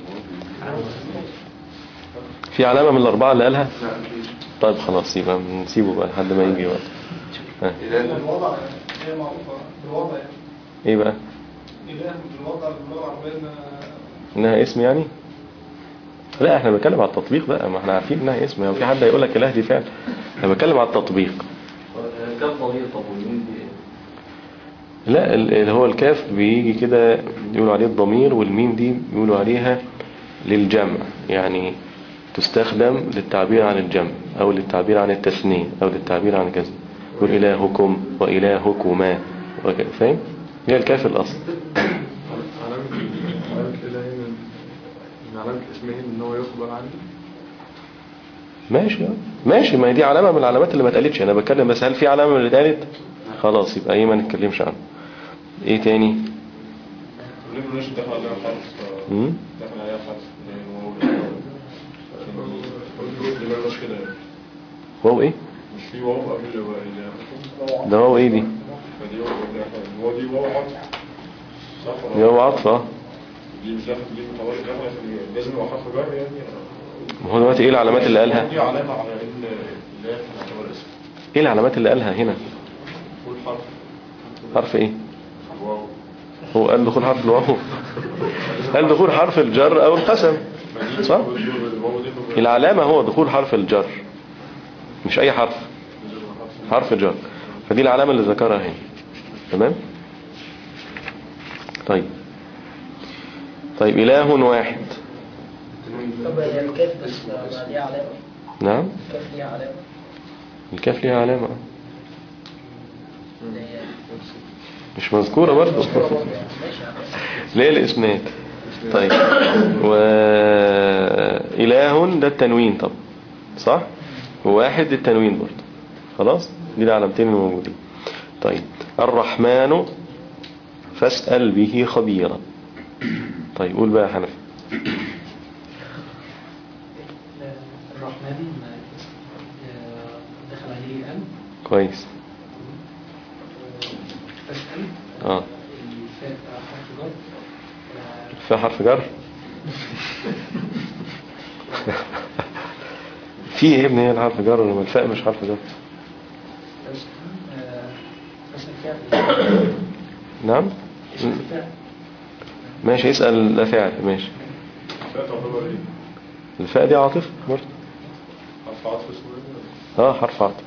A: في علامة من الأربعة اللي قالها
E: لا مفيش
A: طيب خلاص يبقى نسيبه بقى لحد ما يجي وقت ها.
E: إله
B: الوضع هي معروفة بالوضع يعني
A: ايه بقى
B: إله بالوضع باللغة العربية إن
A: انها اسم يعني لا احنا بنتكلم على التطبيق بقى ما احنا عارفين انها اسم لو في حد هيقول لك اله دي فعل انا بتكلم على التطبيق
J: كم ضمير طب والمين دي
A: لا ال- اللي هو الكاف بيجي كده يقولوا عليه الضمير والميم دي بيقولوا عليها للجمع يعني تستخدم للتعبير عن الجمع او للتعبير عن التثنية او للتعبير عن كذا يقول إلهكم وإلهكما وكذا فاهم هي الكاف الأصل
I: علامة علامة الإله هنا من علامة الاسم هنا إن هو يقبل عندي
A: ماشي آه. ماشي ما هي دي علامة من العلامات اللي ما اتقالتش انا بتكلم بس هل في علامة من اللي اتقالت خلاص يبقى ايه ما نتكلمش عنها ايه تاني
I: ليه مش دخل عليها حرف
A: مم؟
I: دخل عليها حرف لأن هو الجروب اللي مش كده
A: واو ايه
I: مش في واو قبل الإله
A: ده واو ايه دي
I: فدي واو قبلها هو دي واو عطف صح ولا
A: دي واو عطفة
I: دي مش داخل دي خلاص داخل لازم يبقى حرف جر يعني
A: ما هو دلوقتي ايه العلامات اللي قالها
I: دي علامة على إن الإله تعتبر اسم
A: ايه العلامات اللي قالها هنا
I: كل حرف
A: حرف ايه
I: واو
A: هو قال دخول حرف الواو قال دخول حرف الجر او القسم صح
I: الواو دي
A: العلامة هو دخول حرف الجر مش اي حرف حرف جر فدي العلامة اللي ذكرها هنا تمام طيب طيب إله واحد
H: طب هي الكاف بس ما ليها علامة
A: نعم
H: الكاف ليها علامة
A: الكاف ليها علامة
H: اللي هي
A: مش مذكورة برضه
H: ماشي يعني.
A: ليه الإسناد طيب وإله ده التنوين طب صح وواحد التنوين برضه خلاص دي العلامتين الموجودين طيب الرحمن فاسأل به خبيرا طيب قول بقى يا حنفي
H: الرحمن دخل عليه أن
A: كويس
H: تسأل
A: اه
H: الفاء حرف جر
A: في حرف جر في ايه يا ابني هي الحرف جر لما الفاء مش حرف جر
H: تسأل فعل
A: نعم
H: اسم فعل
A: ماشي اسأل ده فعل ماشي
I: فات تعتبر ايه؟
A: الفاء دي عاطف برضه
I: حرف عطف اسمه ايه؟
A: اه حرف عطف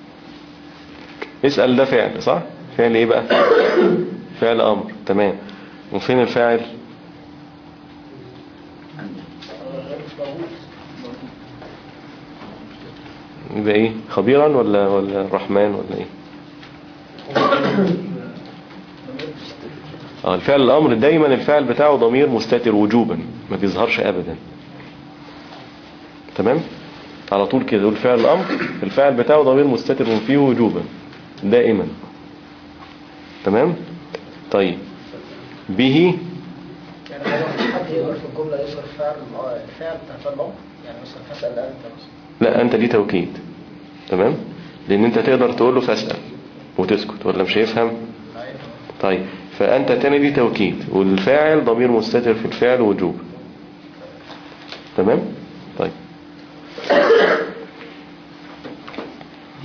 A: اسأل ده فعل صح فعل ايه بقى فعل امر تمام وفين الفاعل يبقى ايه خبيرا ولا ولا الرحمن ولا ايه اه الفعل الامر دايما الفعل بتاعه ضمير مستتر وجوبا ما بيظهرش ابدا تمام على طول كده يقول فعل الامر الفعل بتاعه ضمير مستتر فيه وجوبا دائما تمام طيب به
H: يعني هو حد يقدر في الجملة يصرف فعل الفعل بتاع فعل الأمر يعني مثلا فاسأل أنت مثلا
A: لا انت دي توكيد تمام لان انت تقدر تقول له فاسأل وتسكت ولا مش هيفهم طيب فانت تاني دي توكيد والفاعل ضمير مستتر في الفعل وجوب تمام طيب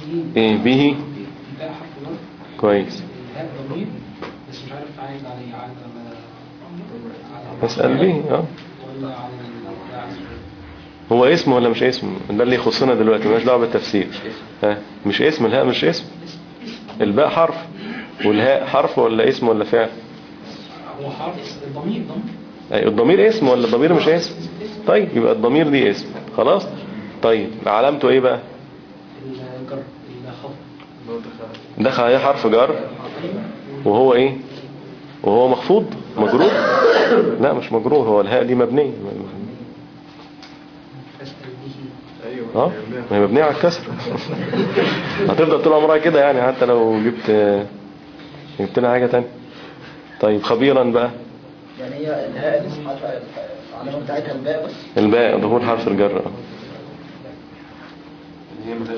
A: ايه به
K: الباء حرف جر
A: كويس
K: الهاء ضمير بس مش عارف عايد عليه عايد على على
A: اسأل به اه
K: ولا على ال-
A: هو اسم ولا مش اسم ده اللي يخصنا دلوقتي مالناش دعوه بالتفسير ها مش اسم الهاء مش اسم الباء حرف والهاء حرف ولا اسم ولا فعل
K: هو حرف الضمير ضمير
A: أي الضمير اسم ولا الضمير مش اسم طيب يبقى الضمير دي اسم خلاص طيب علامته ايه بقى
K: الجر الخفض
A: دخل عليه حرف جر وهو ايه وهو مخفوض مجرور لا مش مجرور هو الهاء دي مبنيه اه ما هي مبنيه على الكسر هتفضل طول عمرها كده يعني حتى لو جبت جبت لها حاجه تانية طيب خبيرا بقى
H: يعني هي الهاء الاسم حتى العلامة بتاعتها الباء بس
A: الباء ظهور حرف الجر آه.
E: هي ملهاش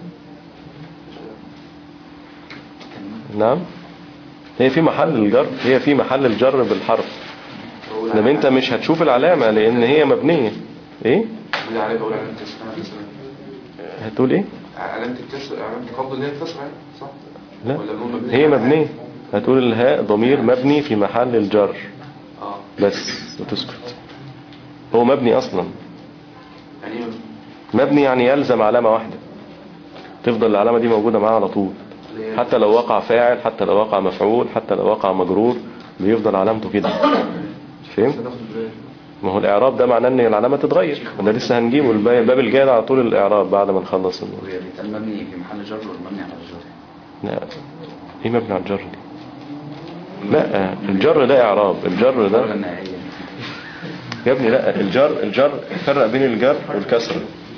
A: نعم هي في محل الجر هي في محل الجر بالحرف لما انت مش هتشوف العلامة لان هي مبنية ايه
E: اللي عليه بقول علامة الكسر مثلا
A: هتقول ايه
E: علامة الكسر علامة الخفض اللي هي الكسر يعني صح؟
A: لا
E: ولا بنقول مبنية
A: هي
E: على
A: مبنية هتقول الهاء ضمير مبني في محل الجر
E: اه
A: بس وتسكت هو مبني اصلا
E: يعني ايه مبني؟
A: مبني يعني يلزم علامة واحدة تفضل العلامة دي موجودة معاه على طول حتى لو وقع فاعل حتى لو وقع مفعول حتى لو وقع مجرور بيفضل علامته كده فهمت ما هو الاعراب ده معناه ان العلامة تتغير وده لسه هنجيبه الب- الباب الجاي على طول الاعراب بعد ما نخلص النور.
C: وهي بيتقال مبني في محل جر ولا مبني على الجر
A: لا ايه مبني على الجر دي لا الجر ده اعراب الجر ده
C: النهائية
A: يا ابني لا الجر الجر فرق بين الجر والكسر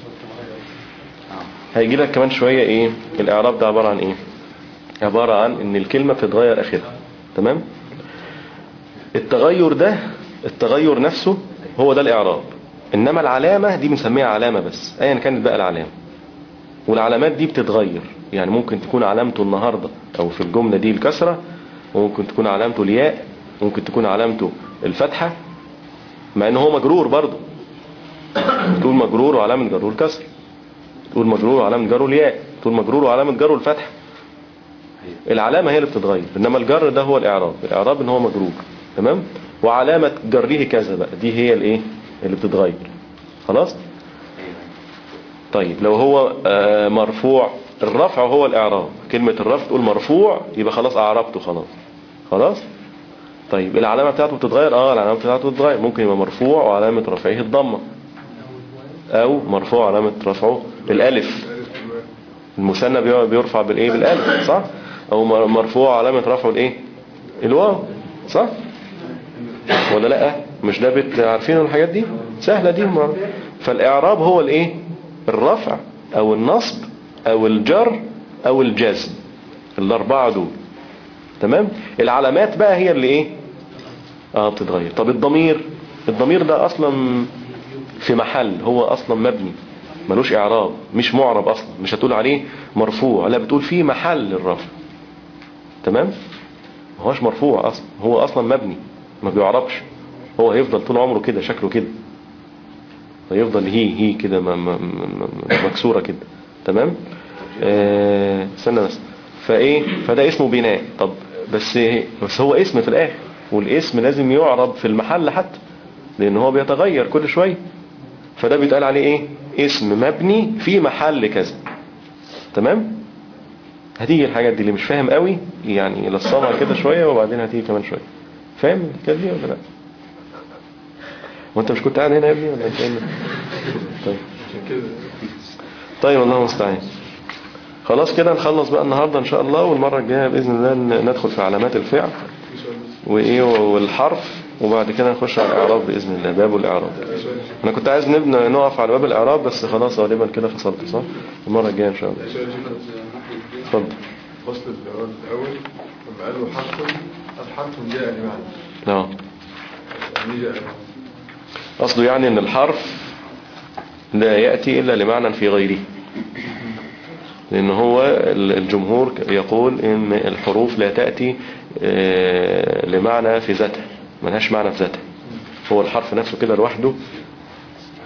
A: هيجي لك كمان شوية ايه الاعراب ده عبارة عن ايه عبارة عن ان الكلمة بتتغير اخرها تمام التغير ده التغير نفسه هو ده الاعراب انما العلامة دي بنسميها علامة بس ايا كانت بقى العلامة والعلامات دي بتتغير يعني ممكن تكون علامته النهاردة او في الجملة دي الكسرة وممكن تكون علامته الياء ممكن تكون علامته الفتحة مع ان هو مجرور برضه تقول مجرور وعلامة جره الكسر تقول مجرور وعلامة جره الياء تقول مجرور وعلامة جره الفتح العلامة هي اللي بتتغير انما الجر ده هو الاعراب الاعراب ان هو مجرور تمام وعلامة جره كذا بقى دي هي الايه اللي بتتغير خلاص طيب لو هو آه، مرفوع الرفع هو الاعراب كلمة الرفع تقول مرفوع يبقى خلاص اعربته خلاص خلاص طيب العلامة بتاعته بتتغير اه العلامة بتاعته بتتغير ممكن يبقى مرفوع وعلامة رفعه الضمة او مرفوع علامة رفعه الالف المثنى بي- بيرفع بالايه بالالف صح او مر- مرفوع علامة رفعه الايه الواو صح ولا لا مش ده بت عارفين الحاجات دي سهلة دي مر... فالاعراب هو الايه الرفع او النصب او الجر او الجزم الاربعة دول تمام العلامات بقى هي اللي ايه اه بتتغير طب الضمير الضمير ده اصلا في محل هو اصلا مبني ملوش اعراب مش معرب اصلا مش هتقول عليه مرفوع لا بتقول فيه محل الرفع تمام ما هوش مرفوع اصلا هو اصلا مبني ما بيعربش هو هيفضل طول عمره كده شكله كده هيفضل هي هي كده م- م- م- مكسورة كده تمام آه، استنى بس فايه فده اسمه بناء طب بس بس هو اسم في الاخر والاسم لازم يعرب في المحل حتى لان هو بيتغير كل شوية فده بيتقال عليه ايه اسم مبني في محل كذا تمام هتيجي الحاجات دي اللي مش فاهم قوي يعني لصمها كده شوية وبعدين هتيجي كمان شوية فاهم الحكايه دي ولا لا وانت مش كنت قاعد هنا يا ابني ولا انت هنا طيب طيب الله المستعان خلاص كده نخلص بقى النهاردة ان شاء الله والمرة الجاية بإذن الله ن- ندخل في علامات الفعل وايه والحرف وبعد كده نخش على الاعراب باذن الله باب الاعراب انا كنت عايز نبنى نقف على باب الاعراب بس خلاص غالبا كده فصلت صح المره الجايه ان شاء الله اتفضل
I: فصل الأول الأول لما قالوا حرف الحرف جاء لمعنى
A: اه
I: يعني جاء لمعنى
A: اصله يعني ان الحرف لا يأتي الا لمعنى في غيره لان هو ال- الجمهور يقول ان الحروف لا تأتي آه، لمعنى في ذاتها ملهاش معنى في ذاتها هو الحرف نفسه كده لوحده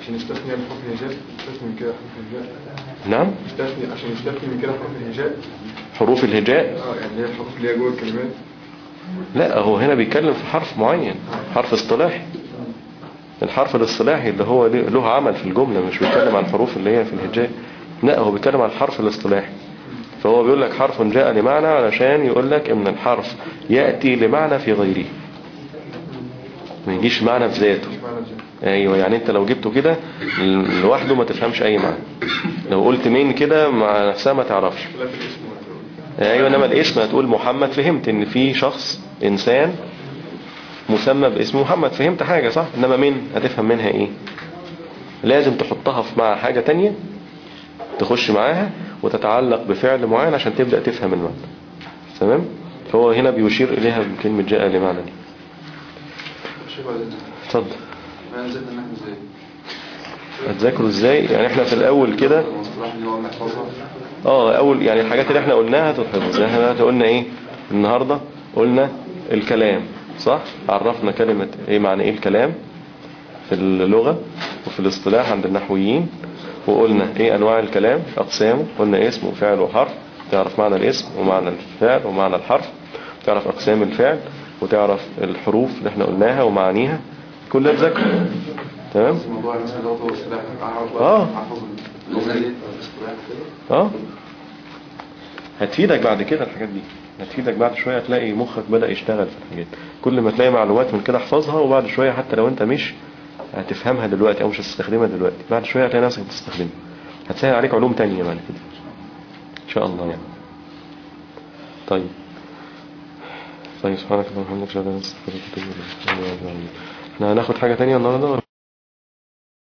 I: عشان يستثني بحرف الهجاء يستثني من كده حرف الهجاء
A: نعم
I: يستثني عشان يستثني من كده حرف الهجاء
A: حروف الهجاء
I: اه يعني هي الحروف اللي هي جوه الكلمات
A: لا هو هنا بيتكلم في حرف معين حرف اصطلاحي الحرف الاصطلاحي اللي هو له له عمل في الجملة مش بيتكلم عن الحروف اللي هي في الهجاء لا هو بيتكلم عن الحرف الاصطلاحي فهو بيقول لك حرف جاء لمعنى علشان يقول لك ان الحرف يأتي لمعنى في غيره ما يجيش معنى في ذاته ايوه يعني انت لو جبته كده لوحده ما تفهمش اي معنى لو قلت مين كده مع نفسها ما تعرفش ايوه انما الاسم هتقول محمد فهمت ان في شخص انسان مسمى باسم محمد فهمت حاجة صح انما مين هتفهم منها ايه لازم تحطها في مع حاجة تانية تخش معاها وتتعلق بفعل معين عشان تبدأ تفهم المعنى تمام فهو هنا بيشير اليها بكلمة جاء لمعنى دي
E: شو بعدين
A: اتفضل
E: ما نزلنا نحن ازاي
A: هتذاكروا ازاي يعني احنا في الاول كده
E: المصطلح اللي هو محفظها
A: اه اول يعني الحاجات اللي احنا قلناها تتحفظ احنا دلوقتي قلنا ايه النهاردة قلنا الكلام صح عرفنا كلمة ايه معنى ايه الكلام في اللغة وفي الاصطلاح عند النحويين وقلنا ايه انواع الكلام اقسامه قلنا اسم وفعل وحرف تعرف معنى الاسم ومعنى الفعل ومعنى الحرف تعرف اقسام الفعل وتعرف الحروف اللي احنا قلناها ومعانيها كلها تذاكر تمام
E: موضوع مثلا لغة واصطلاح اعرف
A: آه.
E: احفظ اللغة دي اصطلاح كده
A: اه هتفيدك بعد كده الحاجات دي هتفيدك بعد شوية هتلاقي مخك بدأ يشتغل في الحاجات كل ما تلاقي معلومات من كده احفظها وبعد شوية حتى لو انت مش هتفهمها دلوقتي او مش هتستخدمها دلوقتي بعد شوية هتلاقي نفسك بتستخدمها هتسهل عليك علوم تانية بعد كده ان شاء الله يعني طيب طيب سبحانك اللهم وبحمدك اشهد ان لا اله الا انت استغفرك واتوب اليك احنا هناخد حاجة تانية النهارده